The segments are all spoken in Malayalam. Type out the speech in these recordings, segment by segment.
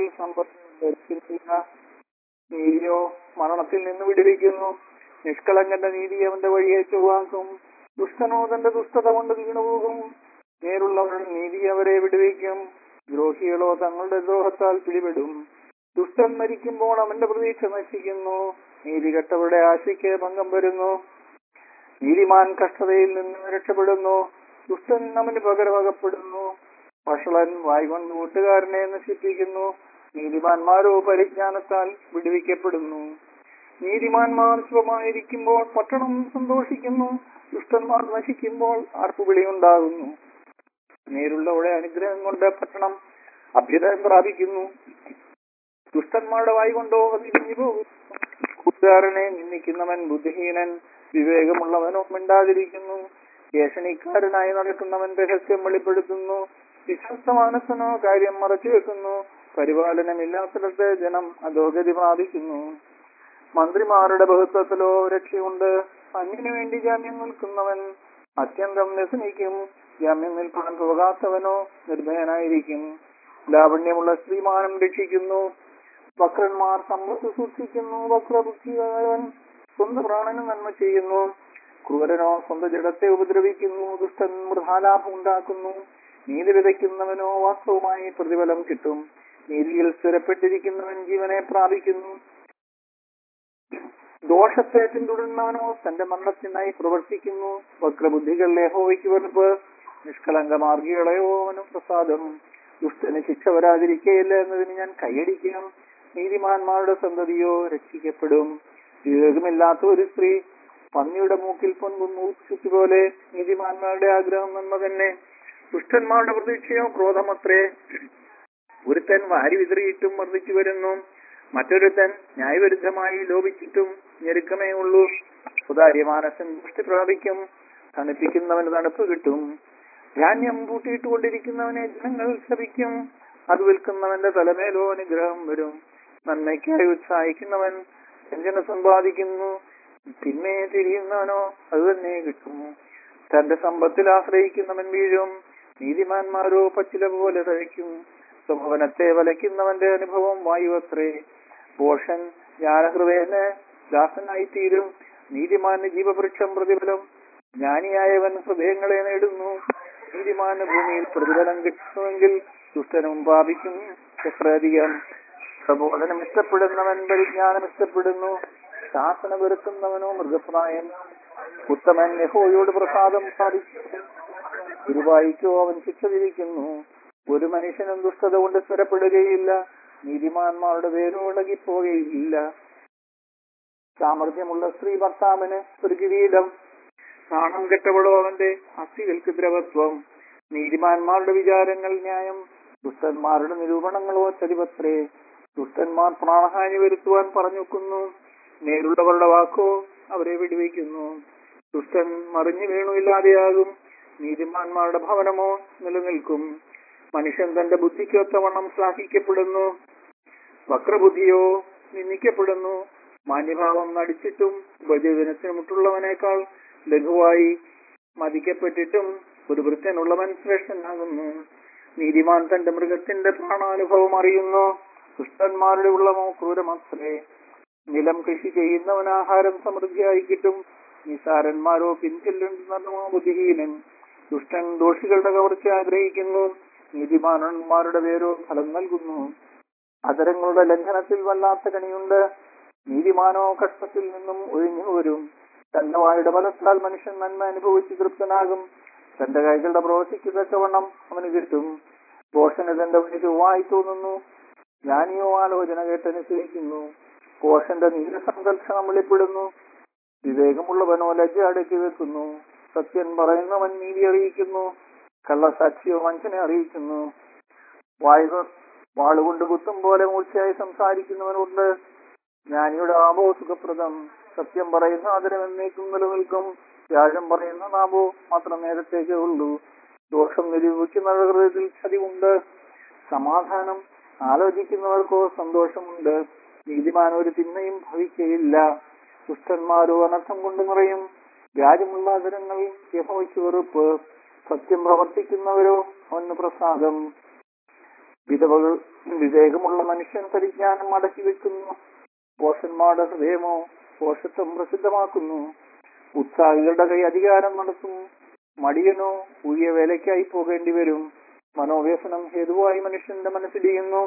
കയ്യിൽ സമ്പത്ത് ധരിക്കുന്നില്ല നീതിയോ മരണത്തിൽ നിന്ന് വിടുവിക്കുന്നു നിഷ്കളങ്കന്റെ നീതി അവന്റെ വഴിയെ ചൊവ്വാക്കും ദുഷ്ടനോ തന്റെ ദുഷ്ടത കൊണ്ട് വീണുപോകും നേരുള്ളവരുടെ നീതി അവരെ വിടുവിക്കും ദ്രോഹികളോ തങ്ങളുടെ ദ്രോഹത്താൽ പിടിപെടും ദുഷ്ടൻ മരിക്കുമ്പോൾ അവന്റെ പ്രതീക്ഷ നശിക്കുന്നു നീതി കെട്ടവരുടെ ആശയ്ക്ക് ഭംഗം വരുന്നു നീതിമാൻ കഷ്ടതയിൽ നിന്ന് രക്ഷപ്പെടുന്നു ദുഷ്ടൻ അവന് പകരമകപ്പെടുന്നു വഷളൻ വായ്കൊണ്ട് കൂട്ടുകാരനെ നശിപ്പിക്കുന്നു നീതിമാന്മാരോ പരിജ്ഞാനത്താൽ വിടുവിക്കപ്പെടുന്നു നീതിമാന്മാർ ശുഭമായിരിക്കുമ്പോൾ പട്ടണം സന്തോഷിക്കുന്നു ദുഷ്ടന്മാർ നശിക്കുമ്പോൾ ആർപ്പുവിളി ഉണ്ടാകുന്നു നേരുള്ളവരുടെ അനുഗ്രഹം കൊണ്ട് പട്ടണം അഭ്യുദയം പ്രാപിക്കുന്നു ദുഷ്ടന്മാരുടെ വായി കൊണ്ടോ അതിരിഞ്ഞു പോകും കൂട്ടുകാരനെ നിന്ദിക്കുന്നവൻ ബുദ്ധിഹീനൻ വിവേകമുള്ളവനോ മിണ്ടാതിരിക്കുന്നു ഏഷണിക്കാരനായി നടക്കുന്നവൻ രഹസ്യം വെളിപ്പെടുത്തുന്നു വിശ്വസ്തമാനസനോ കാര്യം മറച്ചു വെക്കുന്നു പരിപാലനമില്ലാത്തിടത്ത് ജനം അധോഗതി പ്രാപിക്കുന്നു മന്ത്രിമാരുടെ ബഹുത്വത്തിലോ രക്ഷയുണ്ട് അന്യനു വേണ്ടി ജാമ്യം നിൽക്കുന്നവൻ അത്യന്തം വ്യസനിക്കും ജാമ്യം നിൽപ്പാൻ പോകാത്തവനോ നിർഭയനായിരിക്കും ലാവണ്യമുള്ള സ്ത്രീമാനം രക്ഷിക്കുന്നു വക്രന്മാർ സമ്പത്ത് സൂക്ഷിക്കുന്നു വക്രബുദ്ധിയായവൻ സ്വന്തം പ്രാണന് നന്മ ചെയ്യുന്നു ക്രൂരനോ സ്വന്തം ജഡത്തെ ഉപദ്രവിക്കുന്നു ദുഷ്ടൻ മൃഹാലാഭം ഉണ്ടാക്കുന്നു നീതി വിതയ്ക്കുന്നവനോ വാസ്തവമായി പ്രതിഫലം കിട്ടും നീതിയിൽ സ്ഥിരപ്പെട്ടിരിക്കുന്നവൻ ജീവനെ പ്രാപിക്കുന്നു ദോഷത്തെ പിന്തുടരുന്നവനോ തന്റെ മരണത്തിനായി പ്രവർത്തിക്കുന്നു വക്രബുദ്ധികൾ ലേഹോയ്ക്ക് വെറുപ്പ് നിഷ്കളങ്ക മാർഗികളെയോ അവനും പ്രസാദം ദുഷ്ടന് ശിക്ഷ വരാതിരിക്കയില്ല എന്നതിന് ഞാൻ കൈയടിക്കാം നീതിമാന്മാരുടെ സന്തതിയോ രക്ഷിക്കപ്പെടും വിവേകമില്ലാത്ത ഒരു സ്ത്രീ പന്നിയുടെ മൂക്കിൽ പൊൻകുന്നു പോലെ നീതിമാന്മാരുടെ ആഗ്രഹം നന്മ തന്നെ ദുഷ്ടന്മാരുടെ പ്രതീക്ഷയോ ക്രോധമത്രേ ഒരുത്തൻ വാരി വിതറിയിട്ടും വർദ്ധിച്ചു വരുന്നു മറ്റൊരുത്തൻ ന്യായവിരുദ്ധമായി ലോപിച്ചിട്ടും ഞെരുക്കമേ ഉള്ളൂ സുതാര്യമാനസൻ ദൃഷ്ടി പ്രാപിക്കും തണുപ്പിക്കുന്നവന് തണുപ്പ് കിട്ടും ധാന്യം പൂട്ടിയിട്ടുകൊണ്ടിരിക്കുന്നവനെ ജനങ്ങൾ ശപിക്കും അത് വിൽക്കുന്നവന്റെ തലമേലോ അനുഗ്രഹം വരും നന്മയ്ക്കായി ഉത്സാഹിക്കുന്നവൻ വ്യഞ്ജന സമ്പാദിക്കുന്നു പിന്നെ തിരിയുന്നവനോ അത് തന്നെ കിട്ടും തന്റെ സമ്പത്തിൽ ആശ്രയിക്കുന്നവൻ വീഴും നീതിമാന്മാരോ പച്ചില പോലെ തഴയ്ക്കും സ്വഭവനത്തെ വലയ്ക്കുന്നവന്റെ അനുഭവം വായുവത്രേ പോഷൻ ജ്ഞാനഹൃദയന് ദാസനായി തീരും നീതിമാന് ജീവവൃക്ഷം പ്രതിഫലം ജ്ഞാനിയായവൻ ഹൃദയങ്ങളെ നേടുന്നു നീതിമാന് ഭൂമിയിൽ പ്രതിഫലം കിട്ടുന്നുവെങ്കിൽ ദുഷ്ടനും പാപിക്കും എത്രയധികം പ്രബോധനം ഇഷ്ടപ്പെടുന്നവൻ പരിജ്ഞാനം ഇഷ്ടപ്പെടുന്നു ശാസന വെറുക്കുന്നവനോ മൃഗപ്രായൻ ഉത്തമൻ യഹോയോട് പ്രസാദം സാധിക്കും ഗുരുവായിക്കോ അവൻ ശിക്ഷ വിധിക്കുന്നു ഒരു മനുഷ്യനും ദുഷ്ടത കൊണ്ട് സ്ഥിരപ്പെടുകയില്ല നീതിമാന്മാരുടെ പേരോ ഇളകിപ്പോകുകയില്ല സാമർഥ്യമുള്ള സ്ത്രീ ഭർത്താവിന് ഒരു കിരീടം നാണം കെട്ടവളോ അവന്റെ അസ്ഥികൾക്ക് ദ്രവത്വം നീതിമാന്മാരുടെ വിചാരങ്ങൾ ന്യായം ദുഷ്ടന്മാരുടെ നിരൂപണങ്ങളോ ചതിപത്രേ ദുഷ്ടന്മാർ പ്രാണഹാനി വരുത്തുവാൻ പറഞ്ഞുക്കുന്നു നേരുള്ളവരുടെ വാക്കോ അവരെ വിടുവിക്കുന്നു ദുഷ്ടൻ മറിഞ്ഞു വീണുമില്ലാതെയാകും നീതിമാന്മാരുടെ ഭവനമോ നിലനിൽക്കും മനുഷ്യൻ തന്റെ ബുദ്ധിക്കൊത്തവണ്ണം ശ്ലാഘിക്കപ്പെടുന്നു വക്രബുദ്ധിയോ നിന്ദിക്കപ്പെടുന്നു മാന്യഭാവം നടിച്ചിട്ടും ഉപജീവനത്തിന് മുട്ടുള്ളവനേക്കാൾ ലഘുവായി മതിക്കപ്പെട്ടിട്ടും ഒരു വൃത്യനുള്ളവൻ ശ്രേഷ്ഠനാകുന്നു നീതിമാൻ തന്റെ മൃഗത്തിന്റെ പ്രാണാനുഭവം അറിയുന്നു ദുഷ്ടന്മാരുടെ ഉള്ളമോ ക്രൂരമത്രേ നിലം കൃഷി ചെയ്യുന്നവൻ ആഹാരം സമൃദ്ധിയായി കിട്ടും നിസാരന്മാരോ പിൻചെല്ലുന്നതമോ ബുദ്ധിഹീനൻ ദുഷ്ടൻ ദോഷികളുടെ കവർച്ച ആഗ്രഹിക്കുന്നു നീതിമാനന്മാരുടെ പേരോ ഫലം നൽകുന്നു അതരങ്ങളുടെ ലംഘനത്തിൽ വല്ലാത്ത കണിയുണ്ട് നീതിമാനോ കഷ്ടത്തിൽ നിന്നും ഒഴിഞ്ഞു വരും തന്റെ വായുടെ ബലത്താൽ മനുഷ്യൻ നന്മ അനുഭവിച്ച് തൃപ്തനാകും തന്റെ കൈകളുടെ പ്രവർത്തിക്ക് തക്കവണ്ണം അവന് കിട്ടും പോഷന് തന്റെ വഴി ചൊവ്വായി തോന്നുന്നു ജ്ഞാനിയോ ആലോചന കേട്ടനുസരിക്കുന്നു കോഷന്റെ നീലസംഘർഷണം വെളിപ്പെടുന്നു വിവേകമുള്ളവനോ ലജ്ജ അടക്കി വെക്കുന്നു സത്യൻ പറയുന്നവൻ നീതി അറിയിക്കുന്നു കള്ളസാക്ഷിയോ വഞ്ചന അറിയിക്കുന്നു വായുക വാളുകൊണ്ട് കുത്തും പോലെ മൂർച്ചയായി സംസാരിക്കുന്നവനുണ്ട് ജ്ഞാനിയുടെ ആപോ സുഖപ്രദം സത്യം പറയുന്ന ആദരം എന്നേക്കും നിലനിൽക്കും വ്യാഴം പറയുന്ന നാമോ മാത്രം നേരത്തേക്കേ ഉള്ളൂ ദോഷം നിരൂപിക്കുന്ന ഹൃദയത്തിൽ ചതിവുണ്ട് സമാധാനം ആലോചിക്കുന്നവർക്കോ സന്തോഷമുണ്ട് നീതിമാൻ ഒരു തിന്മയും ഭവിക്കയില്ല ദുഷ്ടന്മാരോ അനർത്ഥം കൊണ്ട് നിറയും വ്യാജമുള്ള ആദരങ്ങൾ യഹോയ്ക്ക് വെറുപ്പ് സത്യം പ്രവർത്തിക്കുന്നവരോ അവന് പ്രസാദം വിധവകൾ വിവേകമുള്ള മനുഷ്യൻ പരിജ്ഞാനം അടക്കി വെക്കുന്നു പോഷന്മാരുടെ ഹൃദയമോ പോഷത്വം പ്രസിദ്ധമാക്കുന്നു ഉത്സാഹികളുടെ കൈ അധികാരം നടത്തും മടിയനോ ഊഴിയ വേലയ്ക്കായി പോകേണ്ടി വരും മനോവ്യസനം ഹേതുവായി മനുഷ്യന്റെ മനസ്സിടിയുന്നു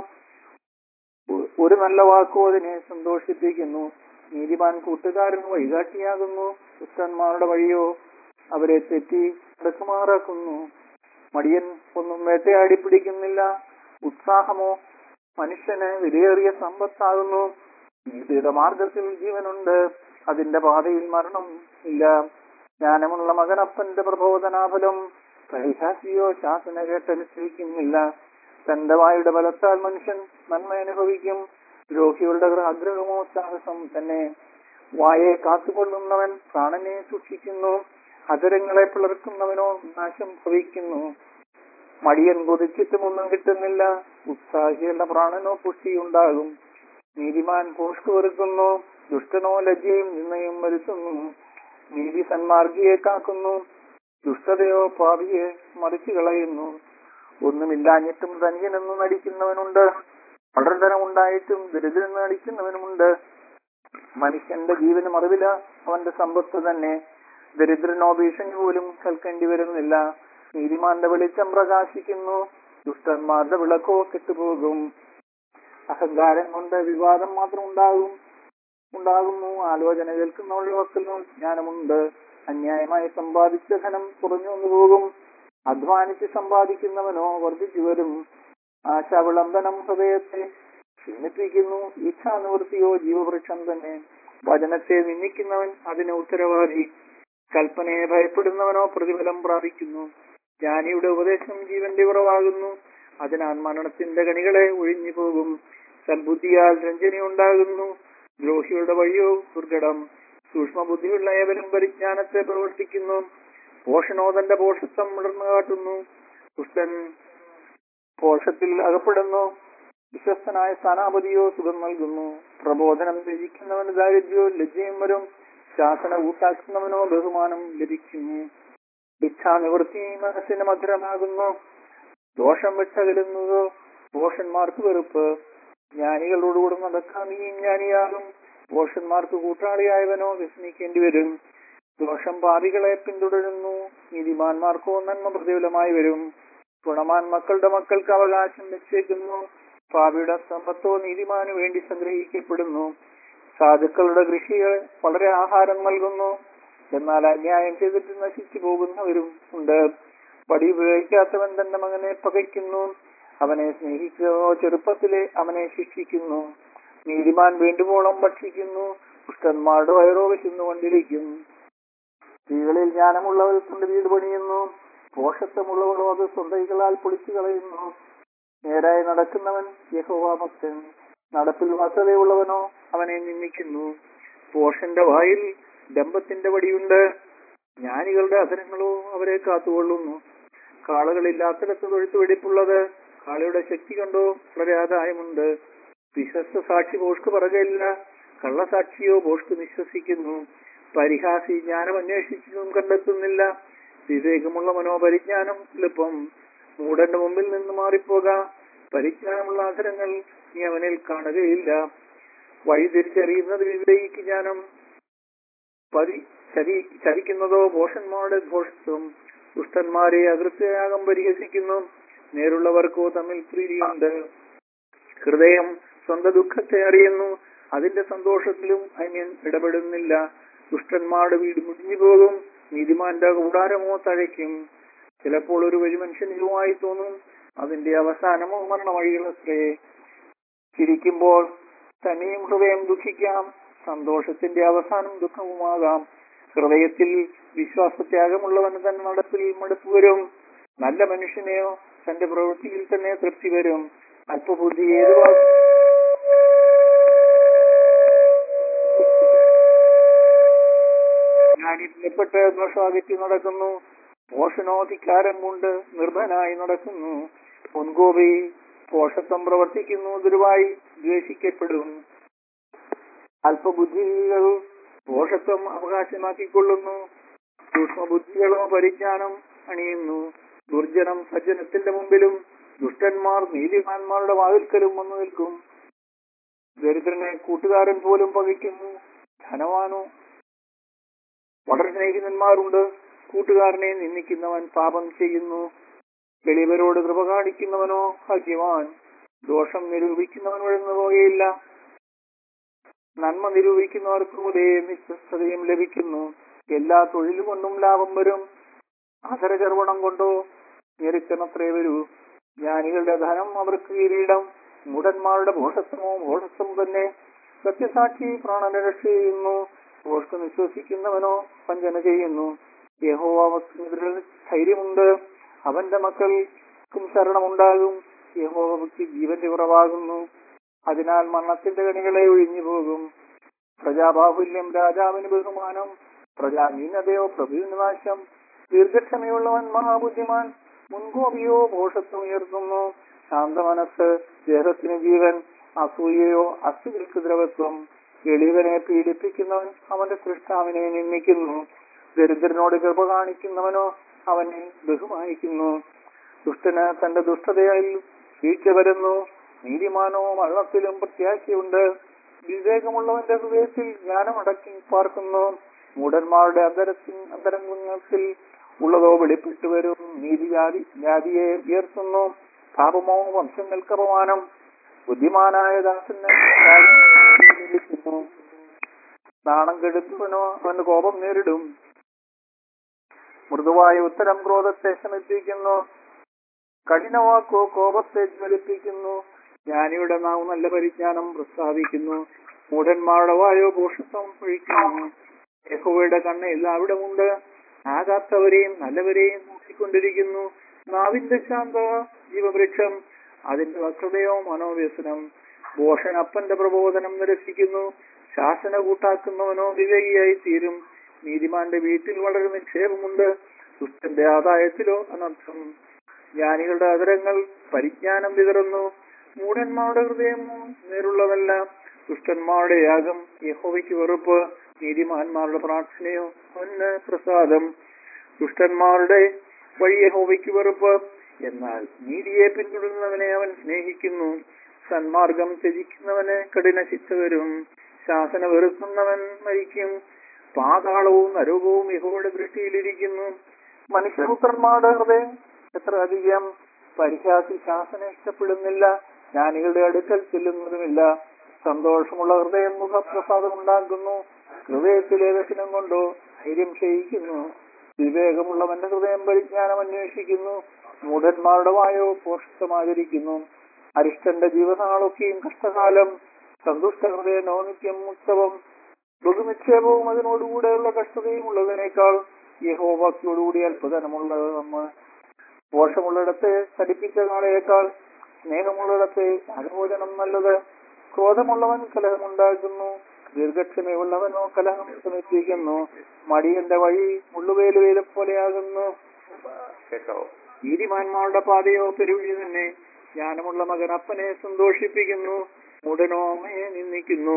ഒ- ഒരു നല്ല വാക്കോ അതിനെ സന്തോഷിപ്പിക്കുന്നു നീതിമാൻ കൂട്ടുകാരൻ വഴികാട്ടിയാകുന്നു ദുഷ്ടന്മാരുടെ വഴിയോ അവരെ തെറ്റി നടക്കുമാറാക്കുന്നു മടിയൻ ഒന്നും വേട്ടയാടി പിടിക്കുന്നില്ല ഉത്സാഹമോ മനുഷ്യന് വിലയേറിയ സമ്പത്താകുന്നു നീതിയുടെ മാർഗത്തിൽ ജീവനുണ്ട് അതിന്റെ പാതയിൽ മരണം ഇല്ല ജ്ഞാനമുള്ള മകനപ്പന്റെ പ്രബോധനാഫലം പരിഹാസിയോ ശാസന കേട്ടനുസരിക്കുന്നില്ല തന്റെ വായുടെ ബലത്താൽ മനുഷ്യൻ നന്മ അനുഭവിക്കും ദ്രോഹികളുടെ ആഗ്രഹമോ സാഹസം തന്നെ വായെ കാത്തുകൊള്ളുന്നവൻ പ്രാണനെ സൂക്ഷിക്കുന്നു അതരങ്ങളെ പിളർക്കുന്നവനോ നാശം ഭവിക്കുന്നു മടിയൻ കൊതിച്ചിട്ടും ഒന്നും കിട്ടുന്നില്ല ഉത്സാഹികളുടെ പ്രാണനോ പുഷ്ടിയുണ്ടാകും നീതിമാൻ പോഷ്കു വെറുക്കുന്നു ദുഷ്ടനോ ലജ്ജയും നിന്നയും വരുത്തുന്നു നീതി സന്മാർഗിയെ കാക്കുന്നു ദുഷ്ടതയോ പാപിയെ മറിച്ചു കളയുന്നു ഒന്നുമില്ലാഞ്ഞിട്ടും ധന്യനെന്ന് നടിക്കുന്നവനുണ്ട് വളരെ ധനമുണ്ടായിട്ടും ദരിദ്രൻ നടിക്കുന്നവനുമുണ്ട് മനുഷ്യന്റെ ജീവന് മറിവില അവന്റെ സമ്പത്ത് തന്നെ ദരിദ്രനോ ഭീഷണി പോലും കേൾക്കേണ്ടി വരുന്നില്ല നീതിമാന്റെ വെളിച്ചം പ്രകാശിക്കുന്നു ദുഷ്ടന്മാരുടെ വിളക്കോ കെട്ടുപോകും അഹങ്കാരം കൊണ്ട് വിവാദം മാത്രം ഉണ്ടാകും ഉണ്ടാകുന്നു ആലോചന കേൾക്കുന്നവരുടെ വക്കലും ജ്ഞാനമുണ്ട് അന്യായമായി സമ്പാദിച്ച ധനം കുറഞ്ഞു വന്നു പോകും അധ്വാനിച്ച് സമ്പാദിക്കുന്നവനോ വർദ്ധിച്ചു വരും ആശാവിളംബനം ഹൃദയത്തെ ക്ഷീണിപ്പിക്കുന്നു ഇച്ഛാനിവൃത്തിയോ ജീവവൃക്ഷം തന്നെ വചനത്തെ നിന്ദിക്കുന്നവൻ അതിന് ഉത്തരവാദി കൽപ്പനയെ ഭയപ്പെടുന്നവനോ പ്രതിഫലം പ്രാപിക്കുന്നു ജ്ഞാനിയുടെ ഉപദേശം ജീവന്റെ ഉറവാകുന്നു അതിനാൽ മരണത്തിന്റെ കണികളെ ഒഴിഞ്ഞു പോകും സൽബുദ്ധിയാൽ രഞ്ജന ഉണ്ടാകുന്നു ദ്രോഹിയുടെ വഴിയോ ദുർഘടം സൂക്ഷ്മബുദ്ധിയുള്ള ഏവനും പരിജ്ഞാനത്തെ പ്രവർത്തിക്കുന്നു പോഷണോ തന്റെ പോഷത്വം വിടർന്നു കാട്ടുന്നു ദുഷ്ടൻ പോഷത്തിൽ അകപ്പെടുന്നു വിശ്വസ്തനായ സ്ഥാനാപതിയോ സുഖം നൽകുന്നു പ്രബോധനം ത്യജിക്കുന്നവന് ദാരിദ്ര്യവും ലജ്ജയും വരും ശാസന കൂട്ടാക്കുന്നവനോ ബഹുമാനം ലഭിക്കുന്നു ഇച്ഛാനിവൃത്തി മനസ്സിന് മധുരമാകുന്നു ദോഷം വിട്ടകലുന്നതോ ദോഷന്മാർക്ക് വെറുപ്പ് ജ്ഞാനികളോടുകൂടെ നടക്കാൻ നീ ജ്ഞാനിയാകും ദോഷന്മാർക്ക് കൂട്ടാളിയായവനോ വ്യസനിക്കേണ്ടി വരും ദോഷം പാപികളെ പിന്തുടരുന്നു നീതിമാന്മാർക്കോ നന്മ പ്രതികൂലമായി വരും ഗുണമാൻ മക്കളുടെ മക്കൾക്ക് അവകാശം നിശ്ചയിക്കുന്നു പാപിയുടെ സമ്പത്തോ നീതിമാന് വേണ്ടി സംഗ്രഹിക്കപ്പെടുന്നു സാധുക്കളുടെ കൃഷികൾ വളരെ ആഹാരം നൽകുന്നു എന്നാൽ അന്യായം ചെയ്തിട്ട് നശിച്ചു പോകുന്നവരും ഉണ്ട് പടി ഉപയോഗിക്കാത്തവൻ തന്റെ മകനെ പകയ്ക്കുന്നു അവനെ സ്നേഹിക്കുകയോ ചെറുപ്പത്തിലെ അവനെ ശിക്ഷിക്കുന്നു നീതിമാൻ വേണ്ടുവോളം ഭക്ഷിക്കുന്നു ദുഷ്ടന്മാരുടെ വയറോ വിശന്നുകൊണ്ടിരിക്കും സ്ത്രീകളിൽ ജ്ഞാനമുള്ളവർ കൊണ്ട് വീട് പണിയുന്നു പോഷത്വമുള്ളവരോ അത് സ്വന്തൈകളാൽ പൊളിച്ചു കളയുന്നു നേരായി നടക്കുന്നവൻ യഹോവ ഭക്തൻ നടപ്പിൽ വസ്തുതയുള്ളവനോ അവനെ നിന്ദിക്കുന്നു പോഷന്റെ വായിൽ ഡംബത്തിന്റെ വടിയുണ്ട് ജ്ഞാനികളുടെ അധരങ്ങളോ അവരെ കാത്തുകൊള്ളുന്നു കാളകളില്ലാത്തിടത്ത് തൊഴുത്ത് വെടിപ്പുള്ളത് കാളയുടെ ശക്തി കണ്ടോ വളരെ ആദായമുണ്ട് വിശ്വസ്ത സാക്ഷി ബോഷ്ക്ക് പറയുകയില്ല കള്ളസാക്ഷിയോ ബോഷ്ക്ക് വിശ്വസിക്കുന്നു പരിഹാസി ജ്ഞാനം അന്വേഷിച്ചതും കണ്ടെത്തുന്നില്ല വിവേകമുള്ള മനോപരിജ്ഞാനം എളുപ്പം മൂടന്റെ മുമ്പിൽ നിന്ന് മാറിപ്പോകാം പരിജ്ഞാനമുള്ള അധരങ്ങൾ നീ അവനിൽ കാണുകയില്ല വഴി തിരിച്ചറിയുന്നത് വിവേകിക്ക് ജ്ഞാനം പരി ചരി ചരിക്കുന്നതോ ഭോഷന്മാരുടെ ഘോഷത്വം ദുഷ്ടന്മാരെ അകൃത്യയാഗം പരിഹസിക്കുന്നു നേരുള്ളവർക്കോ തമ്മിൽ പ്രീതിയുണ്ട് ഹൃദയം സ്വന്തം ദുഃഖത്തെ അറിയുന്നു അതിന്റെ സന്തോഷത്തിലും അന്യൻ ഇടപെടുന്നില്ല ദുഷ്ടന്മാരുടെ വീട് മുടിഞ്ഞു പോകും നീതിമാന്റെ കൂടാരമോ തഴയ്ക്കും ചിലപ്പോൾ ഒരു വഴി മനുഷ്യനിലുമായി തോന്നും അതിന്റെ അവസാനമോ മരണ വഴികളത്രേ ചിരിക്കുമ്പോൾ തന്നെയും ഹൃദയം ദുഃഖിക്കാം സന്തോഷത്തിന്റെ അവസാനം ദുഃഖവുമാകാം ഹൃദയത്തിൽ വിശ്വാസത്യാഗമുള്ളവന് തന്നെ നടപ്പിൽ മടുപ്പ് വരും നല്ല മനുഷ്യനെയോ തന്റെ പ്രവൃത്തിയിൽ തന്നെ തൃപ്തി വരും അല്പബുദ്ധി ഏത് വാ- ഞാൻ ഇന്നപ്പെട്ട് ദോഷാദിത്യം നടക്കുന്നു പോഷണോധികാരം കൊണ്ട് നിർഭനായി നടക്കുന്നു മുൻകോപി പോഷത്വം പ്രവർത്തിക്കുന്നു ദുരുവായി ദ്വേഷിക്കപ്പെടും അല്പബുദ്ധികൾ പോഷത്വം അവകാശമാക്കിക്കൊള്ളുന്നു സൂക്ഷ്മബുദ്ധികളോ പരിജ്ഞാനം അണിയുന്നു ദുർജനം സജ്ജനത്തിന്റെ മുമ്പിലും ദുഷ്ടന്മാർ നീതിമാന്മാരുടെ വാതിൽക്കലും വന്നു നിൽക്കും ദരിദ്രനെ കൂട്ടുകാരൻ പോലും പകയ്ക്കുന്നു ധനവാനോ വളരെ സ്നേഹിതന്മാരുണ്ട് കൂട്ടുകാരനെ നിന്ദിക്കുന്നവൻ പാപം ചെയ്യുന്നു എളിയവരോട് കൃപ കാണിക്കുന്നവനോ ഭാഗ്യവാൻ ദോഷം നിരൂപിക്കുന്നവൻ വഴുന്നു പോകയില്ല നന്മ നിരൂപിക്കുന്നവർക്ക് ഉദയം വിശ്വസ്തതയും ലഭിക്കുന്നു എല്ലാ തൊഴിൽ കൊണ്ടും ലാഭം വരും അധരചർവണം കൊണ്ടോ ഞെരുക്കണത്രേ വരൂ ജ്ഞാനികളുടെ ധനം അവർക്ക് കിരീടം മൂടന്മാരുടെ ഭോഷത്വമോ ഭോഷത്വം തന്നെ സത്യസാക്ഷി പ്രാണന രക്ഷ ചെയ്യുന്നു ഭോഷ്ക്ക് വിശ്വസിക്കുന്നവനോ വഞ്ചന ചെയ്യുന്നു യഹോവാവസ്തുതിൽ ധൈര്യമുണ്ട് അവന്റെ മക്കൾക്കും ശരണമുണ്ടാകും യഹോവയ്ക്ക് ജീവന്റെ ഉറവാകുന്നു അതിനാൽ മരണത്തിന്റെ കണികളെ ഒഴിഞ്ഞു പോകും പ്രജാബാഹുല്യം രാജാവിന് ബഹുമാനം പ്രജാഹീനതയോ പ്രഭുവിന് നാശം ദീർഘക്ഷമയുള്ളവൻ മഹാബുദ്ധിമാൻ മുൻകോപിയോ ഭോഷത്വം ഉയർത്തുന്നു ശാന്തമനസ് ദേഹത്തിന് ജീവൻ അസൂയയോ അസ്ഥികൾക്ക് ദ്രവത്വം എളിയവനെ പീഡിപ്പിക്കുന്നവൻ അവന്റെ സൃഷ്ടാവിനെ നിന്ദിക്കുന്നു ദരിദ്രനോട് കൃപ കാണിക്കുന്നവനോ അവനെ ബഹുമാനിക്കുന്നു ദുഷ്ടന് തന്റെ ദുഷ്ടതയിൽ വീഴ്ച വരുന്നു നീതിമാനോ മരണത്തിലും പ്രത്യാശയുണ്ട് വിവേകമുള്ളവന്റെ ഹൃദയത്തിൽ ജ്ഞാനമടക്കി പാർക്കുന്നു മൂടന്മാരുടെ അന്തരത്തിൽ അന്തരംഗത്തിൽ ഉള്ളതോ വെളിപ്പെട്ടു വരും നീതി ജാതി ജാതിയെ ഉയർത്തുന്നു പാപമോ വംശങ്ങൾക്ക് അപമാനം ബുദ്ധിമാനായ ദാസന് ലഭിക്കുന്നു നാണം കെടുത്തുവനോ അവന് കോപം നേരിടും മൃദുവായ ഉത്തരം ക്രോധത്തെ ശമിപ്പിക്കുന്നു കഠിനവാക്കോ കോപത്തെ ജ്വലിപ്പിക്കുന്നു ജ്ഞാനിയുടെ നാവ് നല്ല പരിജ്ഞാനം പ്രസ്താവിക്കുന്നു മൂഢന്മാരുടെ വായോ ഭൂഷത്വം ഒഴിക്കുന്നു യഹോവയുടെ കണ്ണ് എല്ലാവിടമുണ്ട് ആകാത്തവരെയും നല്ലവരെയും നോക്കിക്കൊണ്ടിരിക്കുന്നു നാവിന്റെ ശാന്തത ജീവവൃക്ഷം അതിന്റെ വക്രതയോ മനോവ്യസനം ഭോഷൻ അപ്പന്റെ പ്രബോധനം നിരസിക്കുന്നു ശാസന കൂട്ടാക്കുന്നവനോ വിവേകിയായി തീരും നീതിമാന്റെ വീട്ടിൽ വളരെ നിക്ഷേപമുണ്ട് ദുഷ്ടന്റെ ആദായത്തിലോ അനർത്ഥം ജ്ഞാനികളുടെ അതരങ്ങൾ പരിജ്ഞാനം വിതറുന്നു മൂഢന്മാരുടെ ഹൃദയമോ നേരുള്ളതല്ല ദുഷ്ടന്മാരുടെ യാഗം യഹോവയ്ക്ക് വെറുപ്പ് നീതിമാന്മാരുടെ പ്രാർത്ഥനയോ അവന് പ്രസാദം ദുഷ്ടന്മാരുടെ വഴി യഹോവയ്ക്ക് വെറുപ്പ് എന്നാൽ നീതിയെ പിന്തുടരുന്നവനെ അവൻ സ്നേഹിക്കുന്നു സന്മാർഗം ത്യജിക്കുന്നവന് കഠിന ശിക്ഷ വരും ശാസന വെറുക്കുന്നവൻ മരിക്കും പാതാളവും നരകവും യഹോയുടെ ദൃഷ്ടിയിലിരിക്കുന്നു മനുഷ്യപുത്രന്മാരുടെ ഹൃദയം എത്ര അധികം പരിഹാസി ശാസന ഇഷ്ടപ്പെടുന്നില്ല ജ്ഞാനികളുടെ അടുക്കൽ ചെല്ലുന്നതുമില്ല സന്തോഷമുള്ള ഹൃദയം മുഖപ്രസാദം ഉണ്ടാക്കുന്നു ഹൃദയത്തിലെ ദർശനം കൊണ്ടോ ധൈര്യം ക്ഷയിക്കുന്നു വിവേകമുള്ളവന്റെ ഹൃദയം പരിജ്ഞാനം അന്വേഷിക്കുന്നു മൂഢന്മാരുടെ വായോ പോഷത്വമാചരിക്കുന്നു അരിഷ്ടന്റെ ജീവനാളൊക്കെയും കഷ്ടകാലം സന്തുഷ്ട ഹൃദയനോ നിത്യം ഉത്സവം ബഹുനിക്ഷേപവും അതിനോടുകൂടെയുള്ള കഷ്ടതയും ഉള്ളതിനേക്കാൾ യഹോഭക്തിയോടുകൂടി അത്ഭുതനമുള്ളത് നമ്മ ദോഷമുള്ളിടത്തെ ചടിപ്പിച്ച നാളേക്കാൾ സ്നേഹമുള്ളിടത്തെ അനുമോചനം നല്ലത് ക്രോധമുള്ളവൻ കലഹമുണ്ടാക്കുന്നു ദീർഘക്ഷമയുള്ളവനോ കലഹം ശ്രമിപ്പിക്കുന്നു മടിയന്റെ വഴി മുള്ളുവേലുവേലെ പോലെയാകുന്നു കേട്ടോ നീതിമാന്മാരുടെ പാതയോ പെരുവഴി തന്നെ ജ്ഞാനമുള്ള മകൻ അപ്പനെ സന്തോഷിപ്പിക്കുന്നു മുടനോ അമ്മയെ നിന്ദിക്കുന്നു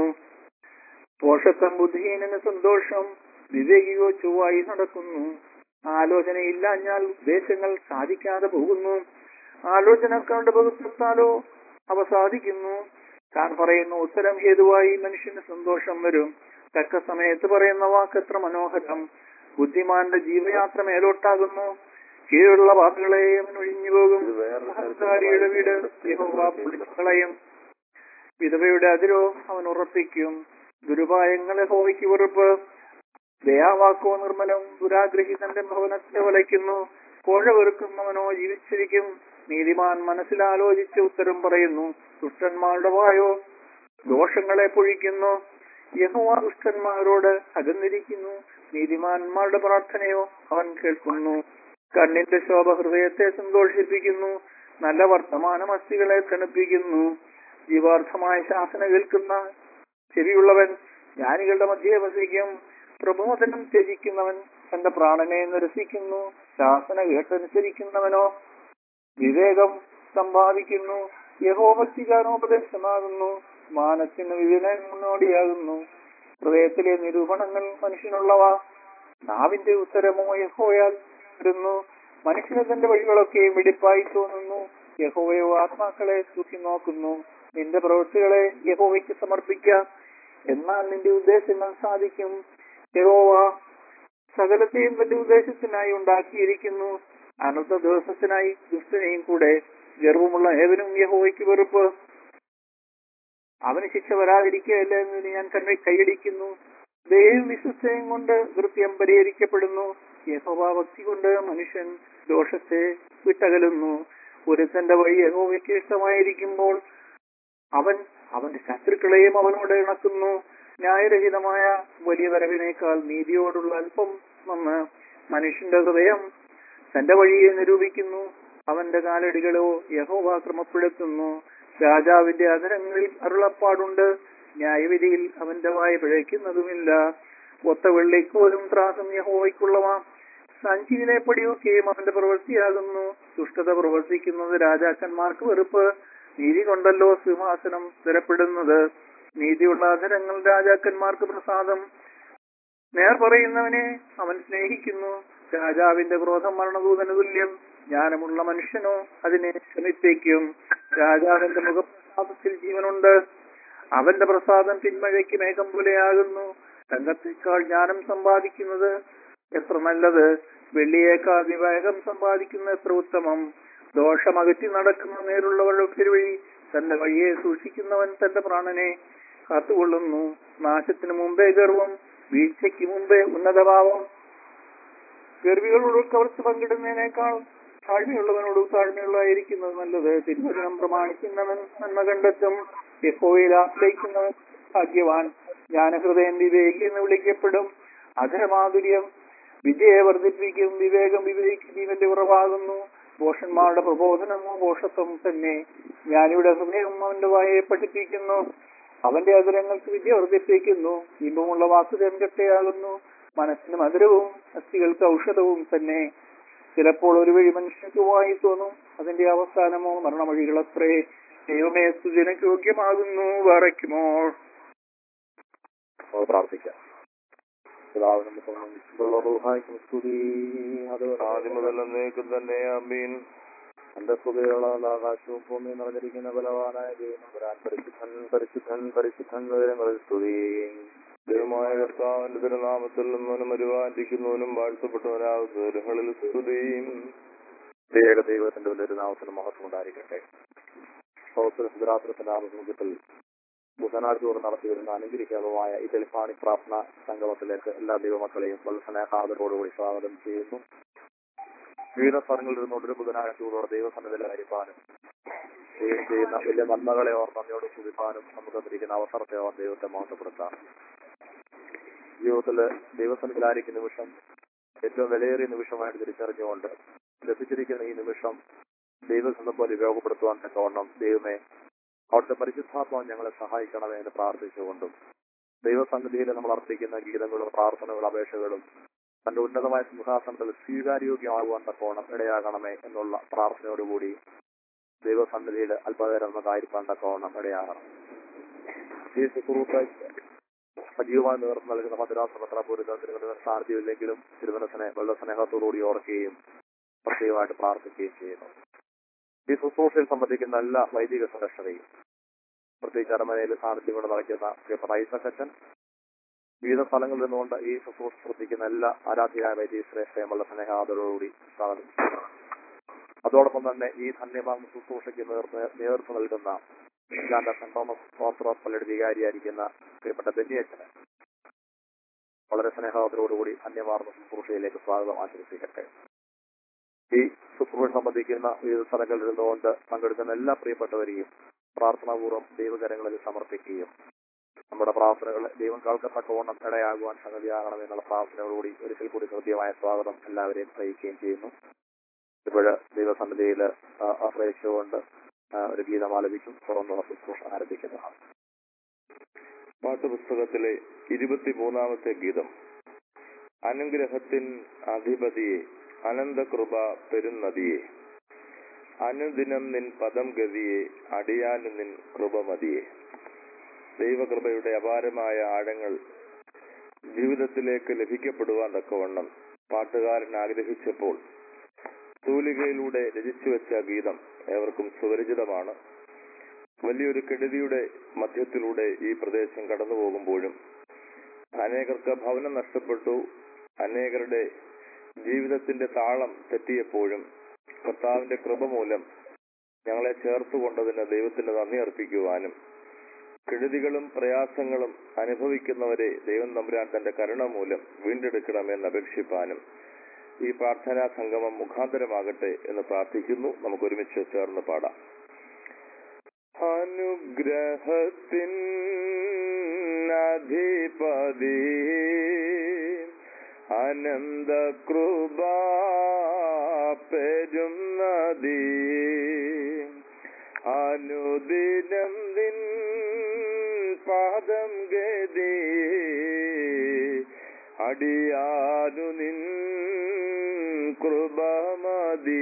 പോഷത്വം ബുദ്ധിഹീനന് സന്തോഷം വിവേകിയോ ചൊവ്വായി നടക്കുന്നു ആലോചനയില്ലാഞ്ഞാൽ ഉദ്ദേശങ്ങൾ സാധിക്കാതെ പോകുന്നു ആലോചനക്കാരുടെ ബഹുത്വത്താലോ അവ സാധിക്കുന്നു താൻ പറയുന്ന ഉത്തരം ഹേതുവായി മനുഷ്യന് സന്തോഷം വരും തക്ക സമയത്ത് പറയുന്ന വാക്ക് എത്ര മനോഹരം ബുദ്ധിമാന്റെ ജീവയാത്ര മേലോട്ടാകുന്നു കീഴുള്ള വാക്കുകളെ അവൻ ഒഴിഞ്ഞു പോകും അഹങ്കാരിയുടെ വീട് യഹോവ പൊളിച്ചു കളയും വിധവയുടെ അതിരോ അവൻ ഉറപ്പിക്കും ദുരുപായങ്ങളെ ഹോവയ്ക്ക് വെറുപ്പ് ദയാവാക്കോ നിർമ്മലം ദുരാഗ്രഹിതന്റെ ഭവനത്തെ വലയ്ക്കുന്നു കോഴ വെറുക്കുന്നവനോ ജീവിച്ചിരിക്കും നീതിമാൻ മനസ്സിലാലോചിച്ച് ഉത്തരം പറയുന്നു ദുഷ്ടന്മാരുടെ വായോ ദോഷങ്ങളെ പൊഴിക്കുന്നു യഹോവ ദുഷ്ടന്മാരോട് അകന്നിരിക്കുന്നു നീതിമാന്മാരുടെ പ്രാർത്ഥനയോ അവൻ കേൾക്കുന്നു കണ്ണിന്റെ ശോഭ ഹൃദയത്തെ സന്തോഷിപ്പിക്കുന്നു നല്ല വർത്തമാനം അസ്ഥികളെ തണുപ്പിക്കുന്നു ജീവാർത്ഥമായ ശാസന കേൾക്കുന്ന ചെവിയുള്ളവൻ ജ്ഞാനികളുടെ മധ്യേ വസിക്കും പ്രബോധനം ത്യജിക്കുന്നവൻ തന്റെ പ്രാണനെ നിരസിക്കുന്നു ശാസന കേട്ടനുസരിക്കുന്നവനോ വിവേകം സമ്പാദിക്കുന്നു യഹോഭക്തികാരോപദേശമാകുന്നു മാനത്തിന് വിവിധൻ മുന്നോടിയാകുന്നു ഹൃദയത്തിലെ നിരൂപണങ്ങൾ മനുഷ്യനുള്ളവ നാവിന്റെ ഉത്തരമോ യഹോയാൽ വരുന്നു മനുഷ്യന് തന്റെ വഴികളൊക്കെ വെടിപ്പായി തോന്നുന്നു യഹോവയോ ആത്മാക്കളെ സൂക്ഷി നോക്കുന്നു നിന്റെ പ്രവൃത്തികളെ യഹോവയ്ക്ക് സമർപ്പിക്കാം എന്നാൽ നിന്റെ ഉദ്ദേശങ്ങൾ സാധിക്കും യഹോവ സകലത്തെയും തന്റെ ഉദ്ദേശത്തിനായി ഉണ്ടാക്കിയിരിക്കുന്നു അനർത്ഥ ദിവസത്തിനായി ദുഷ്ടനെയും കൂടെ ഗർവമുള്ള ഏവനും യഹോവയ്ക്ക് വെറുപ്പ് അവന് ശിക്ഷ വരാതിരിക്കുകയല്ല എന്ന് ഞാൻ തന്നെ കൈയടിക്കുന്നു ദൈവം വിശ്വസ്തയും കൊണ്ട് കൃത്യം പരിഹരിക്കപ്പെടുന്നു യഹോവ ഭക്തി കൊണ്ട് മനുഷ്യൻ ദോഷത്തെ വിട്ടകലുന്നു ഒരുത്തന്റെ വഴി യഹോവയ്ക്ക് ഇഷ്ടമായിരിക്കുമ്പോൾ അവൻ അവന്റെ ശത്രുക്കളെയും അവനോട് ഇണക്കുന്നു ന്യായരഹിതമായ വലിയ വരവിനേക്കാൾ നീതിയോടുള്ള അല്പം നന്ന് മനുഷ്യന്റെ ഹൃദയം തന്റെ വഴിയെ നിരൂപിക്കുന്നു അവന്റെ കാലടികളോ യഹോവ ക്രമപ്പെടുത്തുന്നു രാജാവിന്റെ അതരങ്ങളിൽ അരുളപ്പാടുണ്ട് ന്യായവിധിയിൽ അവന്റെ വായ പിഴയ്ക്കുന്നതുമില്ല ഒത്ത വെള്ളിക്കോലും ത്രാസും യഹോവയ്ക്കുള്ളവ സഞ്ചിയിലെ പടിയൊക്കെയും അവന്റെ പ്രവൃത്തിയാകുന്നു ദുഷ്ടത പ്രവർത്തിക്കുന്നത് രാജാക്കന്മാർക്ക് വെറുപ്പ് നീതി കൊണ്ടല്ലോ സിംഹാസനം സ്ഥിരപ്പെടുന്നത് നീതിയുള്ള അധരങ്ങൾ രാജാക്കന്മാർക്ക് പ്രസാദം നേർ പറയുന്നവനെ അവൻ സ്നേഹിക്കുന്നു രാജാവിന്റെ ക്രോധം മരണദൂതന് തുല്യം ജ്ഞാനമുള്ള മനുഷ്യനോ അതിനെ ശമിപ്പിക്കും രാജാവിന്റെ മുഖപ്രസാദത്തിൽ ജീവനുണ്ട് അവന്റെ പ്രസാദം പിന്മഴയ്ക്ക് മേഘം പോലെയാകുന്നു തങ്കത്തേക്കാൾ ജ്ഞാനം സമ്പാദിക്കുന്നത് എത്ര നല്ലത് വെള്ളിയേക്കാൾ വിവേകം സമ്പാദിക്കുന്ന എത്ര ഉത്തമം ദോഷമകറ്റി നടക്കുന്ന നേരുള്ളവരുടെ പെരുവഴി തന്റെ വഴിയെ സൂക്ഷിക്കുന്നവൻ തന്റെ പ്രാണനെ കാത്തുകൊള്ളുന്നു നാശത്തിന് മുമ്പേ ഗർവം വീഴ്ചയ്ക്ക് മുമ്പേ ഉന്നതഭാവം ഗർവികളോട് കവർച്ച് പങ്കിടുന്നതിനേക്കാൾ താഴ്മയുള്ളവനോട് താഴ്മയുള്ളതായിരിക്കുന്നത് നല്ലത് തിരുവചനം പ്രമാണിക്കുന്നവൻ നന്മ കണ്ടെത്തും യഹോവയിൽ ആശ്രയിക്കുന്നവൻ ഭാഗ്യവാൻ ജ്ഞാനഹൃദയൻ വിവേകി എന്ന് വിളിക്കപ്പെടും അധരമാധുര്യം വിജയെ വർദ്ധിപ്പിക്കും വിവേകം വിവേകി ജീവന്റെ ഉറവാകുന്നു ഭോഷന്മാരുടെ പ്രബോധനമോ ഭോഷത്വം തന്നെ ജ്ഞാനിയുടെ ഹൃദയം അവന്റെ വായയെ പഠിപ്പിക്കുന്നു അവന്റെ അതിരങ്ങൾക്ക് വിദ്യ വർദ്ധിപ്പിക്കുന്നു ഇമ്പമുള്ള വാക്കുതം കെട്ടയാകുന്നു മനസ്സിന് മധുരവും അസ്ഥികൾക്ക് ഔഷധവും തന്നെ ചിലപ്പോൾ ഒരു വഴി മനുഷ്യർക്ക് വായി തോന്നും അതിന്റെ അവസാനമോ മരണവഴികളത്രേ ദൈവമേ സുജനക്ക് യോഗ്യമാകുന്നു വറയ്ക്കുമോ നമുക്ക് പ്രാർത്ഥിക്കാം പിതാവിനും പുത്രനും വിശുദ്ധുള്ള റൂഹായ്ക്കും സ്തുതി അത് ആദ്യം മുതൽ എന്നേക്കും തന്നെ അമീൻ എന്റെ സ്തുതിയുള്ള ആകാശവും ഭൂമിയും നിറഞ്ഞിരിക്കുന്ന ബലവാനായ ദൈവം വരാൻ പരിശുദ്ധൻ പരിശുദ്ധൻ പരിശുദ്ധൻ വിവരങ്ങളിൽ സ്തുതി ദൈവമായ കർത്താവിന്റെ തിരുനാമത്തിൽ നിന്നവനും ഒരുവാറ്റിക്കുന്നവനും വാഴ്ത്തപ്പെട്ടവനാകുന്നവരുകളിൽ സ്തുതിയും ഏക ദൈവത്തിന്റെ വലിയൊരു നാമത്തിന് മഹത്വം ഉണ്ടായിരിക്കട്ടെ സുരാത്രത്തിന്റെ ആഭിമുഖ്യത്തിൽ ബുധനാഴ്ച തോറും നടത്തി വരുന്ന അനുഗ്രഹിക്കാവുമായ ഈ തെളിപ്പാണി പ്രാർത്ഥന സംഗമത്തിലേക്ക് എല്ലാ ദൈവമക്കളെയും വളരെ സ്നേഹാദരോടുകൂടി സ്വാഗതം ചെയ്യുന്നു വിവിധ സ്ഥലങ്ങളിൽ ഇരുന്നുകൊണ്ട് ഒരു ബുധനാഴ്ചയോടെ ദൈവസന്നിധിയിലായിരിക്കാനും ദൈവം ചെയ്യുന്ന വലിയ നന്മകളെ ഓർ നന്ദിയോട് സ്തുതിപ്പാനും നമുക്ക് തന്നിരിക്കുന്ന അവസരത്തെ ഓർ ദൈവത്തെ മഹത്വപ്പെടുത്താം ജീവിതത്തില് ദൈവസന്നിധിയിലായിരിക്കുന്ന നിമിഷം ഏറ്റവും വിലയേറിയ നിമിഷമായിട്ട് തിരിച്ചറിഞ്ഞുകൊണ്ട് ലഭിച്ചിരിക്കുന്ന ഈ നിമിഷം ദൈവസന്ധം പോലെ ഉപയോഗപ്പെടുത്തുവാൻ തക്കവണ്ണം ദൈവമേ അവിടുത്തെ പരിശുദ്ധാത്മാവ് ഞങ്ങളെ സഹായിക്കണമേ എന്ന് പ്രാർത്ഥിച്ചുകൊണ്ടും ദൈവസന്നിധിയിൽ നമ്മൾ അർപ്പിക്കുന്ന ഗീതങ്ങളും പ്രാർത്ഥനകളും അപേക്ഷകളും തന്റെ ഉന്നതമായ സിംഹാസനത്തിൽ സ്വീകാര്യോഗ്യമാകുവാൻ തക്കോണം ഇടയാകണമേ എന്നുള്ള പ്രാർത്ഥനയോടുകൂടി ദൈവസന്നിധിയിൽ അല്പനേരം നമുക്കായിരിക്കാൻ തക്കോണം ഇടയാകണം ഈ ശുശ്രൂഷ സജീവമായി നേതൃത്വം നൽകുന്ന മദ്രാസ് പത്രപൂരിത തിരുവനന്തപുരം സാരഥ്യമില്ലെങ്കിലും തിരുവനന്തപുരത്തിനെ വളരെ സ്നേഹത്തോടുകൂടി ഓർക്കുകയും പ്രത്യേകമായിട്ട് പ്രാർത്ഥിക്കുകയും ചെയ്യുന്നു ഈ ശുശ്രൂഷയിൽ സംബന്ധിക്കുന്ന എല്ലാ വൈദിക സുരക്ഷതയും പ്രത്യേകിച്ച് അരമനയിൽ സാന്നിധ്യം കൊണ്ട് നടക്കുന്ന പ്രിയപ്പെട്ട ഐസക്കച്ചൻ വിവിധ സ്ഥലങ്ങളിൽ നിന്നുകൊണ്ട് ഈ ശുശ്രൂഷ ശ്രദ്ധിക്കുന്ന എല്ലാ ആരാധ്യരായ വൈദിക ശ്രേഷ്ഠയും വളരെ സ്നേഹാദരോടുകൂടി സ്വാഗതം ചെയ്യുന്നു അതോടൊപ്പം തന്നെ ഈ ധന്യമാകുന്ന ശുശ്രൂഷയ്ക്ക് നേതൃത്വ- നേതൃത്വം നൽകുന്ന ഇസ്ലാന്റെ സെന്റ് തോമസ് ഓർത്തഡോക്സ് പള്ളിയുടെ വികാരിയായിരിക്കുന്ന പ്രിയപ്പെട്ട ബെന്നിയച്ചന് വളരെ സ്നേഹത്തോടുകൂടി ധന്യമാർന്ന ശുശ്രൂഷയിലേക്ക് സ്വാഗതം ആശംസിക്കട്ടെ ഈ ശുശ്രൂഷ സംബന്ധിക്കുന്ന വിവിധ സ്ഥലങ്ങളിൽ ഇരുന്നുകൊണ്ട് പങ്കെടുക്കുന്ന എല്ലാ പ്രിയപ്പെട്ടവരെയും പ്രാർത്ഥനാപൂർവ്വം ദൈവകരങ്ങളിൽ സമർപ്പിക്കുകയും നമ്മുടെ പ്രാർത്ഥനകൾ ദൈവം കേൾക്കത്തക്കവണ്ണം ഇടയാകുവാൻ സംഗതിയാകണമെന്നുള്ള പ്രാർത്ഥനയോടുകൂടി ഒരിക്കൽ കൂടി ഹൃദ്യമായ സ്വാഗതം എല്ലാവരെയും അറിയിക്കുകയും ചെയ്യുന്നു ഇപ്പോഴ് ദൈവസന്നിധിയിൽ ആശ്രയിച്ചുകൊണ്ട് ആ, ഒരു ഗീതം ആലപിക്കും തുറന്നുള്ള ശുശ്രൂഷ ആരംഭിക്കുന്നതാണ് പാട്ടുപുസ്തകത്തിലെ ഇരുപത്തിമൂന്നാമത്തെ ഗീതം അനുഗ്രഹത്തിൻ അധിപതിയെ അനന്തകൃപ പെരുന്നതിയെ അനുദിനം നിൻ പദം ഗതിയെ അടിയാന് നിൻ കൃപമതിയെ ദൈവകൃപയുടെ അപാരമായ ആഴങ്ങൾ ജീവിതത്തിലേക്ക് ലഭിക്കപ്പെടുവാൻ തക്കവണ്ണം പാട്ടുകാരൻ ആഗ്രഹിച്ചപ്പോൾ തൂലികയിലൂടെ രചിച്ചു വെച്ച ഗീതം ഏവർക്കും സുപരിചിതമാണ് വലിയൊരു കെടുതിയുടെ മധ്യത്തിലൂടെ ഈ പ്രദേശം കടന്നു പോകുമ്പോഴും അനേകർക്ക് ഭവനം നഷ്ടപ്പെട്ടു അനേകരുടെ ജീവിതത്തിന്റെ താളം തെറ്റിയപ്പോഴും കർത്താവിന്റെ കൃപ മൂലം ഞങ്ങളെ ചേർത്തുകൊണ്ടതിന് ദൈവത്തിന് നന്ദി അർപ്പിക്കുവാനും കെടുതികളും പ്രയാസങ്ങളും അനുഭവിക്കുന്നവരെ ദൈവം തമ്പുരാൻ തന്റെ കരുണ മൂലം വീണ്ടെടുക്കണമെന്ന് അപേക്ഷിപ്പാനും ഈ പ്രാർത്ഥനാ സംഗമം മുഖാന്തരമാകട്ടെ എന്ന് പ്രാർത്ഥിക്കുന്നു നമുക്ക് ഒരുമിച്ച് ചേർന്ന് പാടാം അനുഗ്രഹത്തിൻ അധിപതി അനന്ത കൃപ പെരും നദി അനുദിനം നിൻ പാദം ഗതി അടിയാനു നിൻ കൃപമതി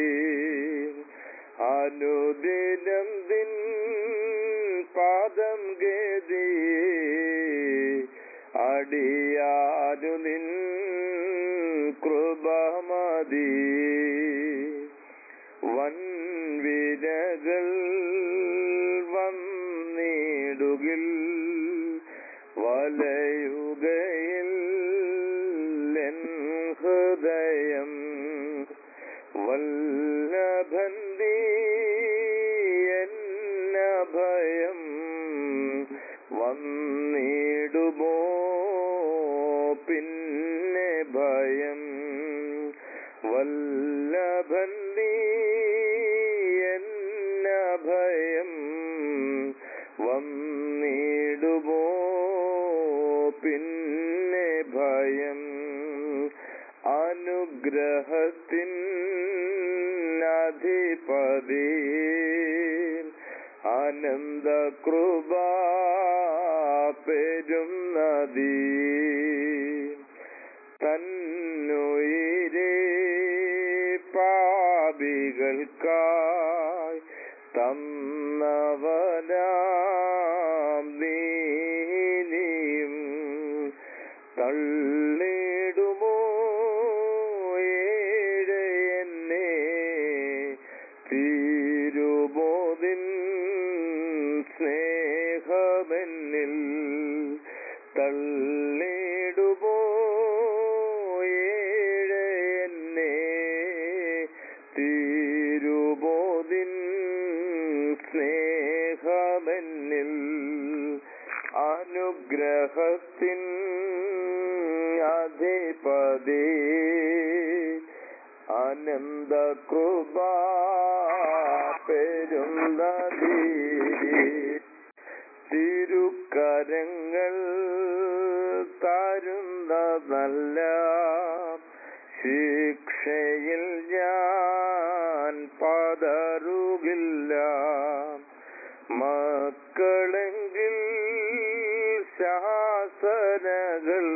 അനുദിനം ദിൻ പാദം ഗതി അടിയാനു നിൻ കൃപമതി വൻവിരകൾ വന്നിടുകിൽ വലയുകയിൽ എൻ ഹൃദയം വല്ലഭന്തി എന്ന ഭയം വന്നിടുമോ പിന്നെ ഭയം വല്ലഭന്തി എന്ന ഭയം വന്നിടുമോ പിന്നെ ഭയം അനുഗ്രഹത്തിൻ അധിപതി ആനന്ദ കൃപ പെരും നദി തന്നുയിരേ പാപികൾക്കായി തന്നവനാം നീനിയും തള്ളിടുമോ ഏഴ് എന്നെ തീരുബോധിൻ സ്നേഹമെന്നിൽ തള്ളിടുമോ ഏഴ് എന്നെ തീരുബോധിൻ സ്നേഹമെന്നിൽ അനുഗ്രഹത്തിൻ അധിപതി ആനന്ദ കൃപ പെരുന്നതി തിരുക്കരങ്ങൾ തരുന്ന നല്ല ശിക്ഷയിൽ ഞാൻ പതറുകില്ല മക്കളെങ്കിൽ ശാസനകൾ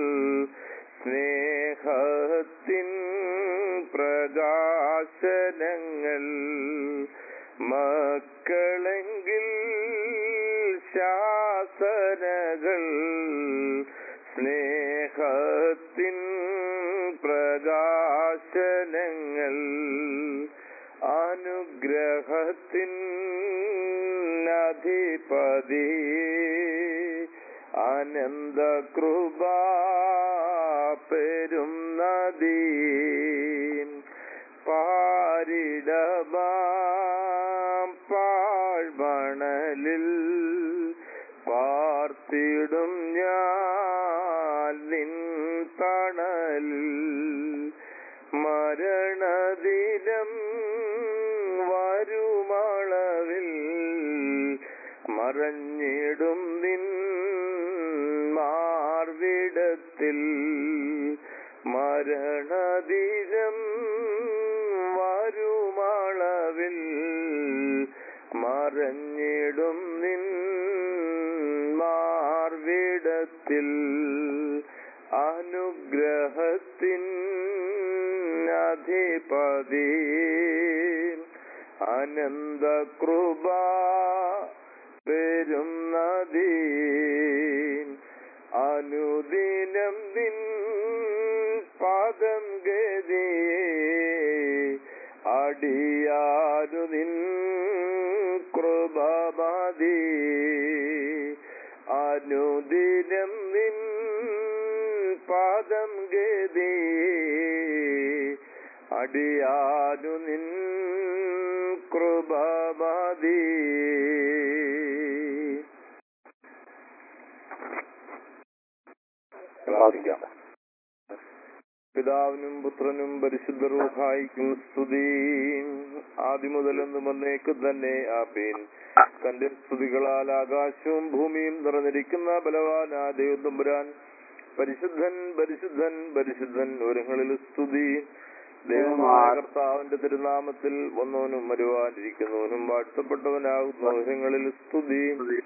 സ്നേഹത്തിൻ പ്രകാശനങ്ങൾ മക്കളെങ്കിൽ ശാസനകൾ സ്നേഹത്തിൻ പ്രകാശനങ്ങൾ അനുഗ്രഹത്തിൻ അധിപതി ആനന്ദ കൃപ പെരും നദി പാരിടമാം പാഴ്മണലിൽ പാർത്തിടും ഞാൻ നിൻ തണലിൽ മരണദിനം വരുമളവിൽ മറഞ്ഞിടും നിൻ മാർവിടത്തിൽ മരണദിനം വരുമളവിൽ മറഞ്ഞിടും നിൻ മാർവിടത്തിൽ അനുഗ്രഹത്തിൻ അധിപതി അനന്ത കൃപ പെരും നദി അനുദിനം നിൻ പാദം ഗതിയെ അടിയാരു നിൻ കൃപമതി അനുദിനം നിൻ പാദം ഗതി അടിയാരു നിൻ കൃപമതി പ്രാർത്ഥിക്കാം പിതാവിനും പുത്രനും പരിശുദ്ധ റൂഹായിക്കും സ്തുതി ആദ്യം മുതലെന്നും വന്നേക്കും തന്നെ ആപീൻ തന്റെ സ്തുതികളാൽ ആകാശവും ഭൂമിയും നിറഞ്ഞിരിക്കുന്ന ബലവാനാ ദൈവം തമ്പുരാൻ പരിശുദ്ധൻ പരിശുദ്ധൻ പരിശുദ്ധൻ ഒരുങ്ങളിൽ സ്തുതി ദൈവമായ കർത്താവിന്റെ തിരുനാമത്തിൽ വന്നവനും വരുവാനിരിക്കുന്നവനും വാഴ്ത്തപ്പെട്ടവനാകുന്നു ഒരുങ്ങളിൽ സ്തുതി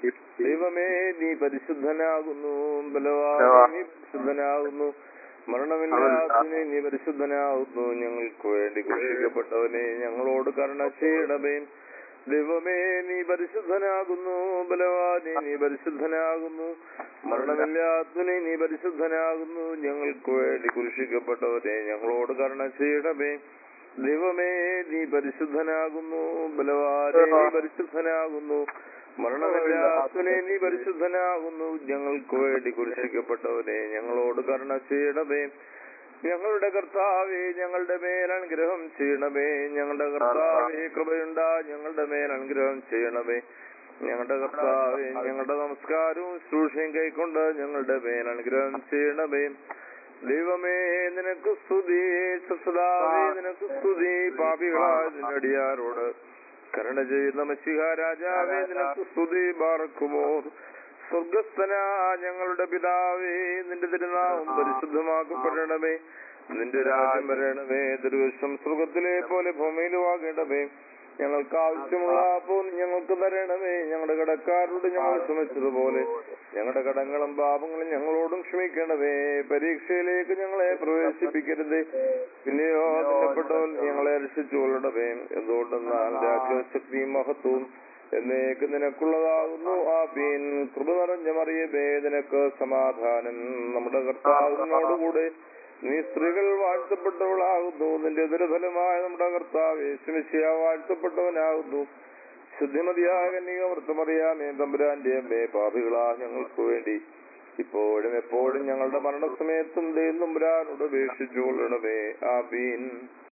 ദൈവമേ നീ പരിശുദ്ധനാകുന്നു ബലവാനെ നീ പരിശുദ്ധനാകുന്നു മരണമില്ലാത്തതിനെ നീ പരിശുദ്ധനാകുന്നു ഞങ്ങൾക്ക് വേണ്ടി കുഷിക്കപ്പെട്ടവനെ ഞങ്ങളോട് കരുണ ചെയ്യണമേ ദൈവമേ നീ പരിശുദ്ധനാകുന്നു ബലവാനെ നീ പരിശുദ്ധനാകുന്നു മരണമില്ലാത്തതിനെ നീ പരിശുദ്ധനാകുന്നു ഞങ്ങൾക്ക് വേണ്ടി കുരിശിക്കപ്പെട്ടവനെ ഞങ്ങളോട് കരുണ ചെയ്യണമേ ദൈവമേ നീ പരിശുദ്ധനാകുന്നു ബലവാനെ നീ പരിശുദ്ധനാകുന്നു മരണമില്ലാത്തവനെ നീ പരിശുദ്ധനാകുന്നു ഞങ്ങൾക്ക് വേണ്ടി കുരിശിക്കപ്പെട്ടവനെ ഞങ്ങളോട് കരുണ ചെയ്യണമേ ഞങ്ങളുടെ കർത്താവെ ഞങ്ങളുടെ മേൽ അനുഗ്രഹം ചെയ്യണമേ ഞങ്ങളുടെ കർത്താവെ കൃപയുണ്ടാ ഞങ്ങളുടെ മേൽ അനുഗ്രഹം ചെയ്യണമേ ഞങ്ങളുടെ കർത്താവെ ഞങ്ങളുടെ നമസ്കാരവും ശുശ്രൂഷയും കൈക്കൊണ്ട് ഞങ്ങളുടെ മേൽ അനുഗ്രഹം ചെയ്യണമേ ദൈവമേ നിനക്ക് സ്തുതി സദാവേ നിനക്ക് സ്തുതി പാപികളായ നിന്റെ അടിയാരോട് കരുണ ചെയ്യുന്ന മഷിഹ രാജാവേ നിനക്ക് സ്തുതി ബാറക്കുമോർ സ്വർഗസ്ഥന ഞങ്ങളുടെ പിതാവേ നിന്റെ തിരുനാമം പരിശുദ്ധമാക്കപ്പെടണമേ നിന്റെ രാജ്യം വരണമേ തിരുവശം സ്വർഗത്തിലെ പോലെ ഭൂമിയിലും ആകേണ്ടമേ ഞങ്ങൾക്ക് ആവശ്യമുള്ള അപ്പോൾ ഞങ്ങൾക്ക് തരണമേ ഞങ്ങളുടെ കടക്കാരോട് ഞങ്ങൾ ക്ഷമിച്ചതുപോലെ ഞങ്ങളുടെ കടങ്ങളും പാപങ്ങളും ഞങ്ങളോടും ക്ഷമിക്കണമേ പരീക്ഷയിലേക്ക് ഞങ്ങളെ പ്രവേശിപ്പിക്കരുത് പിന്നെയോ തിന്നപ്പെട്ടവൻ ഞങ്ങളെ രക്ഷിച്ചുകൊള്ളണമേ എന്തുകൊണ്ടെന്നാൽ രാജ്യശക്തിയും മഹത്വവും എന്നേക്ക് നിനക്കുള്ളതാകുന്നു ആ പീൻ കൃപ നിറഞ്ഞ മറിയമേ നിനക്ക് സമാധാനം നമ്മുടെ കർത്താവിനോടുകൂടെ നീ സ്ത്രീകൾ വാഴ്ത്തപ്പെട്ടവളാകുന്നു നിന്റെ ദുരഫലമായ നമ്മുടെ കർത്താവ് യേശുമിശിയ വാഴ്ത്തപ്പെട്ടവനാകുന്നു ശുദ്ധിമതിയായ കന്യക വൃത്തമറിയാമേ തമ്പുരാന്റെ അമ്മേ പാപികളാ ഞങ്ങൾക്ക് വേണ്ടി ഇപ്പോഴും എപ്പോഴും ഞങ്ങളുടെ മരണസമയത്തും ദൈവം തമ്പുരാനോട് അപേക്ഷിച്ചു കൊള്ളണമേ ആബീൻ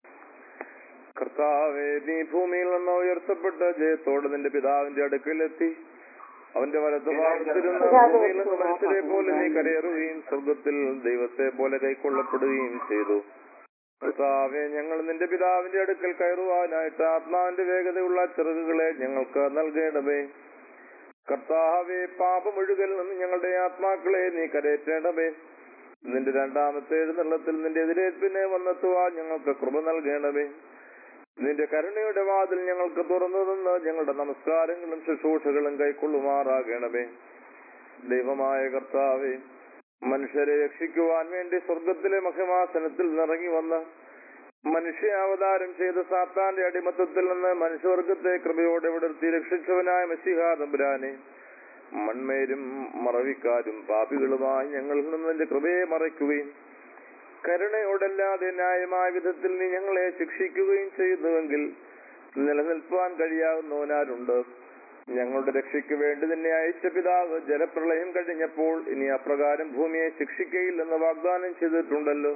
കർത്താവേ നീ ഭൂമിയിൽ നിന്ന് ഉയർത്തപ്പെട്ട ജയത്തോടെ നിന്റെ പിതാവിന്റെ അടുക്കലെത്തി അവന്റെ വലത്ത് ഭാഗത്തിരുന്ന ഭൂമിയിൽ നിന്ന് മനുഷ്യരെ പോലെ നീ കരയേറുകയും സ്വർഗത്തിൽ ദൈവത്തെ പോലെ കൈക്കൊള്ളപ്പെടുകയും ചെയ്തു കർത്താവെ ഞങ്ങൾ നിന്റെ പിതാവിന്റെ അടുക്കൽ കയറുവാനായിട്ട് ആത്മാവിന്റെ വേഗതയുള്ള ചിറകുകളെ ഞങ്ങൾക്ക് നൽകേണ്ടമേ കർത്താവെ പാപമൊഴുകൽ നിന്ന് ഞങ്ങളുടെ ആത്മാക്കളെ നീ കരയേറ്റേണ്ടമേ നിന്റെ രണ്ടാമത്തെ എഴുന്നള്ളത്തിൽ നിന്റെ എതിരേൽപ്പിനെ വന്നെത്തുവാൻ ഞങ്ങൾക്ക് കൃപ നൽകേണ്ടമേ നിന്റെ കരുണയുടെ വാതിൽ ഞങ്ങൾക്ക് തുറന്നു നിന്ന് ഞങ്ങളുടെ നമസ്കാരങ്ങളും ശുശ്രൂഷകളും കൈക്കൊള്ളുമാറാകണമേ ദൈവമായ കർത്താവെ മനുഷ്യരെ രക്ഷിക്കുവാൻ വേണ്ടി സ്വർഗത്തിലെ മഹിമാസനത്തിൽ നിറങ്ങി വന്ന മനുഷ്യാവതാരം ചെയ്ത സാത്താന്റെ അടിമത്തത്തിൽ നിന്ന് മനുഷ്യവർഗത്തെ കൃപയോടെ വിടർത്തി രക്ഷിച്ചവനായ മസിഹാ തമ്പുരാനെ മൺമേരും മറവിക്കാരും പാപികളുമായി ഞങ്ങളിൽ നിന്ന് നിന്റെ കൃപയെ മറയ്ക്കുകയും കരുണയോടല്ലാതെ ന്യായമായ വിധത്തിൽ നീ ഞങ്ങളെ ശിക്ഷിക്കുകയും ചെയ്യുന്നുവെങ്കിൽ നിലനിൽപ്പാൻ കഴിയാവുന്നവനാരുണ്ട് ഞങ്ങളുടെ രക്ഷയ്ക്ക് വേണ്ടി നിന്നെ അയച്ച പിതാവ് ജലപ്രളയം കഴിഞ്ഞപ്പോൾ ഇനി അപ്രകാരം ഭൂമിയെ ശിക്ഷിക്കയില്ലെന്ന് വാഗ്ദാനം ചെയ്തിട്ടുണ്ടല്ലോ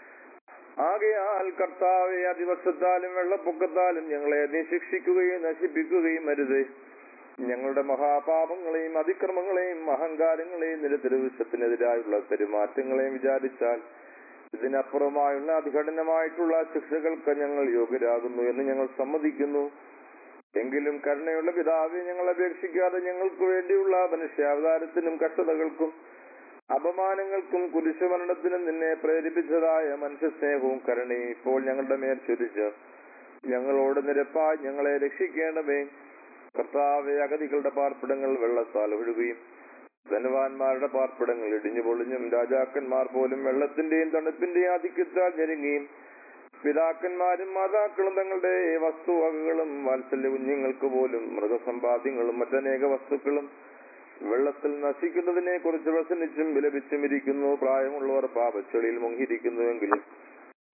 ആകയാൽ കർത്താവെ അതിവർഷത്താലും വെള്ളപ്പൊക്കത്താലും ഞങ്ങളെ നീ ശിക്ഷിക്കുകയും നശിപ്പിക്കുകയും അരുതേ ഞങ്ങളുടെ മഹാപാപങ്ങളെയും അതിക്രമങ്ങളെയും അഹങ്കാരങ്ങളെയും നിരത്തിരുവിശത്തിനെതിരായുള്ള പെരുമാറ്റങ്ങളെയും വിചാരിച്ചാൽ ഇതിനപ്പുറമായുള്ള അതികഠിനമായിട്ടുള്ള ശിക്ഷകൾക്ക് ഞങ്ങൾ യോഗ്യരാകുന്നു എന്ന് ഞങ്ങൾ സമ്മതിക്കുന്നു എങ്കിലും കരുണയുള്ള പിതാവെ ഞങ്ങൾ അപേക്ഷിക്കാതെ ഞങ്ങൾക്ക് വേണ്ടിയുള്ള മനുഷ്യാവതാരത്തിനും കഷ്ടതകൾക്കും അപമാനങ്ങൾക്കും കുരിശുമരണത്തിനും നിന്നെ പ്രേരിപ്പിച്ചതായ മനുഷ്യസ്നേഹവും കരുണയും ഇപ്പോൾ ഞങ്ങളുടെ മേൽ ചൊരിച്ച് ഞങ്ങളോട് നിരപ്പായി ഞങ്ങളെ രക്ഷിക്കേണ്ടമേ കർത്താവെ അഗതികളുടെ പാർപ്പിടങ്ങൾ വെള്ളത്താൽ ഒഴുകുകയും ധനവാന്മാരുടെ പാർപ്പിടങ്ങൾ ഇടിഞ്ഞു പൊളിഞ്ഞും രാജാക്കന്മാർ പോലും വെള്ളത്തിന്റെയും തണുപ്പിന്റെയും ആധിക്യത്താൽ ഞെരുങ്ങിയും പിതാക്കന്മാരും മാതാക്കളും തങ്ങളുടെ വസ്തുവകകളും വാത്സല്യ കുഞ്ഞുങ്ങൾക്ക് പോലും മൃഗസമ്പാദ്യങ്ങളും മറ്റനേക വസ്തുക്കളും വെള്ളത്തിൽ നശിക്കുന്നതിനെ കുറിച്ച് വ്യസനിച്ചും വിലപിച്ചും ഇരിക്കുന്നു പ്രായമുള്ളവർ പാപച്ചെളിയിൽ മുങ്ങിയിരിക്കുന്നുവെങ്കിലും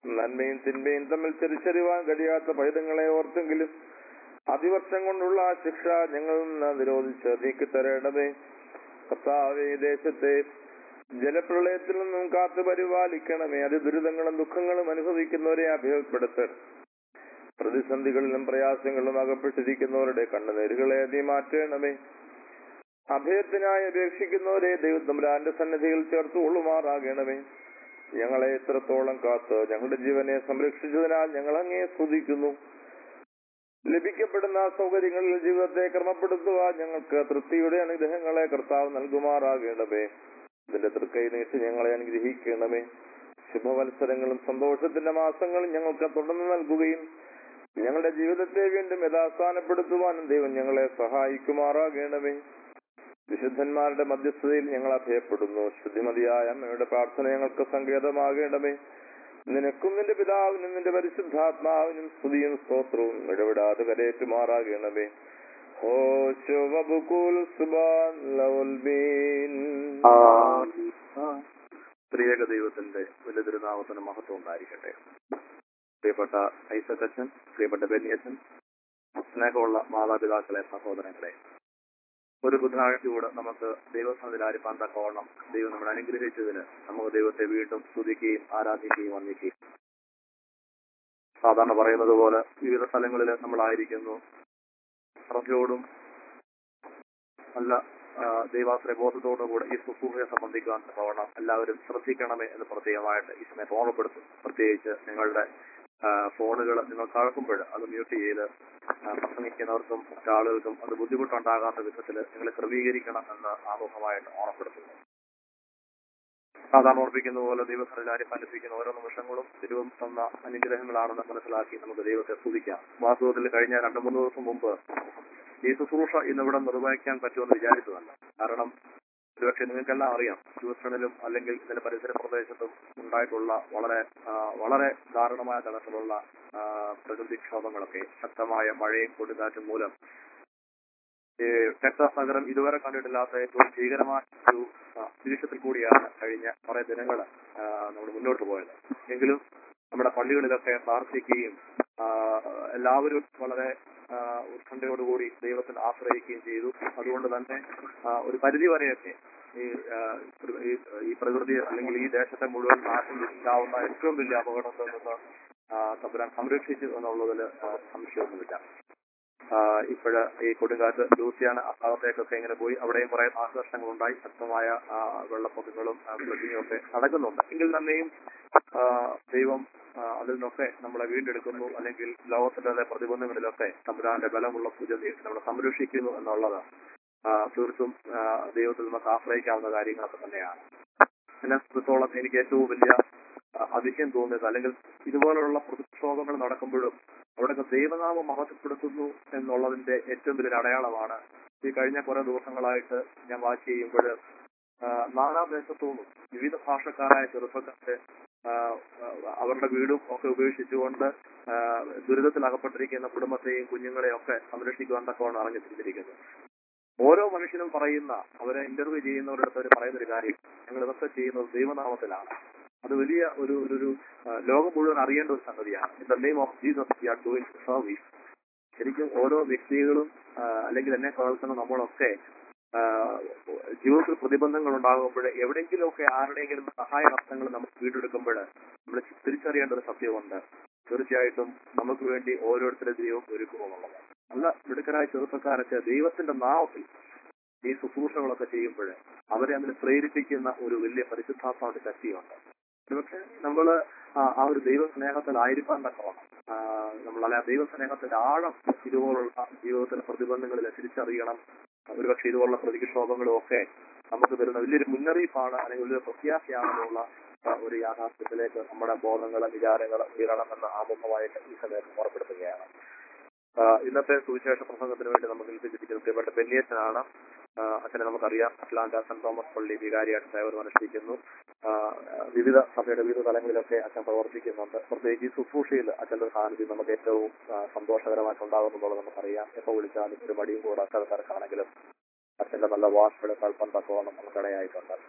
നന്മയും തിന്മയും തമ്മിൽ തിരിച്ചറിയുവാൻ കഴിയാത്ത പൈതങ്ങളെ ഓർത്തെങ്കിലും അതിവർഷം കൊണ്ടുള്ള ആ ശിക്ഷ ഞങ്ങൾ നിന്ന് നിരോധിച്ച് നീക്കിത്തരേണ്ടതേ കർത്താവേ ഈ ദേശത്തെ ജലപ്രളയത്തിൽ നിന്നും കാത്തു പരിപാലിക്കണമേ അത് ദുരിതങ്ങളും ദുഃഖങ്ങളും അനുഭവിക്കുന്നവരെ അഭയപ്പെടുത്തണം പ്രതിസന്ധികളിലും പ്രയാസങ്ങളിലും അകപ്പെട്ടിരിക്കുന്നവരുടെ കണ്ണുനീരുകളെ നീ മാറ്റണമേ അഭയത്തിനായി അപേക്ഷിക്കുന്നവരെ ദൈവത്തമ്പുരാന്റെ സന്നിധിയിൽ ചേർത്ത് കൊള്ളുമാറാകണമേ ഞങ്ങളെ എത്രത്തോളം കാത്ത് ഞങ്ങളുടെ ജീവനെ സംരക്ഷിച്ചതിനാൽ ഞങ്ങൾ അങ്ങേ സ്തുതിക്കുന്നു ലഭിക്കപ്പെടുന്ന സൗകര്യങ്ങളിൽ ജീവിതത്തെ ക്രമപ്പെടുത്തുവാൻ ഞങ്ങൾക്ക് തൃപ്തിയുടെ അനുഗ്രഹങ്ങളെ കർത്താവ് നൽകുമാറാകണമേ ഇതിന്റെ തൃക്കൈ നീട്ടി ഞങ്ങളെ അനുഗ്രഹിക്കണമേ ശുഭവത്സരങ്ങളും സന്തോഷത്തിന്റെ മാസങ്ങളും ഞങ്ങൾക്ക് തുടർന്ന് നൽകുകയും ഞങ്ങളുടെ ജീവിതത്തെ വീണ്ടും യഥാസ്ഥാനപ്പെടുത്തുവാനും ദൈവം ഞങ്ങളെ സഹായിക്കുമാറാകണമേ വിശുദ്ധന്മാരുടെ മധ്യസ്ഥതയിൽ ഞങ്ങൾ അഭയപ്പെടുന്നു ശുദ്ധിമതിയായ അമ്മയുടെ പ്രാർത്ഥന ഞങ്ങൾക്ക് സങ്കേതമാകേണ്ടമേ നിനക്കും നിന്റെ പിതാവിനും നിന്റെ പരിശുദ്ധാത്മാവിനും സ്തുതിയും സ്തോത്രവും ഇടപെടാതെ കരയേറ്റുമാറാകണമേ ഹോ ശുഭബുക്കുൽ സുബാൻ ലൗൽ ബീൻ സ്ത്രീയക ദൈവത്തിന്റെ വലിയ തിരുനാമത്തിന് മഹത്വം ഉണ്ടായിരിക്കട്ടെ പ്രിയപ്പെട്ട ഐസക് അച്ഛൻ പ്രിയപ്പെട്ട ബെന്നിയച്ഛൻ സ്നേഹമുള്ള മാതാപിതാക്കളെ സഹോദരങ്ങളെ ഒരു ബുധനാഴ്ചയോട് നമുക്ക് ദൈവസന്നിധിയിൽ ആരിപ്പാൻ തക്കവണ്ണം ദൈവം നമ്മളെ അനുഗ്രഹിച്ചതിന് നമുക്ക് ദൈവത്തെ വീണ്ടും സ്തുതിക്കുകയും ആരാധിക്കുകയും വന്ദിക്കുകയും സാധാരണ പറയുന്നത് പോലെ വിവിധ സ്ഥലങ്ങളിൽ നമ്മളായിരിക്കുന്നു ശ്രദ്ധയോടും നല്ല ആ, ദൈവാശ്രയ ബോധത്തോടും കൂടെ ഈ ശുശ്രൂഷയെ സംബന്ധിക്കുവാൻ തക്കവണ്ണം എല്ലാവരും ശ്രദ്ധിക്കണമേ എന്ന് പ്രത്യേകമായിട്ട് ഈ സമയത്ത് ഓർമ്മപ്പെടുത്തും പ്രത്യേകിച്ച് നിങ്ങളുടെ ഫോണുകൾ നിങ്ങൾ കഴക്കുമ്പോൾ അത് മ്യൂട്ട് ചെയ്ത് ആ, പ്രസംഗിക്കുന്നവർക്കും മറ്റാളുകൾക്കും അത് ബുദ്ധിമുട്ടുണ്ടാകാത്ത വിധത്തിൽ നിങ്ങൾ ക്രമീകരിക്കണം എന്ന് ആമുഖമായിട്ട് ഓർമ്മപ്പെടുത്തുന്നു സാധാരണ ഓർപ്പിക്കുന്ന പോലെ ദൈവസ്ഥലാരി ഫലിപ്പിക്കുന്ന ഓരോ നിമിഷങ്ങളും ദൈവം തന്ന അനുഗ്രഹങ്ങളാണെന്ന് മനസ്സിലാക്കി നമുക്ക് ദൈവത്തെ സ്തുതിക്കാം വാസ്തവത്തിൽ കഴിഞ്ഞ രണ്ടു മൂന്ന് ദിവസം മുമ്പ് ഈ ശുശ്രൂഷ ഇന്നിവിടെ നിർവഹിക്കാൻ പറ്റുമെന്ന് വിചാരിച്ചതല്ല കാരണം ഒരുപക്ഷെ നിങ്ങൾക്കെല്ലാം അറിയാം ഹ്യൂസ്റ്റണിലും അല്ലെങ്കിൽ ഇതിന്റെ പരിസര പ്രദേശത്തും ഉണ്ടായിട്ടുള്ള വളരെ ആ, വളരെ ദാരുണമായ തരത്തിലുള്ള ആ, പ്രകൃതിക്ഷോഭങ്ങളൊക്കെ ശക്തമായ മഴയും കൊടുങ്കാറ്റും മൂലം ഈ ടെക്സാസ് നഗരം ഇതുവരെ കണ്ടിട്ടില്ലാത്ത ഏറ്റവും ഭീകരമായ ഒരു ആ, അന്തരീക്ഷത്തിൽ കൂടിയാണ് കഴിഞ്ഞ കുറെ ദിനങ്ങൾ നമ്മൾ മുന്നോട്ട് പോയത് എങ്കിലും നമ്മുടെ പള്ളികളിലൊക്കെ പ്രാർത്ഥിക്കുകയും ആ, എല്ലാവരും വളരെ ആ, ഉത്കണ്ഠയോടുകൂടി ദൈവത്തിൽ ആശ്രയിക്കുകയും ചെയ്തു അതുകൊണ്ട് തന്നെ ആ, ഒരു പരിധി വരെയൊക്കെ ഈ ആ, പ്ര- ഈ- ഈ പ്രകൃതി അല്ലെങ്കിൽ ഈ ദേശത്തെ മുഴുവൻ നാശം വിധിക്കാവുന്ന ഏറ്റവും വലിയ അപകടത്തിൽ നിന്ന് ആ, തമ്പുരാൻ സംരക്ഷിച്ചു എന്നുള്ളതിൽ ആ, സംശയമൊന്നുമില്ല ഇപ്പോഴ് ഈ കൊടുങ്കാറ്റ് ലൂസിയാണ് ആ ഭാഗത്തേക്കൊക്കെ ഇങ്ങനെ പോയി അവിടെയും കുറെ നാശനഷ്ടങ്ങൾ ഉണ്ടായി ശക്തമായ ആ, വെള്ളപ്പൊക്കങ്ങളും ഫ്ലഡിങ്ങും ഒക്കെ നടക്കുന്നുണ്ട് എങ്കിൽ തന്നെയും ആ, ദൈവം ആ, അതിൽ നിന്നൊക്കെ നമ്മളെ വീണ്ടെടുക്കുന്നു അല്ലെങ്കിൽ ലോകത്തിന്റെ പ്രതിബന്ധങ്ങളിലൊക്കെ തമ്പുരാന്റെ ബലമുള്ള പൂജ നമ്മളെ സംരക്ഷിക്കുന്നു എന്നുള്ളത് ആ, തീർത്തും ആ, ദൈവത്തിൽ നമുക്ക് ആശ്രയിക്കാവുന്ന കാര്യങ്ങളൊക്കെ തന്നെയാണ് എന്നെ സംബന്ധിച്ചോളം എനിക്ക് ഏറ്റവും വലിയ ആ, അതിശയം തോന്നിയത് അല്ലെങ്കിൽ ഇതുപോലുള്ള പ്രതിക്ഷോഭങ്ങൾ നടക്കുമ്പോഴും അവിടെയൊക്കെ ദൈവനാമം മഹത്വപ്പെടുത്തുന്നു എന്നുള്ളതിന്റെ ഏറ്റവും വലിയൊരു അടയാളമാണ് ഈ കഴിഞ്ഞ കുറെ ദിവസങ്ങളായിട്ട് ഞാൻ വാച്ച് ചെയ്യുമ്പോൾ നാനാദേശത്തുനിന്നും വിവിധ ഭാഷക്കാരായ ചെറുപ്പക്കാര് ആ, ആ, അവരുടെ വീടും ഒക്കെ ഉപേക്ഷിച്ചുകൊണ്ട് ആ, ദുരിതത്തിൽ അകപ്പെട്ടിരിക്കുന്ന കുടുംബത്തെയും കുഞ്ഞുങ്ങളെയും ഒക്കെ സംരക്ഷിക്കുവാൻ തക്കവണ്ണം ഇറങ്ങി തിരിച്ചിരിക്കുന്നു ഓരോ മനുഷ്യനും പറയുന്ന അവരെ ഇന്റർവ്യൂ ചെയ്യുന്നവരുടെ അടുത്ത് അവർ പറയുന്ന ഒരു കാര്യം ഞങ്ങൾ ഇതൊക്കെ ചെയ്യുന്നത് ദൈവനാമത്തിലാണ് അത് വലിയ ഒരു ഒരു ഒരു ആ, ലോകം മുഴുവൻ അറിയേണ്ട ഒരു സംഗതിയാണ് in the name of Jesus we are doing service ശരിക്കും ഓരോ വ്യക്തികളും ആ, അല്ലെങ്കിൽ എന്നെ കേൾക്കുന്ന നമ്മളൊക്കെ ആ, ജീവിതത്തിൽ പ്രതിബന്ധങ്ങൾ ഉണ്ടാകുമ്പോൾ എവിടെയെങ്കിലുമൊക്കെ ആരുടെയെങ്കിലും സഹായ ഹസ്തങ്ങൾ നമുക്ക് വീണ്ടെടുക്കുമ്പോൾ നമ്മൾ തിരിച്ചറിയേണ്ട ഒരു സത്യമുണ്ട് തീർച്ചയായിട്ടും നമുക്ക് വേണ്ടി ഓരോരുത്തരുടെ ദൈവം ഒരുക്കുമെന്നുള്ളത് നല്ല മിടുക്കരായ ചെറുപ്പക്കാരൊക്കെ ദൈവത്തിന്റെ നാമത്തിൽ ഈ ശുശ്രൂഷകളൊക്കെ ചെയ്യുമ്പോൾ അവരെ അതിന് പ്രേരിപ്പിക്കുന്ന ഒരു വലിയ പരിശുദ്ധാത്മാവിന്റെ ശക്തിയുണ്ട് പക്ഷെ നമ്മള് ആ ആ ഒരു ദൈവ സ്നേഹത്തിലായിരിക്കാൻ തക്കവണ്ണം ആ, നമ്മൾ അല്ലെ ആ ദൈവ സ്നേഹത്തിന്റെ ആഴം ഇതുപോലുള്ള ജീവിതത്തിലെ പ്രതിബന്ധങ്ങളിൽ തിരിച്ചറിയണം ഒരുപക്ഷെ ഇതുപോലുള്ള പ്രതിക്ഷോഭങ്ങളും ഒക്കെ നമുക്ക് തരുന്ന വലിയൊരു മുന്നറിയിപ്പാണ് അല്ലെങ്കിൽ വലിയൊരു പ്രത്യാശയാണെന്നുള്ള ആ, ഒരു യാഥാർത്ഥ്യത്തിലേക്ക് നമ്മുടെ ബോധങ്ങൾ വിചാരങ്ങൾ ഉയരണമെന്ന് ആമുഖമായിട്ട് ഈ സമയത്ത് ഓർപ്പെടുത്തുകയാണ് ആ, ഇന്നത്തെ സുവിശേഷ പ്രസംഗത്തിന് വേണ്ടി നമുക്ക് ഏൽപ്പിച്ചിരിക്കുന്നത് പ്രിയപ്പെട്ട ബെന്നിയച്ചനാണ് ആ, അച്ഛനെ നമുക്കറിയാം അറ്റ്ലാന്റ സെന്റ് തോമസ് പള്ളി വികാരിയായിട്ട് സേവനം അനുഷ്ഠിക്കുന്നു ആ, വിവിധ സഭയുടെ വിവിധ തലങ്ങളിലൊക്കെ അച്ഛൻ പ്രവർത്തിക്കുന്നുണ്ട് പ്രത്യേകിച്ച് ഈ ശുശ്രൂഷയിൽ അച്ഛന്റെ സാന്നിധ്യം നമുക്ക് ഏറ്റവും ആ, സന്തോഷകരമായിട്ട് ഉണ്ടാകുന്നുള്ളത് നമുക്കറിയാം എപ്പോൾ വിളിച്ചാലും ഒരു മടിയും കൂടാത്ത തിരക്കാണെങ്കിലും അച്ഛന്റെ നല്ല വാക്കുകൾ കൽപ്പം തക്കവണ്ണം നമുക്കിടയായിട്ടുണ്ട്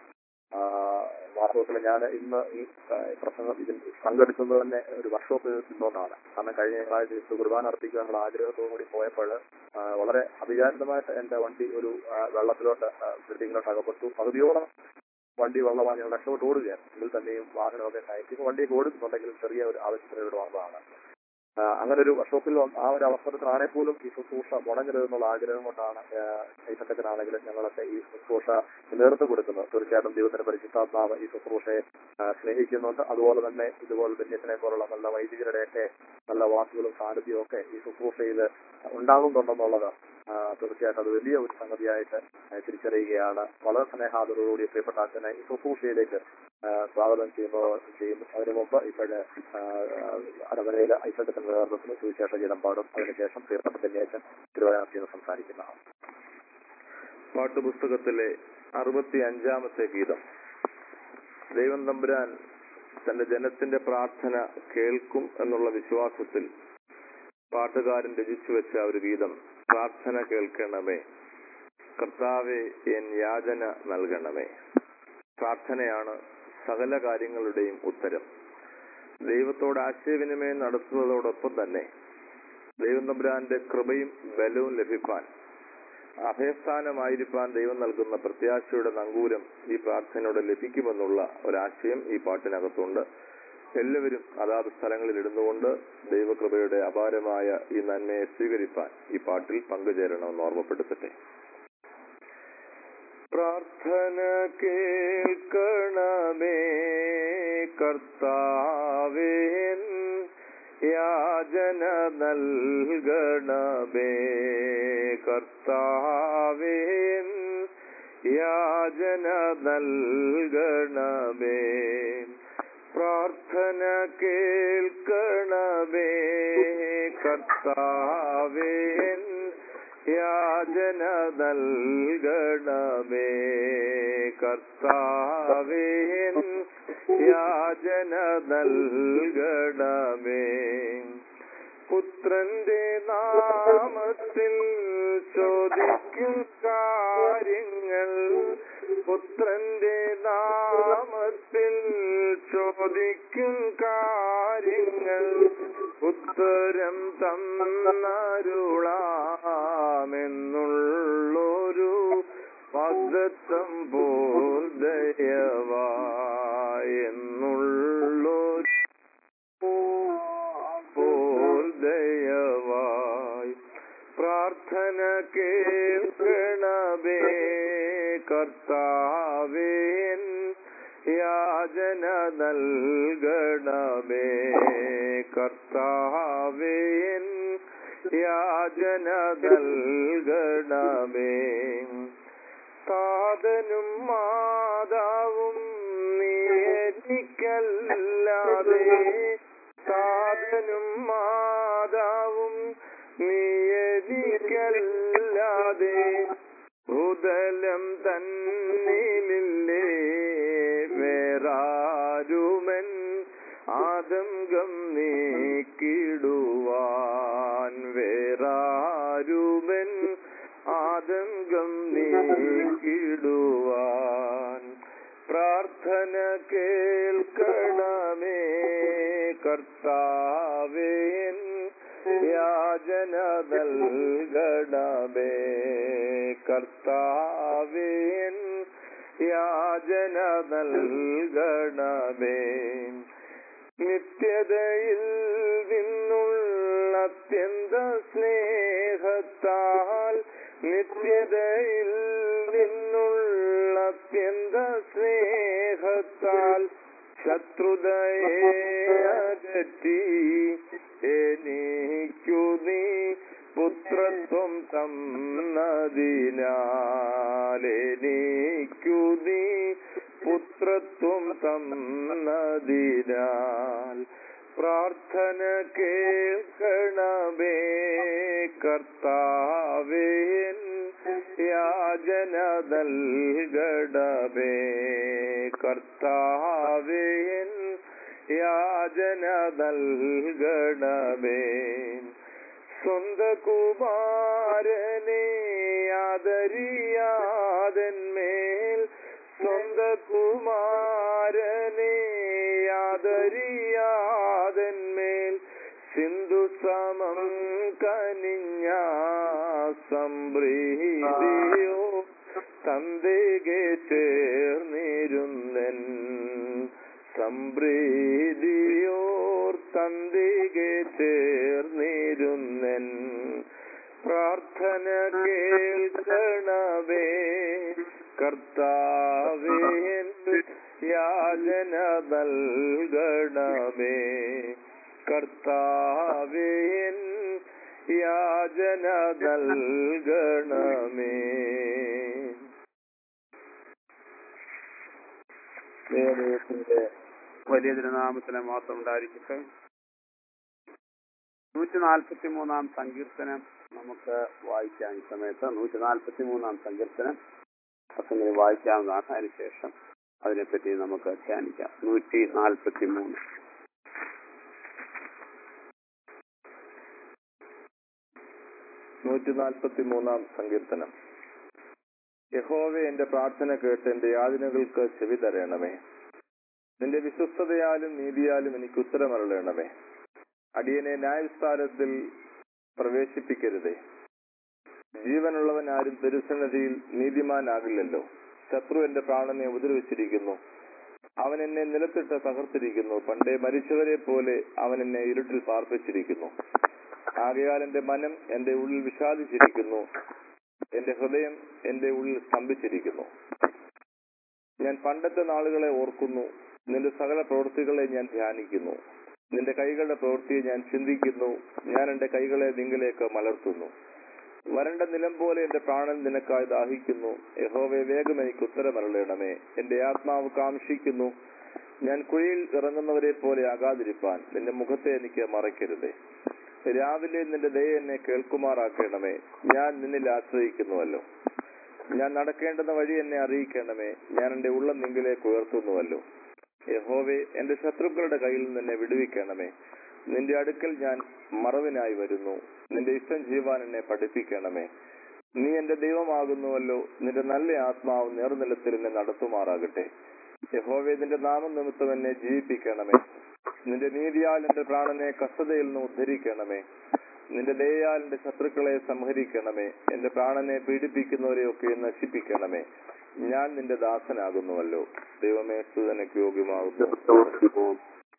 ആ, വാസ്തവത്തിൽ ഞാൻ ഇന്ന് ഈ ആ, പ്രസംഗം ഇതിൽ പങ്കെടുക്കുന്നത് തന്നെ ഒരു വർക്ക്ഷോപ്പിൽ നിന്നുകൊണ്ടാണ് കാരണം കഴിഞ്ഞ ആഴ്ച ദിവസം കുർബാന അർപ്പിക്കാനുള്ള ആഗ്രഹത്തോടു കൂടി പോയപ്പോൾ ആ, വളരെ അവിചാരിതമായിട്ട് എന്റെ വണ്ടി ഒരു ആ, വെള്ളത്തിലോട്ട് ബിൽഡിങ്ങിലോട്ട് അകപ്പെട്ടു പകുതിയോളം വണ്ടി വെള്ളമാണ് ഞാൻ രക്ഷപ്പെട്ട് ഓടുകയാണ് ഇതിൽ തന്നെയും വാഹനമൊക്കെ കയറ്റി വണ്ടിയൊക്കെ ഓടുന്നുണ്ടെങ്കിലും ചെറിയ ഒരു ആവശ്യത്തിന് ഇവിടെ വന്നതാണ് ആ, അങ്ങനെ ഒരു വർക്ക്ഷോപ്പിൽ വന്ന- ആ ഒരു അവസരത്തിലാണെങ്കിൽ പോലും ഈ ശുശ്രൂഷ മുടങ്ങരുതെന്നുള്ള ആഗ്രഹം കൊണ്ടാണ് ഐസക്കത്തിനാണെങ്കിലും ഞങ്ങളൊക്കെ ഈ ശുശ്രൂഷ നേതൃത്വം കൊടുക്കുന്നത് തീർച്ചയായിട്ടും ദൈവത്തിന്റെ പരിശുദ്ധാത്മാവ് ഈ ശുശ്രൂഷയെ ആ, സ്നേഹിക്കുന്നുണ്ട് അതുപോലെ തന്നെ ഇതുപോലെ ബന്യത്തിനെ പോലുള്ള നല്ല വൈദികരുടെയൊക്കെ നല്ല വാക്കുകളും സാന്നിധ്യവും ഒക്കെ ഈ ശുശ്രൂഷയിൽ ഉണ്ടാകുന്നുണ്ടെന്നുള്ളത് ആ, തീർച്ചയായിട്ടും അത് വലിയ ഒരു സംഗതിയായിട്ട് ആ, തിരിച്ചറിയുകയാണ് വളരെ സ്നേഹാദരോടുകൂടി പ്രിയപ്പെട്ട അച്ഛനെ ഈ ശുശ്രൂഷയിലേക്ക് ആ, സ്വാഗതം ചെയ്യുമ്പോൾ ചെയ്യും അതിനു മുമ്പ് ഇപ്പോഴ് അരമനയിൽ ഐസക്കത്തിന്റെ നേതൃത്വത്തിന് സുവിശേഷ ഗീതം പാടും അതിനുശേഷം പ്രിയപ്പെട്ട ബന്യാച്ചൻ തിരുവനന്തപുരത്ത് നിന്ന് സംസാരിക്കുന്നതാണ് പാട്ടുപുസ്തകത്തിലെ അറുപത്തി അഞ്ചാമത്തെ ഗീതം ദൈവം തമ്പുരാൻ തന്റെ ജനത്തിന്റെ പ്രാർത്ഥന കേൾക്കും എന്നുള്ള വിശ്വാസത്തിൽ പാട്ടുകാരൻ രചിച്ചു വെച്ച ഒരു ഗീതം പ്രാർത്ഥന കേൾക്കണമേ കർത്താവെ എൻ യാചന നൽകണമേ പ്രാർത്ഥനയാണ് സകല കാര്യങ്ങളുടെയും ഉത്തരം ദൈവത്തോട് ആശയവിനിമയം നടത്തുന്നതോടൊപ്പം തന്നെ ദൈവം തമ്പുരാന്റെ കൃപയും ബലവും ലഭിക്കാൻ അഭയസ്ഥാനമായിരിക്കാൻ ദൈവം നൽകുന്ന പ്രത്യാശയുടെ നങ്കൂരം ഈ പ്രാർത്ഥനയോടെ ലഭിക്കുമെന്നുള്ള ഒരാശയം ഈ പാട്ടിനകത്തുണ്ട് എല്ലാവരും അതാത് സ്ഥലങ്ങളിൽ ഇടുന്നുകൊണ്ട് ദൈവകൃപയുടെ അപാരമായ ഈ നന്മയെ സ്വീകരിപ്പാൻ ഈ പാട്ടിൽ പങ്കുചേരണമെന്ന് ഓർമ്മപ്പെടുത്തട്ടെ പ്രാർത്ഥന കേൾക്കണമേ കർത്താവേൻ യാചന നൽകണമേ കർത്താവേൻ യാചന നൽകണമേ പ്രാർത്ഥന കേൾക്കണമേ കർത്താവേൻ യാചന നൽകണമേ കർത്താവേൻ യാചന നൽകണമേ പുത്രന്റെ നാമത്തിൽ ചോദിക്കും കാര്യങ്ങൾ പുത്രന്റെ നാമത്തിൽ ചോദിക്കും കാര്യങ്ങൾ ഉത്തരം തന്നരുളാമെന്നുള്ളൊരു പദത്വം പോൽ ദയവായെന്നുള്ളൊരു പോൽ ദയവായി പ്രാർത്ഥന കേൾക്കണമേ കർത്താവേൻ യാചന നൽകണമേ കർത്താവേൻ യാചന നൽകണമേ താതനും മാതാവും നീ എനിക്കല്ലാതെ താതനും മാതാവും നീ എനിക്കല്ലാതെ ഭൂതലം തന്നിലില്ലേ വേറാരുമൻ ആതങ്കം നീക്കിടുവാൻ വേറാരുമൻ ആതങ്കം നീക്കിടുവാൻ പ്രാർത്ഥന കേൾക്കണമേ കർത്താവേൻ യാചന നൽകണമേ കർത്താവേൻ യാചന നൽകണമേ നിത്യതയിൽ നിന്നുള്ള അത്യന്ത സ്നേഹത്താൽ നിത്യതയിൽ നിന്നുള്ള അത്യന്ത സ്നേഹത്താൽ ശത്രുതയെ അകറ്റി എനിക്കു നീ പുത്രത്വം തന്നതിനാൽ എനിക്കു നീ പുത്രത്വം തന്നതിനാൽ പ്രാർത്ഥന കേൾക്കണമേ കർത്താവേൻ യാചന നൽകണമേ കർത്താവേൻ യാചന നൽകണമേ സ്വന്ത കുമാരനെ ആദരിയാതന്മേൽ സ്വന്ത കുമാരനെ സംപ്രീതിയോ തന്തേകെ ചേർന്നിരുന്നൻ സംപ്രീതിയോർ തന്തികെ ചേർന്നിരുന്നൻ പ്രാർത്ഥന കേൾക്കണമേ കർത്താവേ എൻ യാചന നൽകണമേ കർത്താവേ എൻ യാചന നൽകണമേ ദൈവത്തിന്റെ വലിയ തിരുനാമത്തിന് മാത്രം ഉണ്ടായിരിക്കട്ടെ നൂറ്റി നാൽപ്പത്തി മൂന്നാം സങ്കീർത്തനം നമുക്ക് വായിക്കാം ഈ സമയത്ത് നൂറ്റി നാൽപ്പത്തി മൂന്നാം സങ്കീർത്തനം അസംഗതി വായിക്കാവുന്നതാണ് അതിനുശേഷം അതിനെപ്പറ്റി നമുക്ക് ധ്യാനിക്കാം നൂറ്റി നാൽപ്പത്തി മൂന്ന് നൂറ്റി നാൽപ്പത്തി മൂന്നാം സങ്കീർത്തനം യഹോവെ എന്റെ പ്രാർത്ഥന കേട്ട് എന്റെ യാതനകൾക്ക് ചെവി തരണമേ നിന്റെ വിശ്വസ്തതയാലും നീതിയാലും എനിക്ക് ഉത്തരമരളണമേ അടിയനെ ന്യായസ്ഥാനത്തിൽ പ്രവേശിപ്പിക്കരുതേ ജീവനുള്ളവൻ ആരും തിരുസന്നിധിയിൽ നീതിമാനാകില്ലല്ലോ ശത്രു എന്റെ പ്രാണനെ ഉപദ്രവിച്ചിരിക്കുന്നു അവൻ എന്നെ നിലത്തിട്ട് തകർത്തിരിക്കുന്നു പണ്ടേ മരിച്ചവരെ പോലെ അവൻ എന്നെ ഇരുട്ടിൽ പാർപ്പിച്ചിരിക്കുന്നു ആകയാൽ എന്റെ മനം എന്റെ ഉള്ളിൽ വിഷാദിച്ചിരിക്കുന്നു എന്റെ ഹൃദയം എന്റെ ഉള്ളിൽ സ്തംഭിച്ചിരിക്കുന്നു ഞാൻ പണ്ടത്തെ നാളുകളെ ഓർക്കുന്നു നിന്റെ സകല പ്രവൃത്തികളെ ഞാൻ ധ്യാനിക്കുന്നു നിന്റെ കൈകളുടെ പ്രവൃത്തിയെ ഞാൻ ചിന്തിക്കുന്നു ഞാൻ എന്റെ കൈകളെ നിങ്കിലേക്ക് മലർത്തുന്നു വരണ്ട നിലം പോലെ എന്റെ പ്രാണൻ നിനക്കായി ദാഹിക്കുന്നു യഹോവെ വേഗം എനിക്ക് ഉത്തരമരളയണമേ എന്റെ ആത്മാവ് കാംക്ഷിക്കുന്നു ഞാൻ കുഴിയിൽ ഇറങ്ങുന്നവരെ പോലെ ആകാതിരിപ്പാൻ നിന്റെ മുഖത്തെ എനിക്ക് മറയ്ക്കരുതേ രാവിലെ നിന്റെ ദയ എന്നെ കേൾക്കുമാറാക്കണമേ ഞാൻ നിന്നിൽ ആശ്രയിക്കുന്നുവല്ലോ ഞാൻ നടക്കേണ്ടുന്ന വഴി എന്നെ അറിയിക്കണമേ ഞാൻ എന്റെ ഉള്ളം നിങ്കിലേക്ക് ഉയർത്തുന്നുവല്ലോ യഹോവെ എന്റെ ശത്രുക്കളുടെ കയ്യിൽ നിന്ന് എന്നെ വിടുവിക്കണമേ നിന്റെ അടുക്കൽ ഞാൻ മറവിനായി വരുന്നു നിന്റെ ഇഷ്ടം ചെയ്യുവാൻ എന്നെ പഠിപ്പിക്കണമേ നീ എന്റെ ദൈവമാകുന്നുവല്ലോ നിന്റെ നല്ല ആത്മാവ് നേർനിലത്തിൽ എന്നെ നടത്തുമാറാകട്ടെ യഹോവെ നിന്റെ നാമം നിമിത്തം എന്നെ ജീവിപ്പിക്കണമേ നിന്റെ നീതിയാൽ എന്റെ പ്രാണനെ കഷ്ടതയിൽ നിന്ന് ഉദ്ധരിക്കണമേ നിന്റെ ദയയാൽ എന്റെ ശത്രുക്കളെ സംഹരിക്കണമേ എന്റെ പ്രാണനെ പീഡിപ്പിക്കുന്നവരെയൊക്കെ നശിപ്പിക്കണമേ ഞാൻ നിന്റെ ദാസനാകുന്നുവല്ലോ ദൈവമേ സുതനക്ക് യോഗ്യമാകുന്നു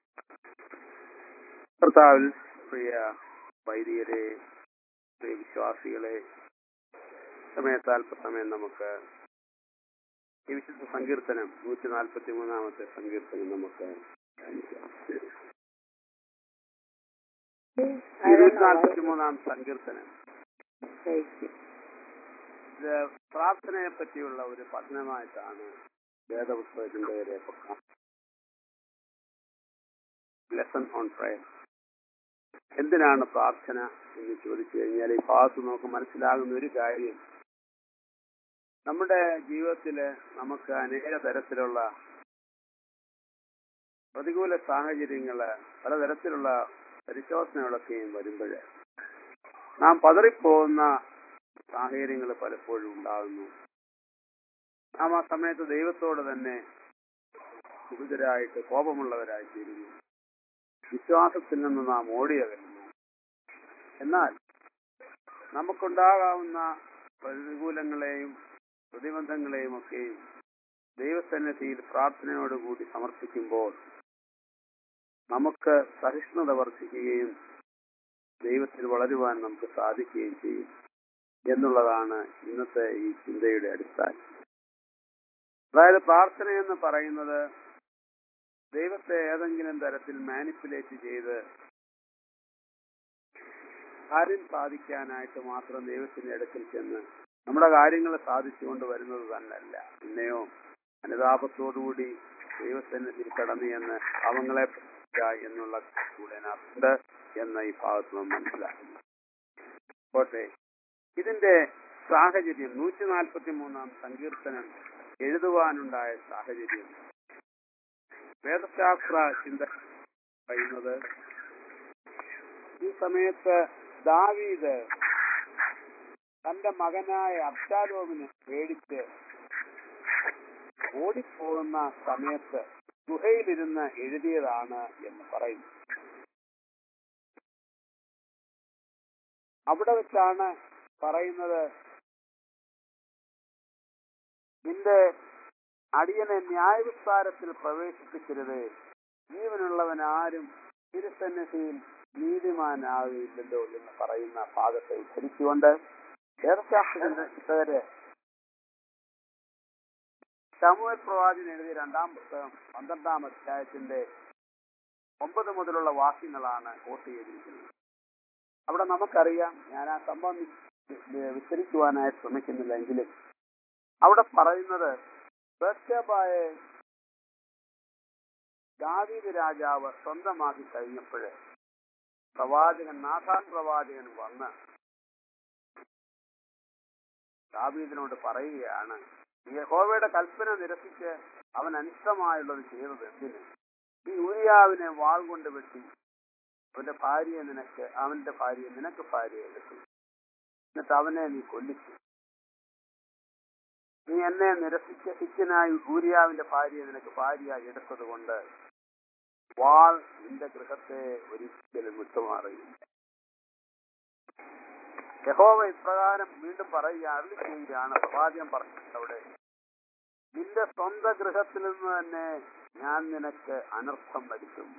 കർത്താവിൽ പ്രിയ വൈദികരെ പ്രിയ വിശ്വാസികളെ സമയത്ത് അല്പസമയം നമുക്ക് ഈ വിശുദ്ധ സങ്കീർത്തനം നൂറ്റി നാൽപ്പത്തി മൂന്നാമത്തെ സങ്കീർത്തനം നമുക്ക് ധ്യാനിക്കാം. ഈ നൂറ്റി നാൽപ്പത്തി മൂന്നാം സങ്കീർത്തനം ഇത് പ്രാർത്ഥനയെ പറ്റിയുള്ള ഒരു പഠനമായിട്ടാണ് വേദപുസ്തകത്തിന്റെ ഒരു ലെസൺ ഓൺ പ്രയർ എന്തിനാണ് പ്രാർത്ഥന എന്ന് ചോദിച്ചു കഴിഞ്ഞാൽ ഈ ഭാഗത്ത് നമുക്ക് മനസ്സിലാകുന്ന ഒരു കാര്യം നമ്മുടെ ജീവിതത്തില് നമുക്ക് അനേക തരത്തിലുള്ള പ്രതികൂല സാഹചര്യങ്ങള് പലതരത്തിലുള്ള പരിശോധനകളൊക്കെയും വരുമ്പോൾ നാം പതറിപ്പോകുന്ന സാഹചര്യങ്ങൾ പലപ്പോഴും ഉണ്ടാകുന്നു നാം ആ സമയത്ത് ദൈവത്തോട് തന്നെ കുപിതരായിട്ട് കോപമുള്ളവരായി തീരുന്നു വിശ്വാസത്തിൽ നിന്ന് നാം ഓടിയകലുന്നു എന്നാൽ നമുക്കുണ്ടാകാവുന്ന പ്രതികൂലങ്ങളെയും പ്രതിബന്ധങ്ങളെയും ഒക്കെയും ദൈവസന്നിധിയിൽ പ്രാർത്ഥനയോടുകൂടി സമർപ്പിക്കുമ്പോൾ നമുക്ക് സഹിഷ്ണുത വർദ്ധിക്കുകയും ദൈവത്തിൽ വളരുവാൻ നമുക്ക് സാധിക്കുകയും ചെയ്യും എന്നുള്ളതാണ് ഇന്നത്തെ ഈ ചിന്തയുടെ അടിസ്ഥാനം അതായത് പ്രാർത്ഥന എന്ന് പറയുന്നത് ദൈവത്തെ ഏതെങ്കിലും തരത്തിൽ മാനിപ്പുലേറ്റ് ചെയ്ത് കാര്യം സാധിക്കാനായിട്ട് മാത്രം ദൈവത്തിന്റെ അടുക്കൽ ചെന്ന് നമ്മുടെ കാര്യങ്ങൾ സാധിച്ചുകൊണ്ട് വരുന്നത് തന്നെയല്ല പിന്നെയോ അനുതാപത്തോടുകൂടി ദൈവസന്നിധിയിൽ കടന്നു എന്ന് അവങ്ങളെ എന്നുള്ള കൂടെ അതിനകത്തുണ്ട് എന്ന ഈ ഭാഗത്ത് നാം മനസ്സിലാക്കുന്നു പോട്ടെ ഇതിന്റെ സാഹചര്യം നൂറ്റി നാൽപ്പത്തി മൂന്നാം സങ്കീർത്തനം എഴുതുവാനുണ്ടായ സാഹചര്യം വേദശാസ്ത്ര ചിന്ത പറയുന്നത് ഈ സമയത്ത് ദാവീദ് തന്റെ മകനായ അബ്ദാലോമിനെ പേടിച്ച് ഓടിപ്പോകുന്ന സമയത്ത് ഗുഹയിലിരുന്ന് എഴുതിയതാണ് എന്ന് പറയുന്നു അവിടെ വെച്ചാണ് പറയുന്നത് നിന്റെ അടിയനെ ന്യായവിസ്താരത്തിൽ പ്രവേശിപ്പിക്കരുത് ജീവനുള്ളവൻ ആരും തിരുസന്നിധിയിൽ നീതിമാനാകില്ലല്ലോ എന്ന് പറയുന്ന ഭാഗത്തെ ഉദ്ധരിച്ചുകൊണ്ട് വേദശാസ്ത്രജ്ഞരെ ശമുവൽ പ്രവാചകൻ എഴുതിയ രണ്ടാം പുസ്തകം പന്ത്രണ്ടാം അധ്യായത്തിന്റെ ഒമ്പത് മുതലുള്ള വാക്യങ്ങളാണ് കോട്ട് ചെയ്തിരിക്കുന്നത് അവിടെ നമുക്കറിയാം ഞാൻ ആ സംഭവം വി- വിസ്തരിക്കുവാനായി ശ്രമിക്കുന്നില്ല എങ്കിലും അവിടെ പറയുന്നത് ബത്ശേബായെ ദാവീദ് രാജാവ് സ്വന്തമാക്കി കഴിഞ്ഞപ്പോഴ് പ്രവാചകൻ നാഥാൻ പ്രവാചകൻ വന്ന് ദാവീദിനോട് പറയുകയാണ് യഹോവയുടെ കൽപ്പന നിരസിച്ച് അവൻ അനിഷ്ടമായുള്ളത് ചെയ്തത് എന്തിന് ഈ ഊരിയാവിനെ വാൾ കൊണ്ട് വെട്ടി അവന്റെ ഭാര്യയെ നിനക്ക് അവന്റെ ഭാര്യയെ നിനക്ക് ഭാര്യയെ കിട്ടി എന്നിട്ട് അവനെ നീ കൊല്ലിച്ചു നീ എന്നെ നിരസിച്ച ഹിറ്റിനായി ഊരിയാവിന്റെ ഭാര്യയെ നിനക്ക് ഭാര്യയായി എടുത്തത് കൊണ്ട് വാൾ നിന്റെ ഗൃഹത്തെ ഒരിക്കലും വിട്ടുമാറിയില്ല യഹോവ ഇപ്രകാരം വീണ്ടും പറയുക അരുളി ചെയ്യുകയാണ് പ്രവാചകൻ പറഞ്ഞത് അവിടെ നിന്റെ സ്വന്തം ഗൃഹത്തിൽ നിന്ന് തന്നെ ഞാൻ നിനക്ക് അനർത്ഥം വരുത്തും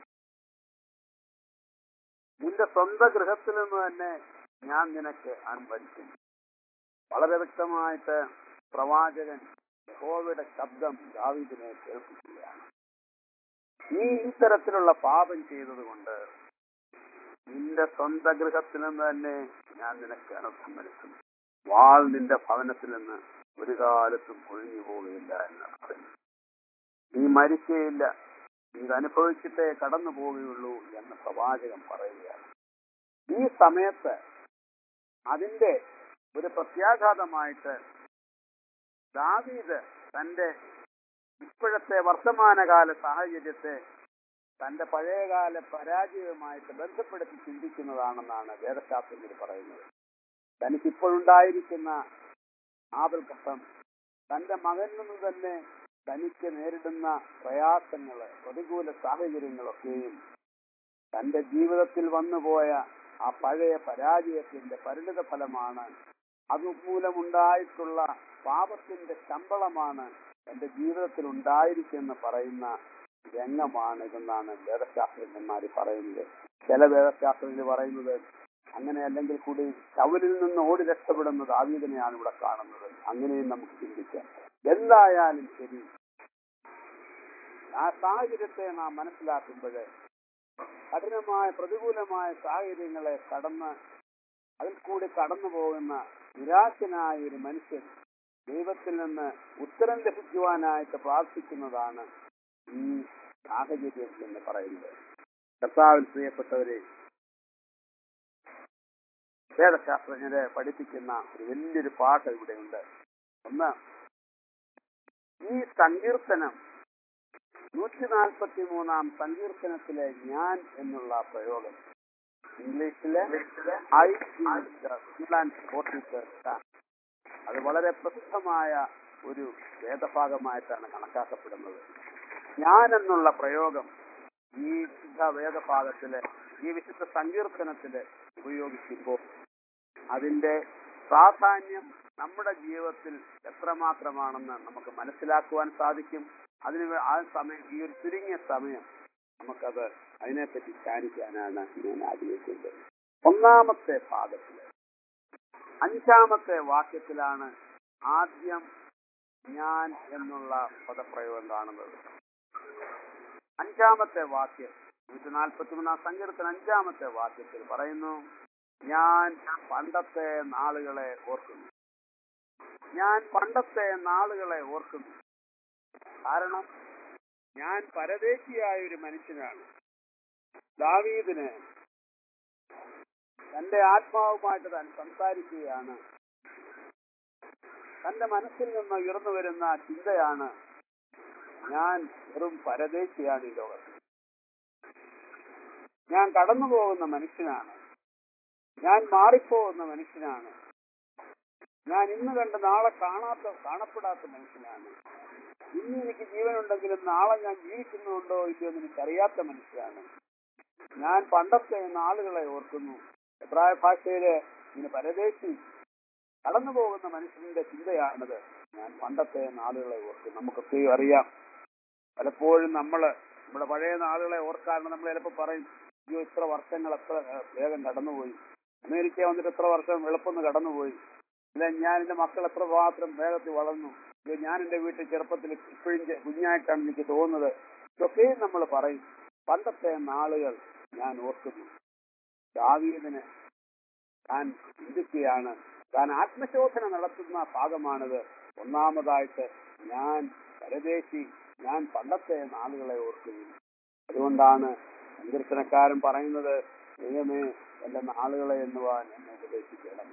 നിന്റെ സ്വന്തം ഗൃഹത്തിൽ നിന്ന് തന്നെ ഞാൻ നിനക്ക് അനുവദിക്കും വളരെ വ്യക്തമായിട്ട് പ്രവാചകൻ യഹോവയുടെ ശബ്ദം ദാവീദിനെ കേൾപ്പിക്കുകയാണ് നീ ഇത്തരത്തിലുള്ള പാപം ചെയ്തതുകൊണ്ട് നിന്റെ സ്വന്തം ഗൃഹത്തിൽ നിന്ന് തന്നെ ഞാൻ നിനക്ക് അനർത്ഥം വരുത്തും വാൾ നിന്റെ ഭവനത്തിൽ നിന്ന് ഒരു കാലത്തും ഒഴിഞ്ഞു പോവുകയില്ല എന്നർത്ഥം നീ മരിക്കുകയില്ല നീ ഇത് അനുഭവിച്ചിട്ടേ കടന്നു പോവുകയുള്ളൂ എന്ന് പ്രവാചകൻ പറയുകയാണ് ഈ സമയത്ത് അതിന്റെ ഒരു പ്രത്യാഘാതമായിട്ട് ദാവീദ് തന്റെ ഇപ്പോഴത്തെ വർത്തമാനകാല സാഹചര്യത്തെ തന്റെ പഴയകാല പരാജയവുമായിട്ട് ബന്ധപ്പെടുത്തി ചിന്തിക്കുന്നതാണെന്നാണ് വേദശാസ്ത്രജ്ഞർ പറയുന്നത് തനിക്കിപ്പോഴുണ്ടായിരിക്കുന്ന ആപൽഘട്ടം തന്റെ മകനിൽ നിന്ന് തന്നെ തനിക്ക് നേരിടുന്ന പ്രയാസങ്ങള് പ്രതികൂല സാഹചര്യങ്ങളൊക്കെയും തന്റെ ജീവിതത്തിൽ വന്നുപോയ ആ പഴയ പരാജയത്തിന്റെ പരിണിത ഫലമാണ് അതുമൂലമുണ്ടായിട്ടുള്ള പാപത്തിന്റെ ശമ്പളമാണ് എന്റെ ജീവിതത്തിൽ ഉണ്ടായിരിക്കുമെന്ന് പറയുന്ന രംഗമാണ് ഇതെന്നാണ് വേദശാസ്ത്രജ്ഞന്മാർ പറയുന്നത് ചില വേദശാസ്ത്രജ്ഞർ പറയുന്നത് അങ്ങനെ അല്ലെങ്കിൽ കൂടി ശവലിൽ നിന്ന് ഓടി രക്ഷപ്പെടുന്ന ദാവീദിനെയാണ് ഇവിടെ കാണുന്നത് അങ്ങനെയും നമുക്ക് ചിന്തിക്കാം എന്തായാലും ശരി ആ സാഹചര്യത്തെ നാം മനസ്സിലാക്കുമ്പോൾ കഠിനമായ പ്രതികൂലമായ സാഹചര്യങ്ങളെ കടന്ന് അതിൽ കൂടി കടന്നു പോകുന്ന നിരാശനായ ഒരു മനുഷ്യൻ ദൈവത്തിൽ നിന്ന് ഉത്തരം ലഭിക്കുവാനായിട്ട് പ്രാർത്ഥിക്കുന്നതാണ് ഈ സാഹചര്യം എന്ന് പറയുന്നത് കർത്താവിൽ പ്രിയപ്പെട്ടവരെ വേദശാസ്ത്രജ്ഞരെ പഠിപ്പിക്കുന്ന ഒരു വലിയൊരു പാട്ട് ഇവിടെയുണ്ട് ഒന്ന് ഈ സങ്കീർത്തനം നൂറ്റി നാൽപ്പത്തി മൂന്നാം സങ്കീർത്തനത്തിലെ ഞാൻ എന്നുള്ള പ്രയോഗം ഇംഗ്ലീഷിലെ ഐ അത് വളരെ പ്രസിദ്ധമായ ഒരു വേദഭാഗമായിട്ടാണ് കണക്കാക്കപ്പെടുന്നത് ഞാൻ എന്നുള്ള പ്രയോഗം ഈ വിശുദ്ധ വേദഭാഗത്തില് ഈ വിശുദ്ധ സങ്കീർത്തനത്തില് ഉപയോഗിക്കുമ്പോൾ അതിന്റെ പ്രാധാന്യം നമ്മുടെ ജീവിതത്തിൽ എത്രമാത്രമാണെന്ന് നമുക്ക് മനസ്സിലാക്കുവാൻ സാധിക്കും അതിന് വേ- ആ സമയം ഈ ഒരു ചുരുങ്ങിയ സമയം നമുക്കത് അതിനെപ്പറ്റി ധ്യാനിക്കാനാണ് ഞാൻ ആഗ്രഹിക്കുന്നത് ഒന്നാമത്തെ ഭാഗത്തില് അഞ്ചാമത്തെ വാക്യത്തിലാണ് ആദ്യം ഞാൻ എന്നുള്ള പദപ്രയോഗം കാണുന്നത് അഞ്ചാമത്തെ വാക്യം നൂറ്റി നാൽപ്പത്തി മൂന്നാം സങ്കീർത്തന അഞ്ചാമത്തെ വാക്യത്തിൽ പറയുന്നു ഞാൻ പണ്ടത്തെ നാളുകളെ ഓർക്കുന്നു ഞാൻ പണ്ടത്തെ നാളുകളെ ഓർക്കുന്നു കാരണം ഞാൻ പരദേശിയായ ഒരു മനുഷ്യനാണ് ദാവീദിന് തന്റെ ആത്മാവുമായിട്ട് താൻ സംസാരിക്കുകയാണ് തന്റെ മനസ്സിൽ നിന്ന് ഉയർന്നു വരുന്ന ചിന്തയാണ് ഞാൻ വെറും പരദേശിയാണ് ഈ ലോകത്ത് ഞാൻ കടന്നു പോകുന്ന മനുഷ്യനാണ് ഞാൻ മാറിപ്പോകുന്ന മനുഷ്യനാണ് ഞാൻ ഇന്ന് കണ്ട് നാളെ കാണാത്ത കാണപ്പെടാത്ത മനുഷ്യനാണ് ഇന്ന് എനിക്ക് ജീവനുണ്ടെങ്കിലും നാളെ ഞാൻ ജീവിക്കുന്നുണ്ടോ ഇല്ലയോ എന്ന് എനിക്കറിയാത്ത മനുഷ്യനാണ് ഞാൻ പണ്ടത്തെ നാളുകളെ ഓർക്കുന്നു എബ്രായ ഭാഷയില് ഇതിന് പരദേശി കടന്നു പോകുന്ന മനുഷ്യന്റെ ചിന്തയാണിത് ഞാൻ പണ്ടത്തെ നാളുകളെ ഓർക്കും നമുക്കൊക്കെയും അറിയാം പലപ്പോഴും നമ്മള് നമ്മുടെ പഴയ നാളുകളെ ഓർക്കാറുണ്ട് നമ്മൾ ചിലപ്പോൾ പറയും അയ്യോ ഇത്ര വർഷങ്ങൾ എത്ര ഏഹ്, വേഗം കടന്നുപോയി അമേരിക്ക വന്നിട്ട് എത്ര വർഷം എളുപ്പം കടന്നുപോയി അല്ല ഞാൻ എന്റെ മക്കൾ എത്ര മാത്രം വേഗത്തിൽ വളർന്നു അയ്യോ ഞാൻ എന്റെ വീട്ടിൽ ചെറുപ്പത്തിൽ ഇപ്പോഴും ചെ- കുഞ്ഞായിട്ടാണ് എനിക്ക് തോന്നുന്നത് ഇതൊക്കെയും നമ്മൾ പറയും പണ്ടത്തെ നാളുകൾ ഞാൻ ഓർക്കുന്നു ദാവീദിന് താൻ ചിന്തിക്കുകയാണ് താൻ ആത്മശോധന നടത്തുന്ന ഭാഗമാണിത് ഒന്നാമതായിട്ട് ഞാൻ പരദേശി ഞാൻ പണ്ടത്തെ നാളുകളെ ഓർക്കുന്നു അതുകൊണ്ടാണ് സങ്കീർത്തനക്കാരൻ പറയുന്നത് ദൈവമേ എന്റെ നാളുകളെ എന്നുവാൻ എന്നെ ഉപദേശിക്കണം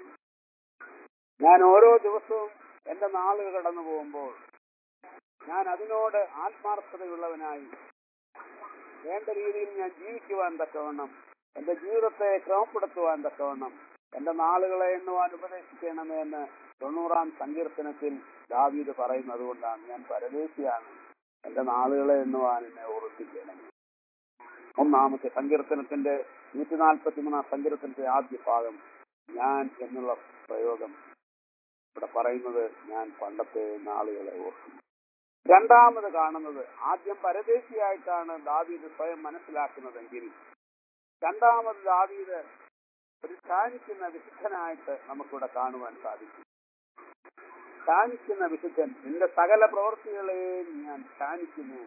ഞാൻ ഓരോ ദിവസവും എന്റെ നാളുകൾ കടന്നു പോകുമ്പോൾ ഞാൻ അതിനോട് ആത്മാർത്ഥതയുള്ളവനായി വേണ്ട രീതിയിൽ ഞാൻ ജീവിക്കുവാൻ തക്കവണ്ണം എന്റെ ജീവിതത്തെ ക്രമപ്പെടുത്തുവാൻ തക്കവണ്ണം എന്റെ നാളുകളെ എണ്ണുവാൻ ഉപദേശിക്കണമേ എന്ന് തൊണ്ണൂറാം സങ്കീർത്തനത്തിൽ ദാവീദ് പറയുന്നത് കൊണ്ടാണ് ഞാൻ പരദേശിയാണ് എന്റെ നാളുകളെ എണ്ണുവാൻ എന്നെ ഓർമ്മിപ്പിക്കണം ഒന്നാമത്തെ സങ്കീർത്തനത്തിന്റെ നൂറ്റി നാൽപ്പത്തി മൂന്നാം സങ്കീർത്തനത്തിന്റെ ആദ്യ ഭാഗം ഞാൻ എന്നുള്ള പ്രയോഗം ഇവിടെ പറയുന്നത് ഞാൻ പണ്ടത്തെ നാളുകളെ ഓർക്കുന്നു രണ്ടാമത് കാണുന്നത് ആദ്യം പരദേശിയായിട്ടാണ് ദാവീദ് സ്വയം മനസ്സിലാക്കുന്നതെങ്കിൽ രണ്ടാമത് ദാവീദ് ഒരു ധ്യാനിക്കുന്ന വിശുദ്ധനായിട്ട് നമുക്കിവിടെ കാണുവാൻ സാധിക്കും ധ്യാനിക്കുന്ന വിശുദ്ധൻ നിന്റെ സകല പ്രവൃത്തികളെയും ഞാൻ ധ്യാനിക്കുന്നു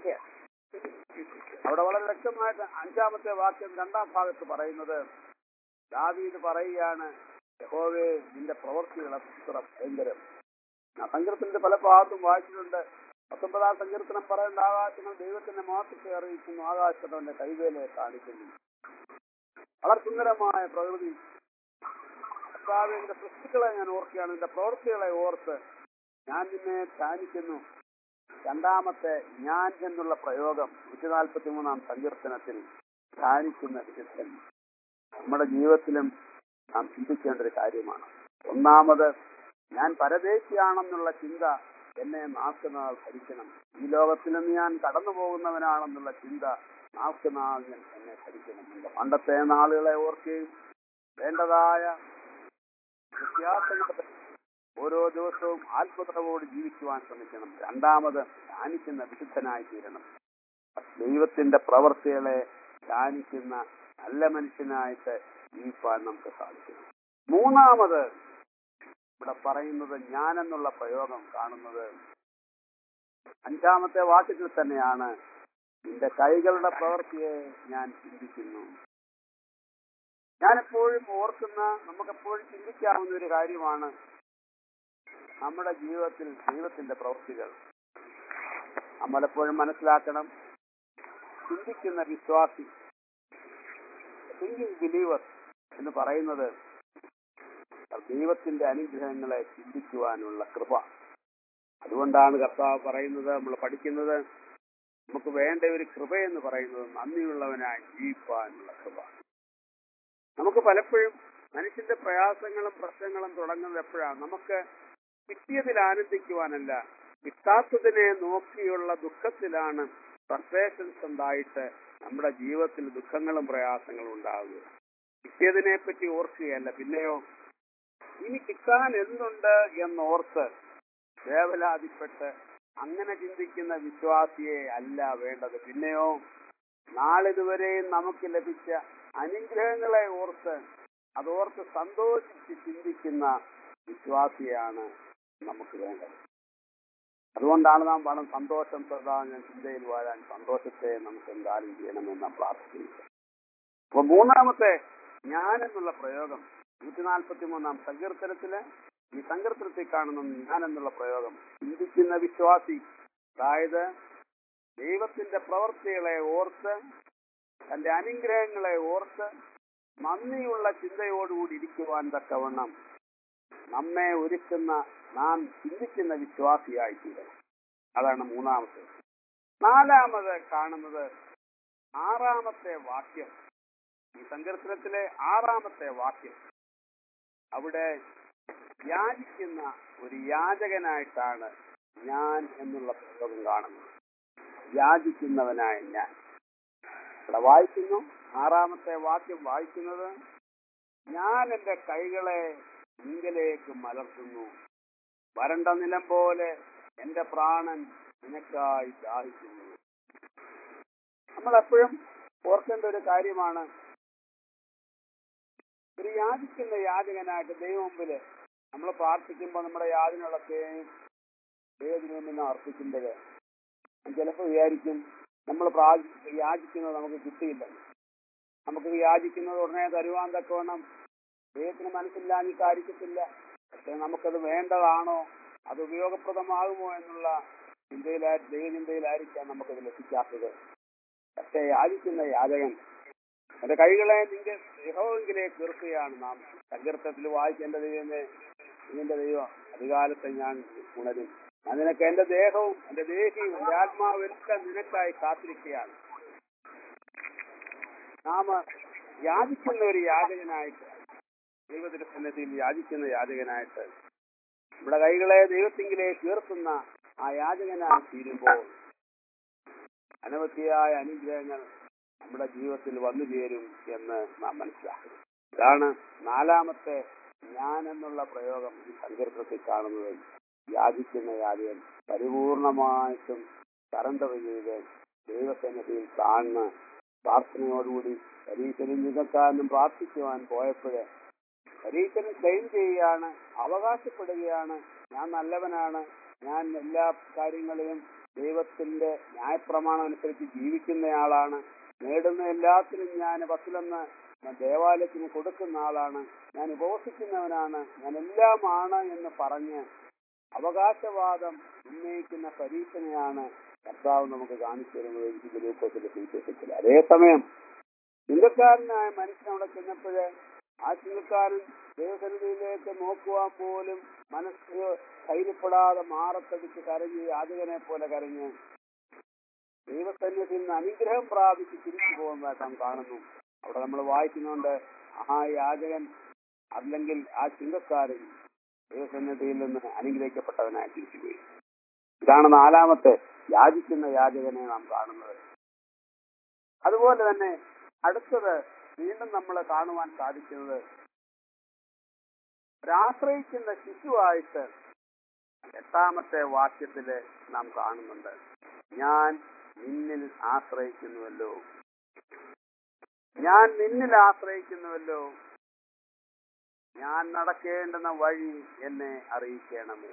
അവിടെ വളരെ വ്യക്തമായിട്ട് അഞ്ചാമത്തെ വാക്യം രണ്ടാം ഭാഗത്ത് പറയുന്നത് ദാവീദ് പറയുകയാണ് യഹോവേ നിന്റെ പ്രവൃത്തികൾ അത്ര ഭയങ്കരം ആ സങ്കീർത്തനത്തിന്റെ പല ഭാഗത്തും വായിച്ചിട്ടുണ്ട് പത്തൊമ്പതാം സങ്കീർത്തനം പറയേണ്ട ആകാശങ്ങൾ ദൈവത്തിന്റെ മഹത്വത്തെ അറിയിക്കുന്നു ആകാശത്തിന്റെ കൈവേലയെ കാണിക്കുന്നു വളരെ സുന്ദരമായ പ്രകൃതി കർത്താവേ, നിന്റെ സൃഷ്ടികളെ ഞാൻ ഓർക്കുകയാണ് നിന്റെ പ്രവൃത്തികളെ ഓർത്ത് ഞാൻ നിന്നെ ധ്യാനിക്കുന്നു രണ്ടാമത്തെ ഞാൻ എന്നുള്ള പ്രയോഗം നൂറ്റി നാൽപ്പത്തി മൂന്നാം സങ്കീർത്തനത്തിൽ ധ്യാനിക്കുന്ന വിശുദ്ധൻ നമ്മുടെ ജീവിതത്തിലും നാം ചിന്തിക്കേണ്ട ഒരു കാര്യമാണ് ഒന്നാമത് ഞാൻ പരദേശിയാണെന്നുള്ള ചിന്ത എന്നെ നാൾക്കുനാൾ ഭരിക്കണം ഈ ലോകത്തിൽ നിന്ന് ഞാൻ കടന്നു പോകുന്നവനാണെന്നുള്ള ചിന്ത നാൾക്കുനാൾ ഞാൻ എന്നെ ഭരിക്കണം എന്റെ പണ്ടത്തെ നാളുകളെ ഓർക്കുകയും വേണ്ടതായ വ്യത്യാസങ്ങൾ ഓരോ ദിവസവും ആത്മതയോട് ജീവിക്കുവാൻ ശ്രമിക്കണം രണ്ടാമത് ധ്യാനിക്കുന്ന വിശുദ്ധനായി തീരണം ദൈവത്തിന്റെ പ്രവർത്തികളെ ധ്യാനിക്കുന്ന നല്ല മനുഷ്യനായിട്ട് ജീവിക്കാൻ നമുക്ക് സാധിക്കും മൂന്നാമത് ഇവിടെ പറയുന്നത് ഞാനെന്നുള്ള പ്രയോഗം കാണുന്നത് അഞ്ചാമത്തെ വാക്യത്തിൽ തന്നെയാണ് നിന്റെ കൈകളുടെ പ്രവൃത്തിയെ ഞാൻ ചിന്തിക്കുന്നു ഞാനെപ്പോഴും ഓർക്കുന്ന നമുക്കെപ്പോഴും ചിന്തിക്കാവുന്ന ഒരു കാര്യമാണ് നമ്മുടെ ജീവിതത്തിൽ ദൈവത്തിന്റെ പ്രവൃത്തികൾ നാം പലപ്പോഴും മനസ്സിലാക്കണം ചിന്തിക്കുന്ന വിശ്വാസി തിങ്കിങ് ബിലീവർ എന്ന് പറയുന്നത് ദൈവത്തിന്റെ അനുഗ്രഹങ്ങളെ ചിന്തിക്കുവാനുള്ള കൃപ അതുകൊണ്ടാണ് കർത്താവ് പറയുന്നത് നമ്മൾ പഠിക്കുന്നത് നമുക്ക് വേണ്ട ഒരു കൃപ എന്ന് പറയുന്നത് നന്ദിയുള്ളവനായി ജീവിക്കാനുള്ള കൃപ നമുക്ക് പലപ്പോഴും മനുഷ്യന്റെ പ്രയാസങ്ങളും പ്രശ്നങ്ങളും തുടങ്ങുന്നത് എപ്പോഴാണ് നമുക്ക് കിട്ടിയതിൽ ആനന്ദിക്കുവാനല്ല കിട്ടാത്തതിനെ നോക്കിയുള്ള ദുഃഖത്തിലാണ് ഫ്രസ്ട്രേഷൻസ് ഉണ്ടായിട്ട് നമ്മുടെ ജീവിതത്തിൽ ദുഃഖങ്ങളും പ്രയാസങ്ങളും ഉണ്ടാകുക കിട്ടിയതിനെ പറ്റി ഓർക്കുകയല്ല പിന്നെയോ ഇനി കിട്ടാൻ എന്തുണ്ട് എന്നോർത്ത് വേവലാതിപ്പെട്ട് അങ്ങനെ ചിന്തിക്കുന്ന വിശ്വാസിയെ അല്ല വേണ്ടത് പിന്നെയോ നാളിതുവരെയും നമുക്ക് ലഭിച്ച അനുഗ്രഹങ്ങളെ ഓർത്ത് അതോർത്ത് സന്തോഷിച്ച് ചിന്തിക്കുന്ന വിശ്വാസിയാണ് നമുക്ക് വേണ്ടത് അതുകൊണ്ടാണ് നാം പണം സന്തോഷം സദാ ഞാൻ ചിന്തയിൽ വാഴാൻ സന്തോഷത്തെ നമുക്ക് എന്തായാലും ചെയ്യണമെന്ന് നാം പ്രാർത്ഥിക്കുന്നത് അപ്പൊ മൂന്നാമത്തെ ഞാൻ എന്നുള്ള പ്രയോഗം നൂറ്റി നാൽപ്പത്തി മൂന്നാം സങ്കീർത്തനത്തില് ഈ സങ്കീർത്തനത്തിൽ കാണുന്ന ഞാൻ എന്നുള്ള പ്രയോഗം ചിന്തിക്കുന്ന വിശ്വാസി അതായത് ദൈവത്തിന്റെ പ്രവൃത്തികളെ ഓർത്ത് തന്റെ അനുഗ്രഹങ്ങളെ ഓർത്ത് നന്ദിയുള്ള ചിന്തയോടുകൂടി ഇരിക്കുവാൻ തക്കവണ്ണം നമ്മെ ഒരുക്കുന്ന നാം ചിന്തിക്കുന്ന വിശ്വാസിയായി തീരണം അതാണ് മൂന്നാമത്തെ നാലാമത് കാണുന്നത് ആറാമത്തെ വാക്യം ഈ സങ്കീർത്തനത്തിലെ ആറാമത്തെ വാക്യം അവിടെ യാചിക്കുന്ന ഒരു യാചകനായിട്ടാണ് ഞാൻ എന്നുള്ള പുസ്തകം കാണുന്നത് യാചിക്കുന്നവനായ ഞാൻ ഇവിടെ വായിക്കുന്നു ആറാമത്തെ വാക്യം വായിക്കുന്നത് ഞാൻ എന്റെ കൈകളെ നിങ്കലേക്ക് മലർത്തുന്നു വരണ്ട നിലം പോലെ എന്റെ പ്രാണൻ നിനക്കായി ദാഹിക്കുന്നു നമ്മൾ എപ്പോഴും ഓർക്കേണ്ട ഒരു കാര്യമാണ് ഒരു യാചിക്കുന്ന യാചകനായിട്ട് ദൈവം മുമ്പില് നമ്മൾ പ്രാർത്ഥിക്കുമ്പോൾ നമ്മുടെ യാചനകളൊക്കെയും ദൈവത്തിന് മുമ്പിൽ അർപ്പിക്കുമ്പോൾ ചിലപ്പോൾ വിചാരിക്കും നമ്മൾ പ്രാ- യാചിക്കുന്നത് നമുക്ക് കിട്ടിയില്ല നമുക്ക് യാചിക്കുന്നത് ഉടനെ തരുവാൻ തക്കവണ്ണം ദൈവത്തിന് മനസ്സില്ലാഞ്ഞിട്ടായിരിക്കത്തില്ല പക്ഷെ നമുക്കത് വേണ്ടതാണോ അത് ഉപയോഗപ്രദമാകുമോ എന്നുള്ള ചിന്തയിലായി ദൈവചിന്തയിലായിരിക്കാം നമുക്കത് ലഭിക്കാത്തത് പക്ഷെ യാചിക്കുന്ന യാചകൻ എന്റെ കൈകളെ നിന്റെ യഹോവെങ്കിലേക്ക് ഉയർത്തുകയാണ് നാം സങ്കീർത്തത്തിൽ വായിക്കേണ്ട ദൈവമേ നിന്റെ ദൈവം അധികാലത്തെ ഞാൻ ഉണരും ഞാൻ നിനക്ക് എന്റെ ദേഹവും എന്റെ ദേഹിയും എന്റെ ആത്മാവും എല്ലാം നിനക്കായി കാത്തിരിക്കുകയാണ് നാം യാചിക്കുന്ന ഒരു യാചകനായിട്ട് ദൈവത്തിന്റെ സന്നദ്ധിയിൽ യാചിക്കുന്ന യാചകനായിട്ട് നമ്മുടെ കൈകളെ ദൈവത്തിങ്കിലേക്ക് ഉയർത്തുന്ന ആ യാചകനായി തീരുമ്പോൾ അനവധിയായ അനുഗ്രഹങ്ങൾ നമ്മുടെ ജീവിതത്തിൽ വന്നു ചേരും എന്ന് നാം മനസ്സിലാക്കും ഇതാണ് നാലാമത്തെ ഞാൻ എന്നുള്ള പ്രയോഗം ഈ സങ്കീർത്തത്തിൽ കാണുന്നത് യാചിക്കുന്ന യാചകൻ പരിപൂർണമായിട്ടും സറണ്ടർ ചെയ്ത് ദൈവസന്നിധിയിൽ താഴ്ന്ന് പ്രാർത്ഥനയോടുകൂടി പരീക്ഷനും യുഗക്കാരനും പ്രാർത്ഥിക്കുവാൻ പോയപ്പോഴ് പരീക്ഷനും ക്ലെയിം ചെയ്യുകയാണ് അവകാശപ്പെടുകയാണ് ഞാൻ നല്ലവനാണ് ഞാൻ എല്ലാ കാര്യങ്ങളിലും ദൈവത്തിന്റെ ന്യായപ്രമാണം അനുസരിച്ച് ജീവിക്കുന്നയാളാണ് നേടുന്ന എല്ലാത്തിനും ഞാൻ പത്തിലൊന്ന് ദേവാലയത്തിന് കൊടുക്കുന്ന ആളാണ് ഞാൻ ഉപവസിക്കുന്നവനാണ് ഞാൻ എല്ലാമാണ് എന്ന് പറഞ്ഞ് അവകാശവാദം ഉന്നയിക്കുന്ന പരീക്ഷണയാണ് കർത്താവ് നമുക്ക് കാണിച്ചു തരുന്നത് എനിക്ക് ലൂക്കോസിന്റെ സുവിശേഷത്തിൽ അതേസമയം ചിന്തക്കാരനായ മനുഷ്യൻ അവിടെ ചെന്നപ്പോഴ് ആ ചിന്തക്കാരൻ ദൈവസന്നിധിയിലേക്ക് നോക്കുവാൻ പോലും മനസ്സ് ധൈര്യപ്പെടാതെ മാറത്തടിച്ച് കരഞ്ഞ് യാചകനെ പോലെ കരഞ്ഞ് ദൈവസന്നിധിയിൽ നിന്ന് അനുഗ്രഹം പ്രാപിച്ച് തിരിച്ചു പോകുന്നതായിട്ട് നാം കാണുന്നു അവിടെ നമ്മൾ വായിക്കുന്നുണ്ട് ആ യാചകൻ അല്ലെങ്കിൽ ആ ചിന്തക്കാരൻ ദൈവസന്നിധിയിൽ നിന്ന് അനുഗ്രഹിക്കപ്പെട്ടവനായി തിരിച്ചുപോയി ഇതാണ് നാലാമത്തെ യാചിക്കുന്ന യാചകനെ നാം കാണുന്നത് അതുപോലെ തന്നെ അടുത്തത് വീണ്ടും നമ്മൾ കാണുവാൻ സാധിക്കുന്നത് ഒരാശ്രയിക്കുന്ന ശിശുവായിട്ട് എട്ടാമത്തെ വാക്യത്തില് നാം കാണുന്നുണ്ട് ഞാൻ നിന്നിൽ ആശ്രയിക്കുന്നുവല്ലോ ഞാൻ നിന്നിൽ ആശ്രയിക്കുന്നുവല്ലോ ഞാൻ നടക്കേണ്ടുന്ന വഴി എന്നെ അറിയിക്കണമേ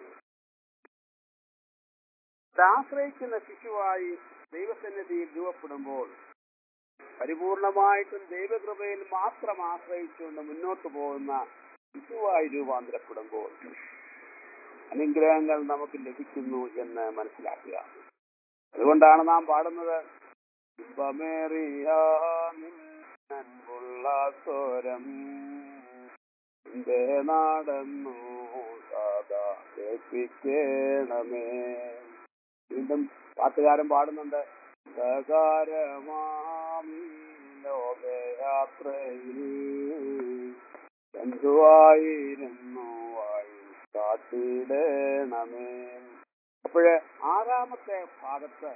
ആശ്രയിക്കുന്ന ശിശുവായി ദൈവസന്നിധിയിൽ രൂപപ്പെടുമ്പോൾ പരിപൂർണമായിട്ടും ദൈവകൃപയിൽ മാത്രം ആശ്രയിച്ചുകൊണ്ട് മുന്നോട്ട് പോകുന്ന ശിശുവായി രൂപാന്തരപ്പെടുമ്പോൾ അനുഗ്രഹങ്ങൾ നമുക്ക് ലഭിക്കുന്നു എന്ന് മനസ്സിലാക്കുക അതുകൊണ്ടാണ് നാം പാടുന്നത് ഇമ്പമേറിയ നിന്നൻപുള്ള സ്വരം എന്റെ നാടെന്നു സദാ കേൾപ്പിക്കണമേ വീണ്ടും പാട്ടുകാരൻ പാടുന്നുണ്ട് സകാരമാം ലോകയാത്രയിൽ എന്തുവായിരുന്നു വഴി കാത്തിടണമേ അപ്പോഴ് ആറാമത്തെ ഭാഗത്ത്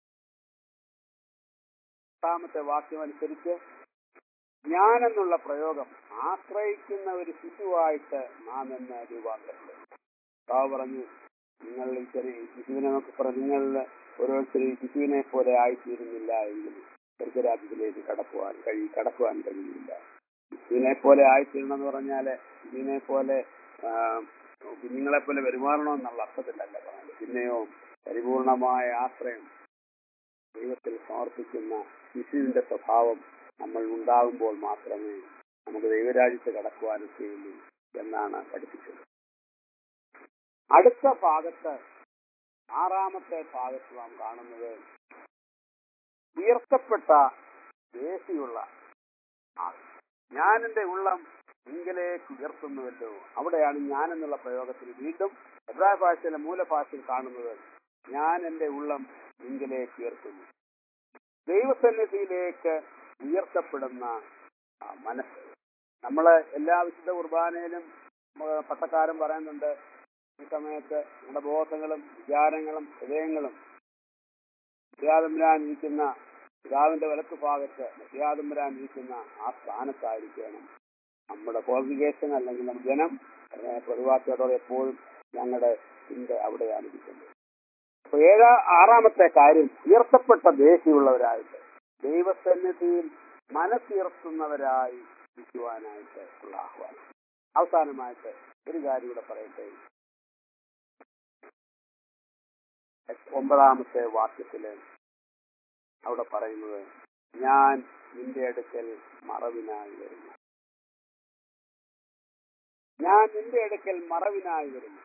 എട്ടാമത്തെ വാക്യം അനുസരിച്ച് ഞാൻ എന്നുള്ള പ്രയോഗം ആശ്രയിക്കുന്ന ഒരു ശിശുവായിട്ട് നാം എന്ന് രൂപാന്തരപ്പെടും കർത്താവ് പറഞ്ഞു നിങ്ങൾ ഈ ചെറിയ ശിശുവിനെ നോക്കി പറഞ്ഞു നിങ്ങൾ ഓരോരുത്തരും ഈ ശിശുവിനെ പോലെ ആയിത്തീരുന്നില്ല എങ്കിൽ സ്വർഗരാജ്യത്തിലേക്ക് കടക്കുവാൻ കഴി കടക്കുവാൻ കഴിയില്ല ശിശുവിനെ പോലെ ആയിത്തീരണം എന്ന് പറഞ്ഞാല് ശിശുവിനെ പോലെ ആ, കുഞ്ഞുങ്ങളെ പോലെ പെരുമാറണമെന്നുള്ള അർത്ഥത്തിലല്ല പറഞ്ഞത് പിന്നെയോ പരിപൂർണമായ ആശ്രയം ദൈവത്തിൽ സമർപ്പിക്കുന്ന ശിശുവിന്റെ സ്വഭാവം നമ്മൾ ഉണ്ടാകുമ്പോൾ മാത്രമേ നമുക്ക് ദൈവരാജ്യത്ത് കടക്കുവാനും ചെയ്യുള്ളൂ എന്നാണ് പഠിപ്പിച്ചത് അടുത്ത ഭാഗത്ത് ആറാമത്തെ ഭാഗത്ത് നാം കാണുന്നത് ഉയർത്തപ്പെട്ട ദേശിയുള്ള ആൾ ഞാൻ എന്റെ ഉള്ളം ഇങ്കിലേക്ക് ഉയർത്തുന്നുവല്ലോ അവിടെയാണ് ഞാൻ എന്നുള്ള പ്രയോഗത്തിൽ വീണ്ടും എബ്രായ ഭാഷയിലെ മൂലഭാഷയിൽ കാണുന്നത് ഞാൻ എന്റെ ഉള്ളം ഇങ്കിലേക്ക് ഉയർത്തുന്നു ദൈവസന്നിധിയിലേക്ക് ഉയർത്തപ്പെടുന്ന ആ മനസ്സ് നമ്മള് എല്ലാ വിശുദ്ധ കുർബാനയിലും ആ, പട്ടക്കാരൻ പറയുന്നുണ്ട് ഈ സമയത്ത് നമ്മുടെ ബോധങ്ങളും വിചാരങ്ങളും ഹൃദയങ്ങളും വിദ്യാതമ്പരാൻ ഇരിക്കുന്ന പിതാവിന്റെ വലത്ത് ഭാഗത്ത് വിദ്യാതമ്പരാൻ ഇരിക്കുന്ന ആ സ്ഥാനത്തായിരിക്കണം നമ്മുടെ ക്വാളിഫിക്കേഷൻ അല്ലെങ്കിൽ നമ്മുടെ ജനം ഏഹ് പ്രതിഭാസത്തോടെ എപ്പോഴും ഞങ്ങളുടെ ചിന്ത അവിടെയാണ് ഇരിക്കുന്നത് അപ്പൊ ഏഴാ ആറാമത്തെ കാര്യം ഉയർത്തപ്പെട്ട ദേശീയുള്ളവരായിട്ട് ദൈവസന്നിധിയിൽ മനസ്സുയർത്തുന്നവരായി ഇരിക്കുവാനായിട്ട് ഉള്ള ആഹ്വാനം അവസാനമായിട്ട് ഒരു കാര്യം കൂടെ പറയട്ടെ ഒമ്പതാമത്തെ വാക്യത്തില് അവിടെ പറയുന്നത് ഞാൻ നിന്റെ അടുക്കൽ മറവിനായി വരുന്നു ഞാൻ നിന്റെ അടുക്കൽ മറവിനായി വരുന്നു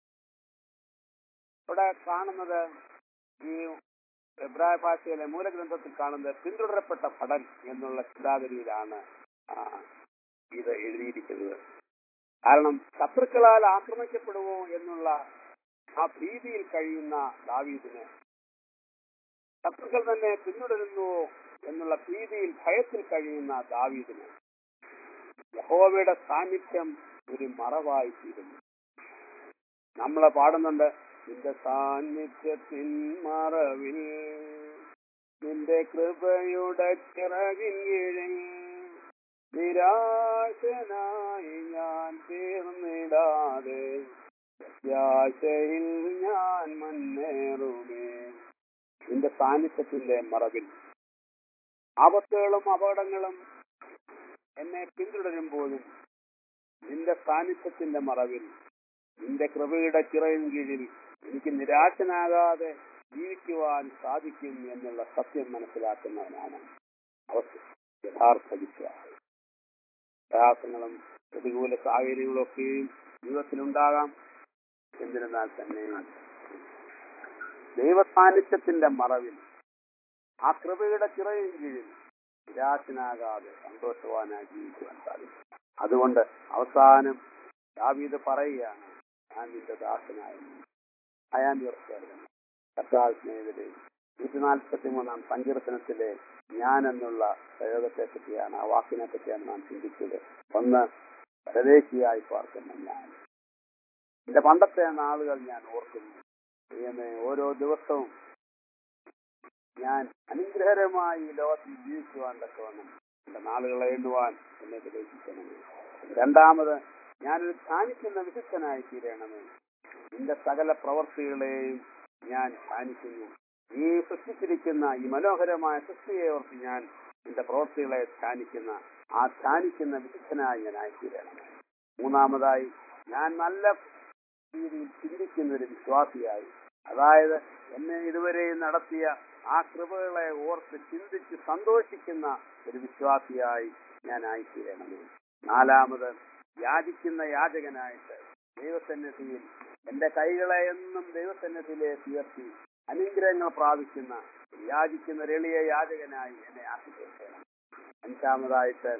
ഇവിടെ കാണുന്നത് ഈ എബ്രായ ഭാഷയിലെ മൂലഗ്രന്ഥത്തിൽ കാണുന്നത് പിന്തുടരപ്പെട്ട പടൻ എന്നുള്ള ചിന്താഗതിയിലാണ് ആ, ഇത് എഴുതിയിരിക്കുന്നത് കാരണം ശത്രുക്കളാൽ ആക്രമിക്കപ്പെടുമോ എന്നുള്ള ആ ഭീതിയിൽ കഴിയുന്ന ദാവീദിന് ശത്രുക്കൾ തന്നെ പിന്തുടരുന്നുവോ എന്നുള്ള ഭീതിയിൽ ഭയത്തിൽ കഴിയുന്ന ദാവീദിന് യഹോവയുടെ സാന്നിധ്യം ഒരു മറവായി തീരുന്നു നമ്മളെ പാടുന്നുണ്ട് നിന്റെ സാന്നിധ്യത്തിൻ മറവിൽ നിന്റെ കൃപയുടെ ചിറകിൻ കീഴിൽ നിരാശനായി ഞാൻ തീർന്നിടാതെ പ്രത്യാശയിൽ ഞാൻ മുന്നേറുമേ നിന്റെ സാന്നിധ്യത്തിന്റെ മറവിൽ ആപത്തുകളും അപകടങ്ങളും എന്നെ പിന്തുടരുമ്പോഴും നിന്റെ സാന്നിധ്യത്തിന്റെ മറവിൽ നിന്റെ കൃപയുടെ ചിറയിൻ കീഴിൽ എനിക്ക് നിരാശനാകാതെ ജീവിക്കുവാൻ സാധിക്കും എന്നുള്ള സത്യം മനസ്സിലാക്കുന്നവനാണ് അവസ്ഥ യഥാർത്ഥ വിശ്വാസം പ്രയാസങ്ങളും പ്രതികൂല സാഹചര്യങ്ങളും ഒക്കെയും ജീവിതത്തിലുണ്ടാകാം എന്നിരുന്നാൽ തന്നെ ദൈവസാന്നിധ്യത്തിന്റെ മറവിൽ ആ കൃപയുടെ ചിറയിൻ കീഴിൽ നിരാശനാകാതെ സന്തോഷവാനായി ജീവിക്കുവാൻ സാധിക്കും അതുകൊണ്ട് അവസാനം ദാവീദ് പറയുകയാണ് ഞാൻ നിന്റെ ദാസനായിരുന്നു അയാൻ കർത്താവ് സ്നേഹിതരെ നൂറ്റി നാൽപ്പത്തി മൂന്നാം സങ്കീർത്തനത്തിലെ ഞാൻ എന്നുള്ള പ്രയോഗത്തെ പറ്റിയാണ് ആ വാക്കിനെ പറ്റിയാണ് നാം ചിന്തിച്ചത് ഒന്ന് പരദേശിയായി പാർക്കുന്ന ഞാൻ എന്റെ പണ്ടത്തെ നാളുകൾ ഞാൻ ഓർക്കുന്നു ദൈവമേ ഓരോ ദിവസവും ഞാൻ അനുഗ്രഹകരമായി ഈ ലോകത്തിൽ ജീവിക്കുവാൻ തക്കവണ്ണം എന്റെ നാളുകളെ എണ്ണുവാൻ എന്നെ പ്രവേശിക്കണമേ രണ്ടാമത് ഞാനൊരു ധ്യാനിക്കുന്ന വിശുദ്ധനായി തീരണമേ നിന്റെ സകല പ്രവർത്തികളെയും ഞാൻ ധ്യാനിക്കുന്നു ഈ സൃഷ്ടിച്ചിരിക്കുന്ന ഈ മനോഹരമായ സൃഷ്ടിയെ ഓർത്ത് ഞാൻ നിന്റെ പ്രവർത്തികളെ ധ്യാനിക്കുന്ന ആ ധ്യാനിക്കുന്ന വിശുദ്ധനായി ഞാൻ ആയിത്തീരണമേ മൂന്നാമതായി ഞാൻ നല്ല രീതിയിൽ ചിന്തിക്കുന്ന ഒരു വിശ്വാസിയായി അതായത് എന്നെ ഇതുവരെയും നടത്തിയ ആ കൃപകളെ ഓർത്ത് ചിന്തിച്ച് സന്തോഷിക്കുന്ന ഒരു വിശ്വാസിയായി ഞാൻ ആയിത്തീരണമേ നാലാമത് യാചിക്കുന്ന യാചകനായിട്ട് ദൈവസന്നിധിയിൽ എന്റെ കൈകളെ എന്നും ദൈവസന്നിധിയിലേക്ക് ഉയർത്തി അനുഗ്രഹങ്ങൾ പ്രാപിക്കുന്ന യാചിക്കുന്ന ഒരു എളിയ യാചകനായി എന്നെ ആക്കി തീർക്കണം അഞ്ചാമതായിട്ട്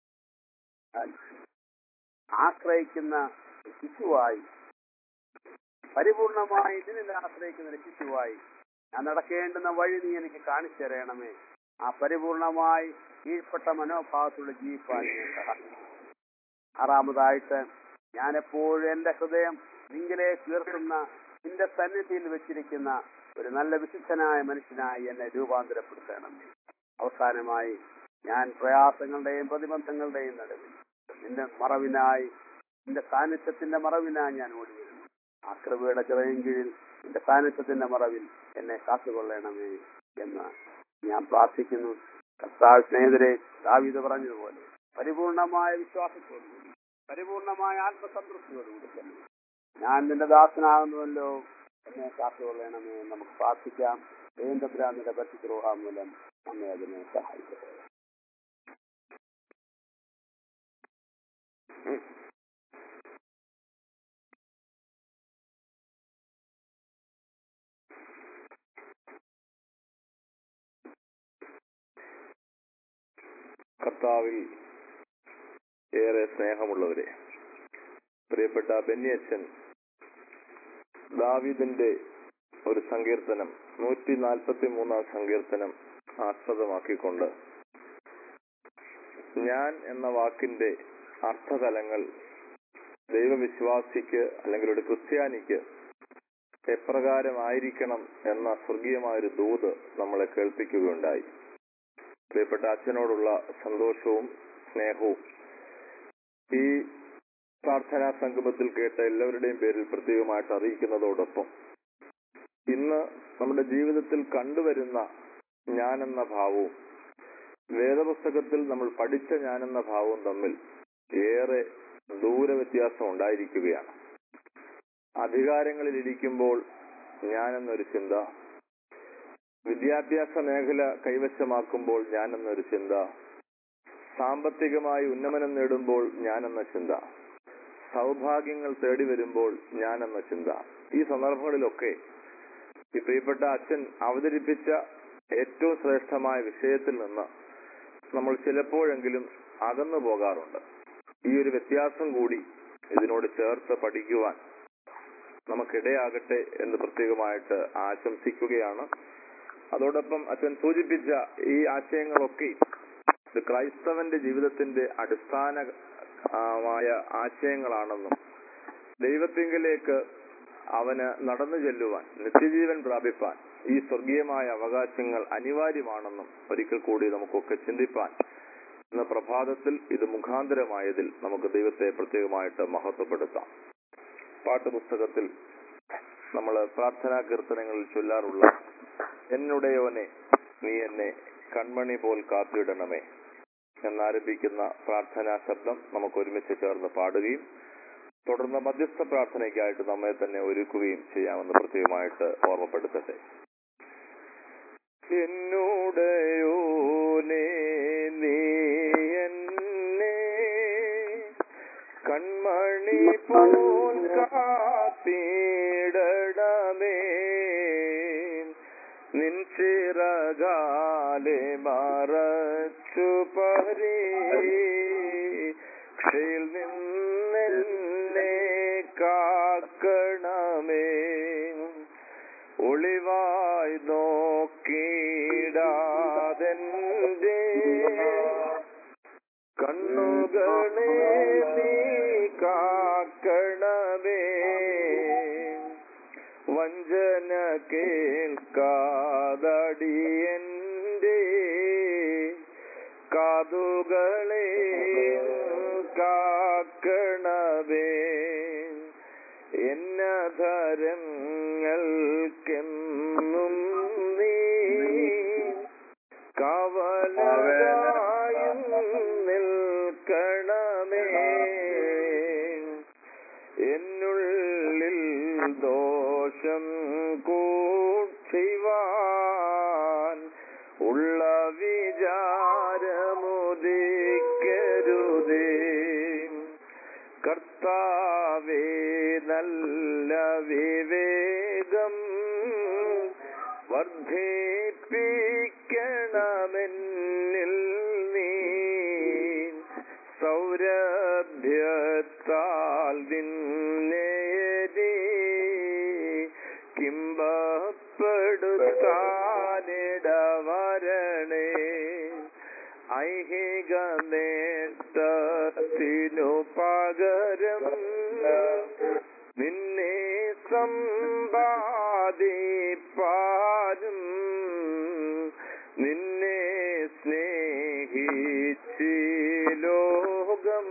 ആശ്രയിക്കുന്ന ഒരു ശിശുവായി പരിപൂർണമായി ഇതിനിൽ ആശ്രയിക്കുന്ന ഒരു ശിശുവായി ഞാൻ നടക്കേണ്ടുന്ന വഴി നീ എനിക്ക് കാണിച്ചു തരണമേ ആ പരിപൂർണമായി കീഴ്പ്പെട്ട മനോഭാവത്തോടെ ജീവിക്കാൻ എന്നെ സഹായിക്കണം ആറാമതായിട്ട് ഞാൻ എപ്പോഴും എന്റെ ഹൃദയം നിങ്കിലേക്ക് ഉയർത്തുന്ന നിന്റെ സന്നിധിയിൽ വെച്ചിരിക്കുന്ന ഒരു നല്ല വിശുദ്ധനായ മനുഷ്യനായി എന്നെ രൂപാന്തരപ്പെടുത്തണമേ അവസാനമായി ഞാൻ പ്രയാസങ്ങളുടെയും പ്രതിബന്ധങ്ങളുടെയും നടുവിൽ നിന്റെ മറവിനായി നിന്റെ സാന്നിധ്യത്തിന്റെ മറവിനായി ഞാൻ ഓടി വരുന്നു ആ കൃപയുടെ ചിറയും കീഴിൽ നിന്റെ സാന്നിധ്യത്തിന്റെ മറവിൽ എന്നെ കാത്തുകൊള്ളണമേ എന്ന് ഞാൻ പ്രാർത്ഥിക്കുന്നു കർത്താവ് സ്നേഹിതരെ ദാവീദ് പറഞ്ഞതുപോലെ പരിപൂർണമായ വിശ്വാസത്തോടുകൂടി പരിപൂർണമായ ആത്മസംതൃപ്തിയോടുകൂടി തന്നെ ഞാൻ നിന്റെ ദാസനാകുന്നുവല്ലോ എന്നെ കാത്തുകൊള്ളണമേ എന്ന് നമുക്ക് പ്രാർത്ഥിക്കാം ദൈവത്തിന്റെ പറ്റിദ്രോഹ മൂലം നമ്മെ അതിനെ സഹായിക്കട്ടെ കർത്താവിൽ ഏറെ സ്നേഹമുള്ളവരെ പ്രിയപ്പെട്ട ബെന്നിയച്ഛൻ ദാവീദിന്റെ ഒരു സങ്കീർത്തനം നൂറ്റി നാൽപ്പത്തി മൂന്നാം സങ്കീർത്തനം ആസ്പദമാക്കിക്കൊണ്ട് ഞാൻ എന്ന വാക്കിന്റെ അർത്ഥതലങ്ങൾ ദൈവവിശ്വാസിക്ക് അല്ലെങ്കിൽ ഒരു ക്രിസ്ത്യാനിക്ക് എപ്രകാരമായിരിക്കണം എന്ന സ്വർഗീയമായൊരു ദൂത് നമ്മളെ കേൾപ്പിക്കുകയുണ്ടായി പ്രിയപ്പെട്ട അച്ഛനോടുള്ള സന്തോഷവും സ്നേഹവും ഈ പ്രാർത്ഥനാ സംഗമത്തിൽ കേട്ട എല്ലാവരുടെയും പേരിൽ പ്രത്യേകമായിട്ട് അറിയിക്കുന്നതോടൊപ്പം ഇന്ന് നമ്മുടെ ജീവിതത്തിൽ കണ്ടുവരുന്ന ഞാനെന്ന ഭാവവും വേദപുസ്തകത്തിൽ നമ്മൾ പഠിച്ച ഞാനെന്ന ഭാവവും തമ്മിൽ ഏറെ ദൂര വ്യത്യാസം ഉണ്ടായിരിക്കുകയാണ് അധികാരങ്ങളിൽ ഇരിക്കുമ്പോൾ ഞാനെന്നൊരു ചിന്ത വിദ്യാഭ്യാസ മേഖല കൈവശമാക്കുമ്പോൾ ഞാനെന്നൊരു ചിന്ത സാമ്പത്തികമായി ഉന്നമനം നേടുമ്പോൾ ഞാനെന്ന ചിന്ത സൗഭാഗ്യങ്ങൾ തേടി വരുമ്പോൾ ഞാനെന്ന ചിന്ത ഈ സന്ദർഭങ്ങളിലൊക്കെ ഈ പ്രിയപ്പെട്ട അച്ഛൻ അവതരിപ്പിച്ച ഏറ്റവും ശ്രേഷ്ഠമായ വിഷയത്തിൽ നിന്ന് നമ്മൾ ചിലപ്പോഴെങ്കിലും അകന്നു പോകാറുണ്ട് ഈ ഒരു വ്യത്യാസം കൂടി ഇതിനോട് ചേർത്ത് പഠിക്കുവാൻ നമുക്കിടയാകട്ടെ എന്ന് പ്രത്യേകമായിട്ട് ആശംസിക്കുകയാണ് അതോടൊപ്പം അച്ഛൻ സൂചിപ്പിച്ച ഈ ആശയങ്ങളൊക്കെ ഇത് ക്രൈസ്തവന്റെ ജീവിതത്തിന്റെ അടിസ്ഥാനമായ ആശയങ്ങളാണെന്നും ദൈവത്തിങ്കിലേക്ക് അവന് നടന്നു ചെല്ലുവാൻ നിത്യജീവൻ പ്രാപിപ്പാൻ ഈ സ്വർഗീയമായ അവകാശങ്ങൾ അനിവാര്യമാണെന്നും ഒരിക്കൽ കൂടി നമുക്കൊക്കെ ചിന്തിപ്പാൻ ഇന്ന് പ്രഭാതത്തിൽ ഇത് മുഖാന്തരമായതിൽ നമുക്ക് ദൈവത്തെ പ്രത്യേകമായിട്ട് മഹത്വപ്പെടുത്താം പാട്ടുപുസ്തകത്തിൽ നമ്മൾ പ്രാർത്ഥനാ കീർത്തനങ്ങളിൽ ചൊല്ലാറുള്ള എന്നുടയോനെ നീ എന്നെ കൺമണി പോൽ കാത്തിടണമേ എന്നാരംഭിക്കുന്ന പ്രാർത്ഥനാ ശബ്ദം നമുക്ക് ഒരുമിച്ച് ചേർന്ന് പാടുകയും തുടർന്ന് മധ്യസ്ഥ പ്രാർത്ഥനയ്ക്കായിട്ട് നമ്മെ തന്നെ ഒരുക്കുകയും ചെയ്യാമെന്ന് പ്രത്യേകമായിട്ട് ഓർമ്മപ്പെടുത്തട്ടെ എന്നോടയോനേ നീ എന്നെ കൺമണി പോൽ കാത്തിടണമേ നിൻ ചിറകാലെ മറച്ചു പരി ക്ഷയിൽ നിന്നെന്നെ കാക്കണമേ ഒളിവായി നോക്കിടാതെന്റെ കണ്ണുകളെ നീ കാക്കണമേ വഞ്ചന കേൾക്കാതടിയന്റെ കാതുകളെ കാക്കണമേ എന്നധരങ്ങൾക്കെന്നും നീ കവലതായും നിൽക്കണമേ എന്നുള്ളിൽ ദോഷം കൂട്ടിവാൻ ഉള്ള വിചാരമുദിക്കരുതേ കർത്താവേ നല്ല വിവേകം വർദ്ധിപ്പിക്കണമെന്നിൽ നീ സൗരഭ്യത്താൽ നിന്നേരി കിംബപ്പെടുത്താനിടവരണേ ഐഹിക നേട്ടത്തിനു പകരം നിന്നെ സമ്പാദിപ്പാനും നിന്നെ സ്നേഹിച്ച് ലോകം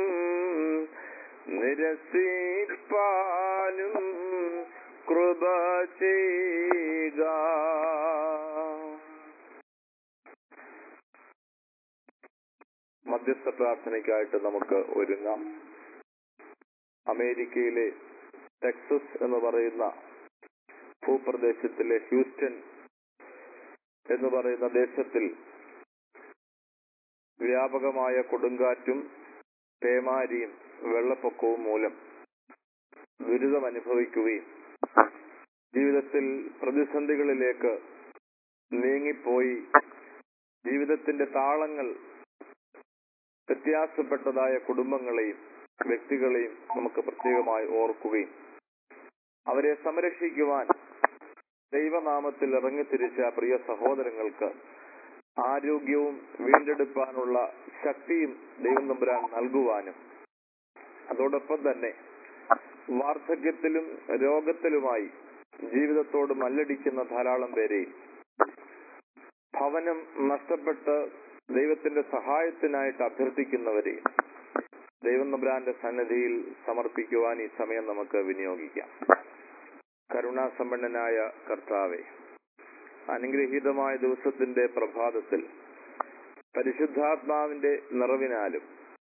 നിരസിപ്പാനും കൃപ ചെയ്യുക മധ്യസ്ഥ പ്രാർത്ഥനയ്ക്കായിട്ട് നമുക്ക് ഒരുങ്ങാം അമേരിക്കയിലെ ടെക്സസ് എന്ന് പറയുന്ന ഭൂപ്രദേശത്തിലെ ഹ്യൂസ്റ്റൺ എന്ന് പറയുന്ന ദേശത്തിൽ വ്യാപകമായ കൊടുങ്കാറ്റും പേമാരിയും വെള്ളപ്പൊക്കവും മൂലം ദുരിതം അനുഭവിക്കുകയും ജീവിതത്തിൽ പ്രതിസന്ധികളിലേക്ക് നീങ്ങിപ്പോയി ജീവിതത്തിന്റെ താളങ്ങൾ വ്യത്യാസപ്പെട്ടതായ കുടുംബങ്ങളെയും വ്യക്തികളെയും നമുക്ക് പ്രത്യേകമായി ഓർക്കുകയും അവരെ സംരക്ഷിക്കുവാൻ ദൈവനാമത്തിൽ ഇറങ്ങിത്തിരിച്ച പ്രിയ സഹോദരങ്ങൾക്ക് ആരോഗ്യവും വീണ്ടെടുപ്പാനുള്ള ശക്തിയും ദൈവം നമ്പുരാൻ നൽകുവാനും അതോടൊപ്പം തന്നെ വാർദ്ധക്യത്തിലും രോഗത്തിലുമായി ജീവിതത്തോട് മല്ലടിക്കുന്ന ധാരാളം പേരെയും ഭവനം നഷ്ടപ്പെട്ട് ദൈവത്തിന്റെ സഹായത്തിനായിട്ട് അഭ്യർത്ഥിക്കുന്നവരെയും ദൈവം നബ്രാന്റെ സന്നദ്ധിയിൽ സമർപ്പിക്കുവാൻ ഈ സമയം നമുക്ക് വിനിയോഗിക്കാം കരുണാസമ്പന്നനായ കർത്താവെ അനുഗ്രഹീതമായ ദിവസത്തിന്റെ പ്രഭാതത്തിൽ പരിശുദ്ധാത്മാവിന്റെ നിറവിനാലും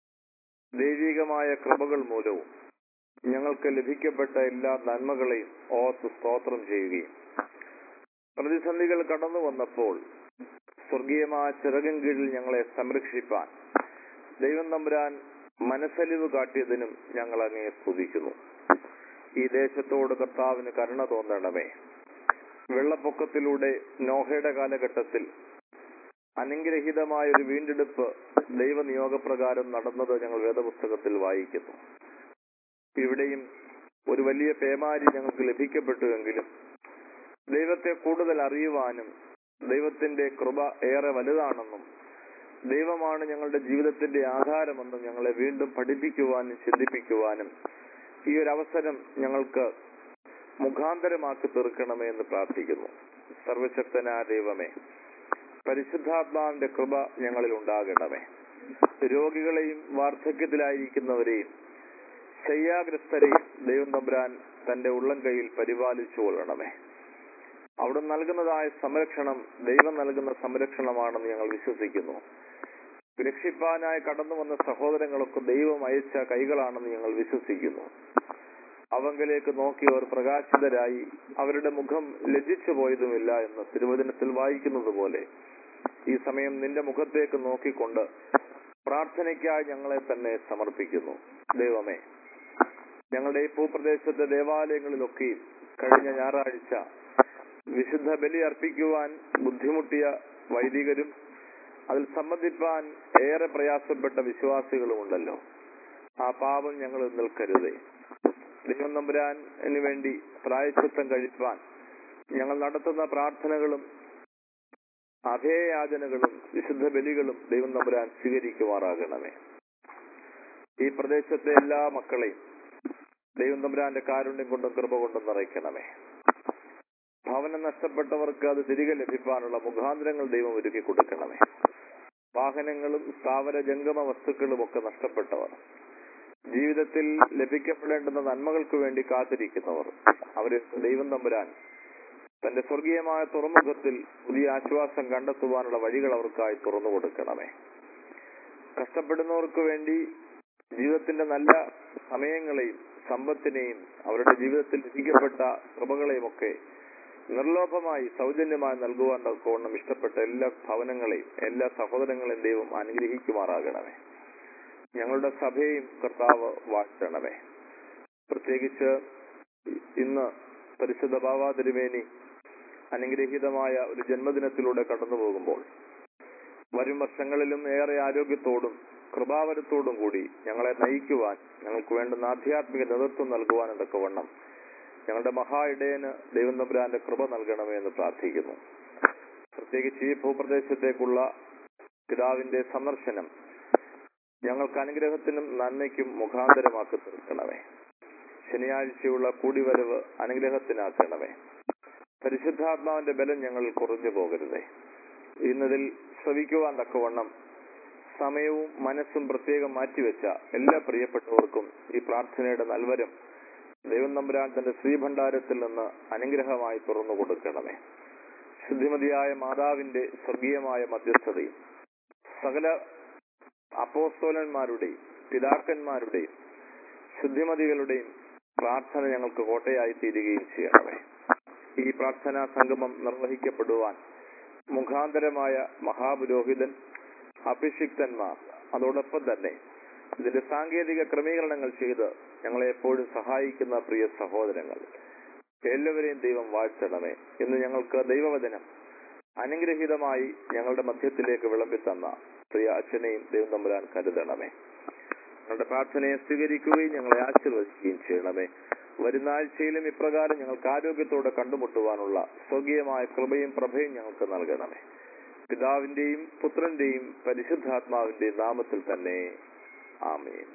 ദൈവികമായ കൃപകൾ മൂലവും ഞങ്ങൾക്ക് ലഭിക്കപ്പെട്ട എല്ലാ നന്മകളെയും ഓർത്ത് സ്തോത്രം ചെയ്യുകയും പ്രതിസന്ധികൾ കടന്നു വന്നപ്പോൾ സ്വർഗീയമായ ചിറകിൻ കീഴിൽ ഞങ്ങളെ സംരക്ഷിപ്പാൻ ദൈവം തമ്പുരാൻ മനസ്സലിവ് കാട്ടിയതിനും ഞങ്ങൾ അങ്ങയെ സ്തുതിക്കുന്നു ഈ ദേശത്തോട് കർത്താവിന് കരുണ തോന്നണമേ വെള്ളപ്പൊക്കത്തിലൂടെ നോഹയുടെ കാലഘട്ടത്തിൽ അനുഗ്രഹീതമായ ഒരു വീണ്ടെടുപ്പ് ദൈവനിയോഗപ്രകാരം നടന്നത് ഞങ്ങൾ വേദപുസ്തകത്തിൽ വായിക്കുന്നു ഇവിടെയും ഒരു വലിയ പേമാരി ഞങ്ങൾക്ക് ലഭിക്കപ്പെട്ടുവെങ്കിലും ദൈവത്തെ കൂടുതൽ അറിയുവാനും ദൈവത്തിന്റെ കൃപ ഏറെ വലുതാണെന്നും ദൈവമാണ് ഞങ്ങളുടെ ജീവിതത്തിന്റെ ആധാരമെന്നും ഞങ്ങളെ വീണ്ടും പഠിപ്പിക്കുവാനും ചിന്തിപ്പിക്കുവാനും ഈ ഒരു അവസരം ഞങ്ങൾക്ക് മുഖാന്തരമാക്കി തീർക്കണമേ എന്ന് പ്രാർത്ഥിക്കുന്നു സർവശക്തനായ ദൈവമേ പരിശുദ്ധാത്മാവിന്റെ കൃപ ഞങ്ങളിൽ ഉണ്ടാകണമേ രോഗികളെയും വാർദ്ധക്യത്തിലായിരിക്കുന്നവരെയും ശയ്യാഗ്രസ്തരെയും ദൈവം തമ്പുരാൻ തന്റെ ഉള്ളം കൈയിൽ പരിപാലിച്ചു കൊള്ളണമേ അവിടെ നൽകുന്നതായ സംരക്ഷണം ദൈവം നൽകുന്ന സംരക്ഷണമാണെന്ന് ഞങ്ങൾ വിശ്വസിക്കുന്നു രക്ഷിപ്പാനായി കടന്നു വന്ന സഹോദരങ്ങളൊക്കെ ദൈവം അയച്ച കൈകളാണെന്ന് ഞങ്ങൾ വിശ്വസിക്കുന്നു അവങ്കലേക്ക് നോക്കി അവർ പ്രകാശിതരായി അവരുടെ മുഖം ലജ്ജിച്ചു പോയതുമില്ല എന്ന് തിരുവചനത്തിൽ വായിക്കുന്നത് പോലെ ഈ സമയം നിന്റെ മുഖത്തേക്ക് നോക്കിക്കൊണ്ട് പ്രാർത്ഥനയ്ക്കായി ഞങ്ങളെ തന്നെ സമർപ്പിക്കുന്നു ദൈവമേ ഞങ്ങളുടെ ഈ ഭൂപ്രദേശത്തെ ദേവാലയങ്ങളിലൊക്കെയും കഴിഞ്ഞ ഞായറാഴ്ച വിശുദ്ധ ബലി അർപ്പിക്കുവാൻ ബുദ്ധിമുട്ടിയ വൈദികരും അതിൽ സംബന്ധിപ്പാൻ ഏറെ പ്രയാസപ്പെട്ട വിശ്വാസികളുമുണ്ടല്ലോ ആ പാപം ഞങ്ങൾ നിൽക്കരുതേ ദൈവം നമ്പുരാന് വേണ്ടി പ്രായശ്ചിത്തം കഴിപ്പാൻ ഞങ്ങൾ നടത്തുന്ന പ്രാർത്ഥനകളും അഭയയാചനകളും വിശുദ്ധ ബലികളും ദൈവം നമ്പുരാൻ സ്വീകരിക്കുമാറാകണമേ ഈ പ്രദേശത്തെ എല്ലാ മക്കളെയും ദൈവം തമ്പുരാന്റെ കാരുണ്യം കൊണ്ടും കൃപ കൊണ്ടും നിറയ്ക്കണമേ ഭവനം നഷ്ടപ്പെട്ടവർക്ക് അത് തിരികെ ലഭിക്കാനുള്ള മുഖാന്തരങ്ങൾ ദൈവം ഒരുക്കി കൊടുക്കണമേ വാഹനങ്ങളും സ്ഥാവര ജംഗമ വസ്തുക്കളും ഒക്കെ നഷ്ടപ്പെട്ടവർ ജീവിതത്തിൽ ലഭിക്കപ്പെടേണ്ടുന്ന നന്മകൾക്ക് വേണ്ടി കാത്തിരിക്കുന്നവർ അവര് ദൈവം തമ്പുരാൻ തന്റെ സ്വർഗീയമായ തുറമുഖത്തിൽ പുതിയ ആശ്വാസം കണ്ടെത്തുവാനുള്ള വഴികൾ അവർക്കായി തുറന്നു കൊടുക്കണമേ കഷ്ടപ്പെടുന്നവർക്ക് വേണ്ടി ജീവിതത്തിന്റെ നല്ല സമയങ്ങളെയും സമ്പത്തിനെയും അവരുടെ ജീവിതത്തിൽ ലഭിക്കപ്പെട്ട കൃപകളെയും ഒക്കെ നിർലോഭമായി സൗജന്യമായി നൽകുവാൻ തക്കവണ്ണം ഇഷ്ടപ്പെട്ട എല്ലാ ഭവനങ്ങളെയും എല്ലാ സഹോദരങ്ങളെയും ദൈവം അനുഗ്രഹിക്കുമാറാകണമേ ഞങ്ങളുടെ സഭയെയും കർത്താവ് വാഴ്ത്തണമേ പ്രത്യേകിച്ച് ഇന്ന് പരിശുദ്ധ ബാബാ തിരുമേനി അനുഗ്രഹീതമായ ഒരു ജന്മദിനത്തിലൂടെ കടന്നു പോകുമ്പോൾ വരും വർഷങ്ങളിലും ഏറെ ആരോഗ്യത്തോടും കൃപാവരത്തോടും കൂടി ഞങ്ങളെ നയിക്കുവാൻ ഞങ്ങൾക്ക് വേണ്ടുന്ന ആധ്യാത്മിക നേതൃത്വം നൽകുവാൻ എന്നൊക്കെ വണ്ണം ഞങ്ങളുടെ മഹാ ഇടയന് ദൈവം തമ്പുരാന്റെ കൃപ നൽകണമേ എന്ന് പ്രാർത്ഥിക്കുന്നു പ്രത്യേകിച്ച് ഈ ഭൂപ്രദേശത്തേക്കുള്ള പിതാവിന്റെ സന്ദർശനം ഞങ്ങൾക്ക് അനുഗ്രഹത്തിനും നന്മയ്ക്കും മുഖാന്തരമാക്കി തീർക്കണമേ ശനിയാഴ്ചയുള്ള കൂടിവരവ് അനുഗ്രഹത്തിനാക്കണമേ പരിശുദ്ധാത്മാവിന്റെ ബലം ഞങ്ങളിൽ കുറഞ്ഞു പോകരുതേ ഇന്നതിൽ ശ്രവിക്കുവാൻ തക്കവണ്ണം സമയവും മനസ്സും പ്രത്യേകം മാറ്റിവെച്ച എല്ലാ പ്രിയപ്പെട്ടവർക്കും ഈ പ്രാർത്ഥനയുടെ നൽവരം ദൈവം നമ്പുരാൻ തന്റെ ശ്രീഭണ്ഡാരത്തിൽ നിന്ന് അനുഗ്രഹമായി തുറന്നു കൊടുക്കണമേ ശുദ്ധിമതിയായ മാതാവിന്റെ സ്വർഗീയമായ മധ്യസ്ഥതയും സകല അപ്പോസ്തോലന്മാരുടെയും പിതാക്കന്മാരുടെയും ശുദ്ധിമതികളുടെയും പ്രാർത്ഥന ഞങ്ങൾക്ക് കോട്ടയായി തീരുകയും ചെയ്യണമേ ഈ പ്രാർത്ഥനാ സംഗമം നിർവഹിക്കപ്പെടുവാൻ മുഖാന്തരമായ മഹാപുരോഹിതൻ അഭിഷിക്തന്മാർ അതോടൊപ്പം തന്നെ ഇതിന്റെ സാങ്കേതിക ക്രമീകരണങ്ങൾ ചെയ്ത് ഞങ്ങളെ എപ്പോഴും സഹായിക്കുന്ന പ്രിയ സഹോദരങ്ങൾ എല്ലാവരെയും ദൈവം വാഴ്ത്തണമേ ഇന്ന് ഞങ്ങൾക്ക് ദൈവവചനം അനുഗ്രഹീതമായി ഞങ്ങളുടെ മധ്യത്തിലേക്ക് വിളമ്പി തന്ന പ്രിയ അച്ഛനെയും ദൈവം തമ്പുരാൻ കരുതണമേ ഞങ്ങളുടെ പ്രാർത്ഥനയെ സ്വീകരിക്കുകയും ഞങ്ങളെ ആശീർവദിക്കുകയും ചെയ്യണമേ വരുന്ന ആഴ്ചയിലും ഇപ്രകാരം ഞങ്ങൾക്ക് ആരോഗ്യത്തോടെ കണ്ടുമുട്ടുവാനുള്ള സ്വർഗീയമായ കൃപയും പ്രഭയും ഞങ്ങൾക്ക് നൽകണമേ പിതാവിന്റെയും പുത്രന്റെയും പരിശുദ്ധാത്മാവിന്റെയും നാമത്തിൽ തന്നെ ആമേൻ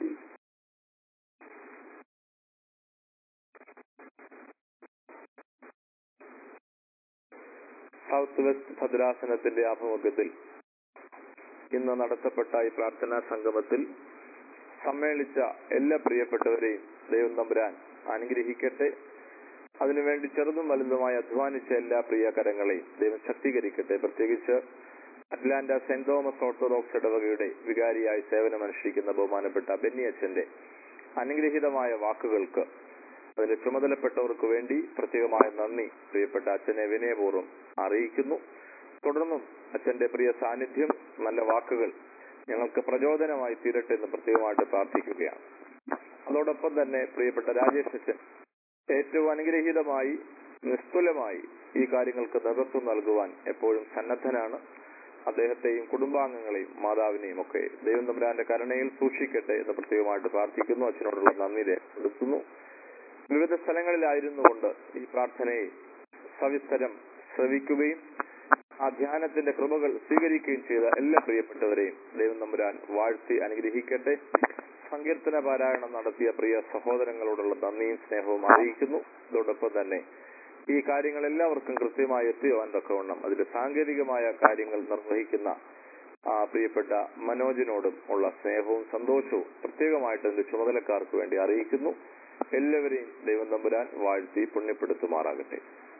സൗത്ത് വെസ്റ്റ് ഭദ്രാസനത്തിന്റെ ആഭിമുഖ്യത്തിൽ ഇന്ന് നടത്തപ്പെട്ട ഈ പ്രാർത്ഥനാ സംഗമത്തിൽ സമ്മേളിച്ച എല്ലാ പ്രിയപ്പെട്ടവരെയും ദൈവം തമ്പുരാൻ അനുഗ്രഹിക്കട്ടെ അതിനുവേണ്ടി ചെറുതും വലുതുമായി അധ്വാനിച്ച എല്ലാ പ്രിയകരങ്ങളെയും ദൈവം ശക്തീകരിക്കട്ടെ പ്രത്യേകിച്ച് അറ്റ്ലാന്റ സെന്റ് തോമസ് ഓർത്തഡോക്സ് ഇടവകയുടെ വികാരിയായി സേവനമനുഷ്ഠിക്കുന്ന ബഹുമാനപ്പെട്ട ബെന്നി അച്ഛന്റെ അനുഗ്രഹീതമായ വാക്കുകൾക്ക് അതിന്റെ ചുമതലപ്പെട്ടവർക്ക് വേണ്ടി പ്രത്യേകമായ നന്ദി പ്രിയപ്പെട്ട അച്ഛനെ വിനയപൂർവ്വം അറിയിക്കുന്നു തുടർന്നും അച്ഛന്റെ പ്രിയ സാന്നിധ്യം നല്ല വാക്കുകൾ ഞങ്ങൾക്ക് പ്രചോദനമായി തീരട്ടെ എന്ന് പ്രത്യേകമായിട്ട് പ്രാർത്ഥിക്കുകയാണ് അതോടൊപ്പം തന്നെ പ്രിയപ്പെട്ട രാജേഷ് അച്ഛൻ ഏറ്റവും അനുഗ്രഹീതമായി നിസ്തുലമായി ഈ കാര്യങ്ങൾക്ക് നേതൃത്വം നൽകുവാൻ എപ്പോഴും സന്നദ്ധനാണ് അദ്ദേഹത്തെയും കുടുംബാംഗങ്ങളെയും മാതാവിനെയും ഒക്കെ ദൈവം തമ്പുരാന്റെ കരുണയിൽ സൂക്ഷിക്കട്ടെ എന്ന് പ്രത്യേകമായിട്ട് പ്രാർത്ഥിക്കുന്നു അച്ഛനോടുള്ള നന്ദി രേഖപ്പെടുത്തുന്നു വിവിധ സ്ഥലങ്ങളിലായിരുന്നുകൊണ്ട് ഈ പ്രാർത്ഥനയെ സവിസ്തരം ശ്രവിക്കുകയും ആ ധ്യാനത്തിന്റെ കൃപകൾ സ്വീകരിക്കുകയും ചെയ്ത എല്ലാ പ്രിയപ്പെട്ടവരെയും ദൈവം തമ്പുരാൻ വാഴ്ത്തി അനുഗ്രഹിക്കട്ടെ സങ്കീർത്തന പാരായണം നടത്തിയ പ്രിയ സഹോദരങ്ങളോടുള്ള നന്ദിയും സ്നേഹവും അറിയിക്കുന്നു അതോടൊപ്പം തന്നെ ഈ കാര്യങ്ങൾ എല്ലാവർക്കും കൃത്യമായി എത്തിയുവാൻ തക്കവണ്ണം അതിന്റെ സാങ്കേതികമായ കാര്യങ്ങൾ നിർവഹിക്കുന്ന ആ പ്രിയപ്പെട്ട മനോജിനോടും ഉള്ള സ്നേഹവും സന്തോഷവും പ്രത്യേകമായിട്ട് അതിന്റെ ചുമതലക്കാർക്ക് വേണ്ടി അറിയിക്കുന്നു എല്ലാവരെയും ദൈവം തമ്പുരാൻ വാഴ്ത്തി പുണ്യപ്പെടുത്തുമാറാകട്ടെ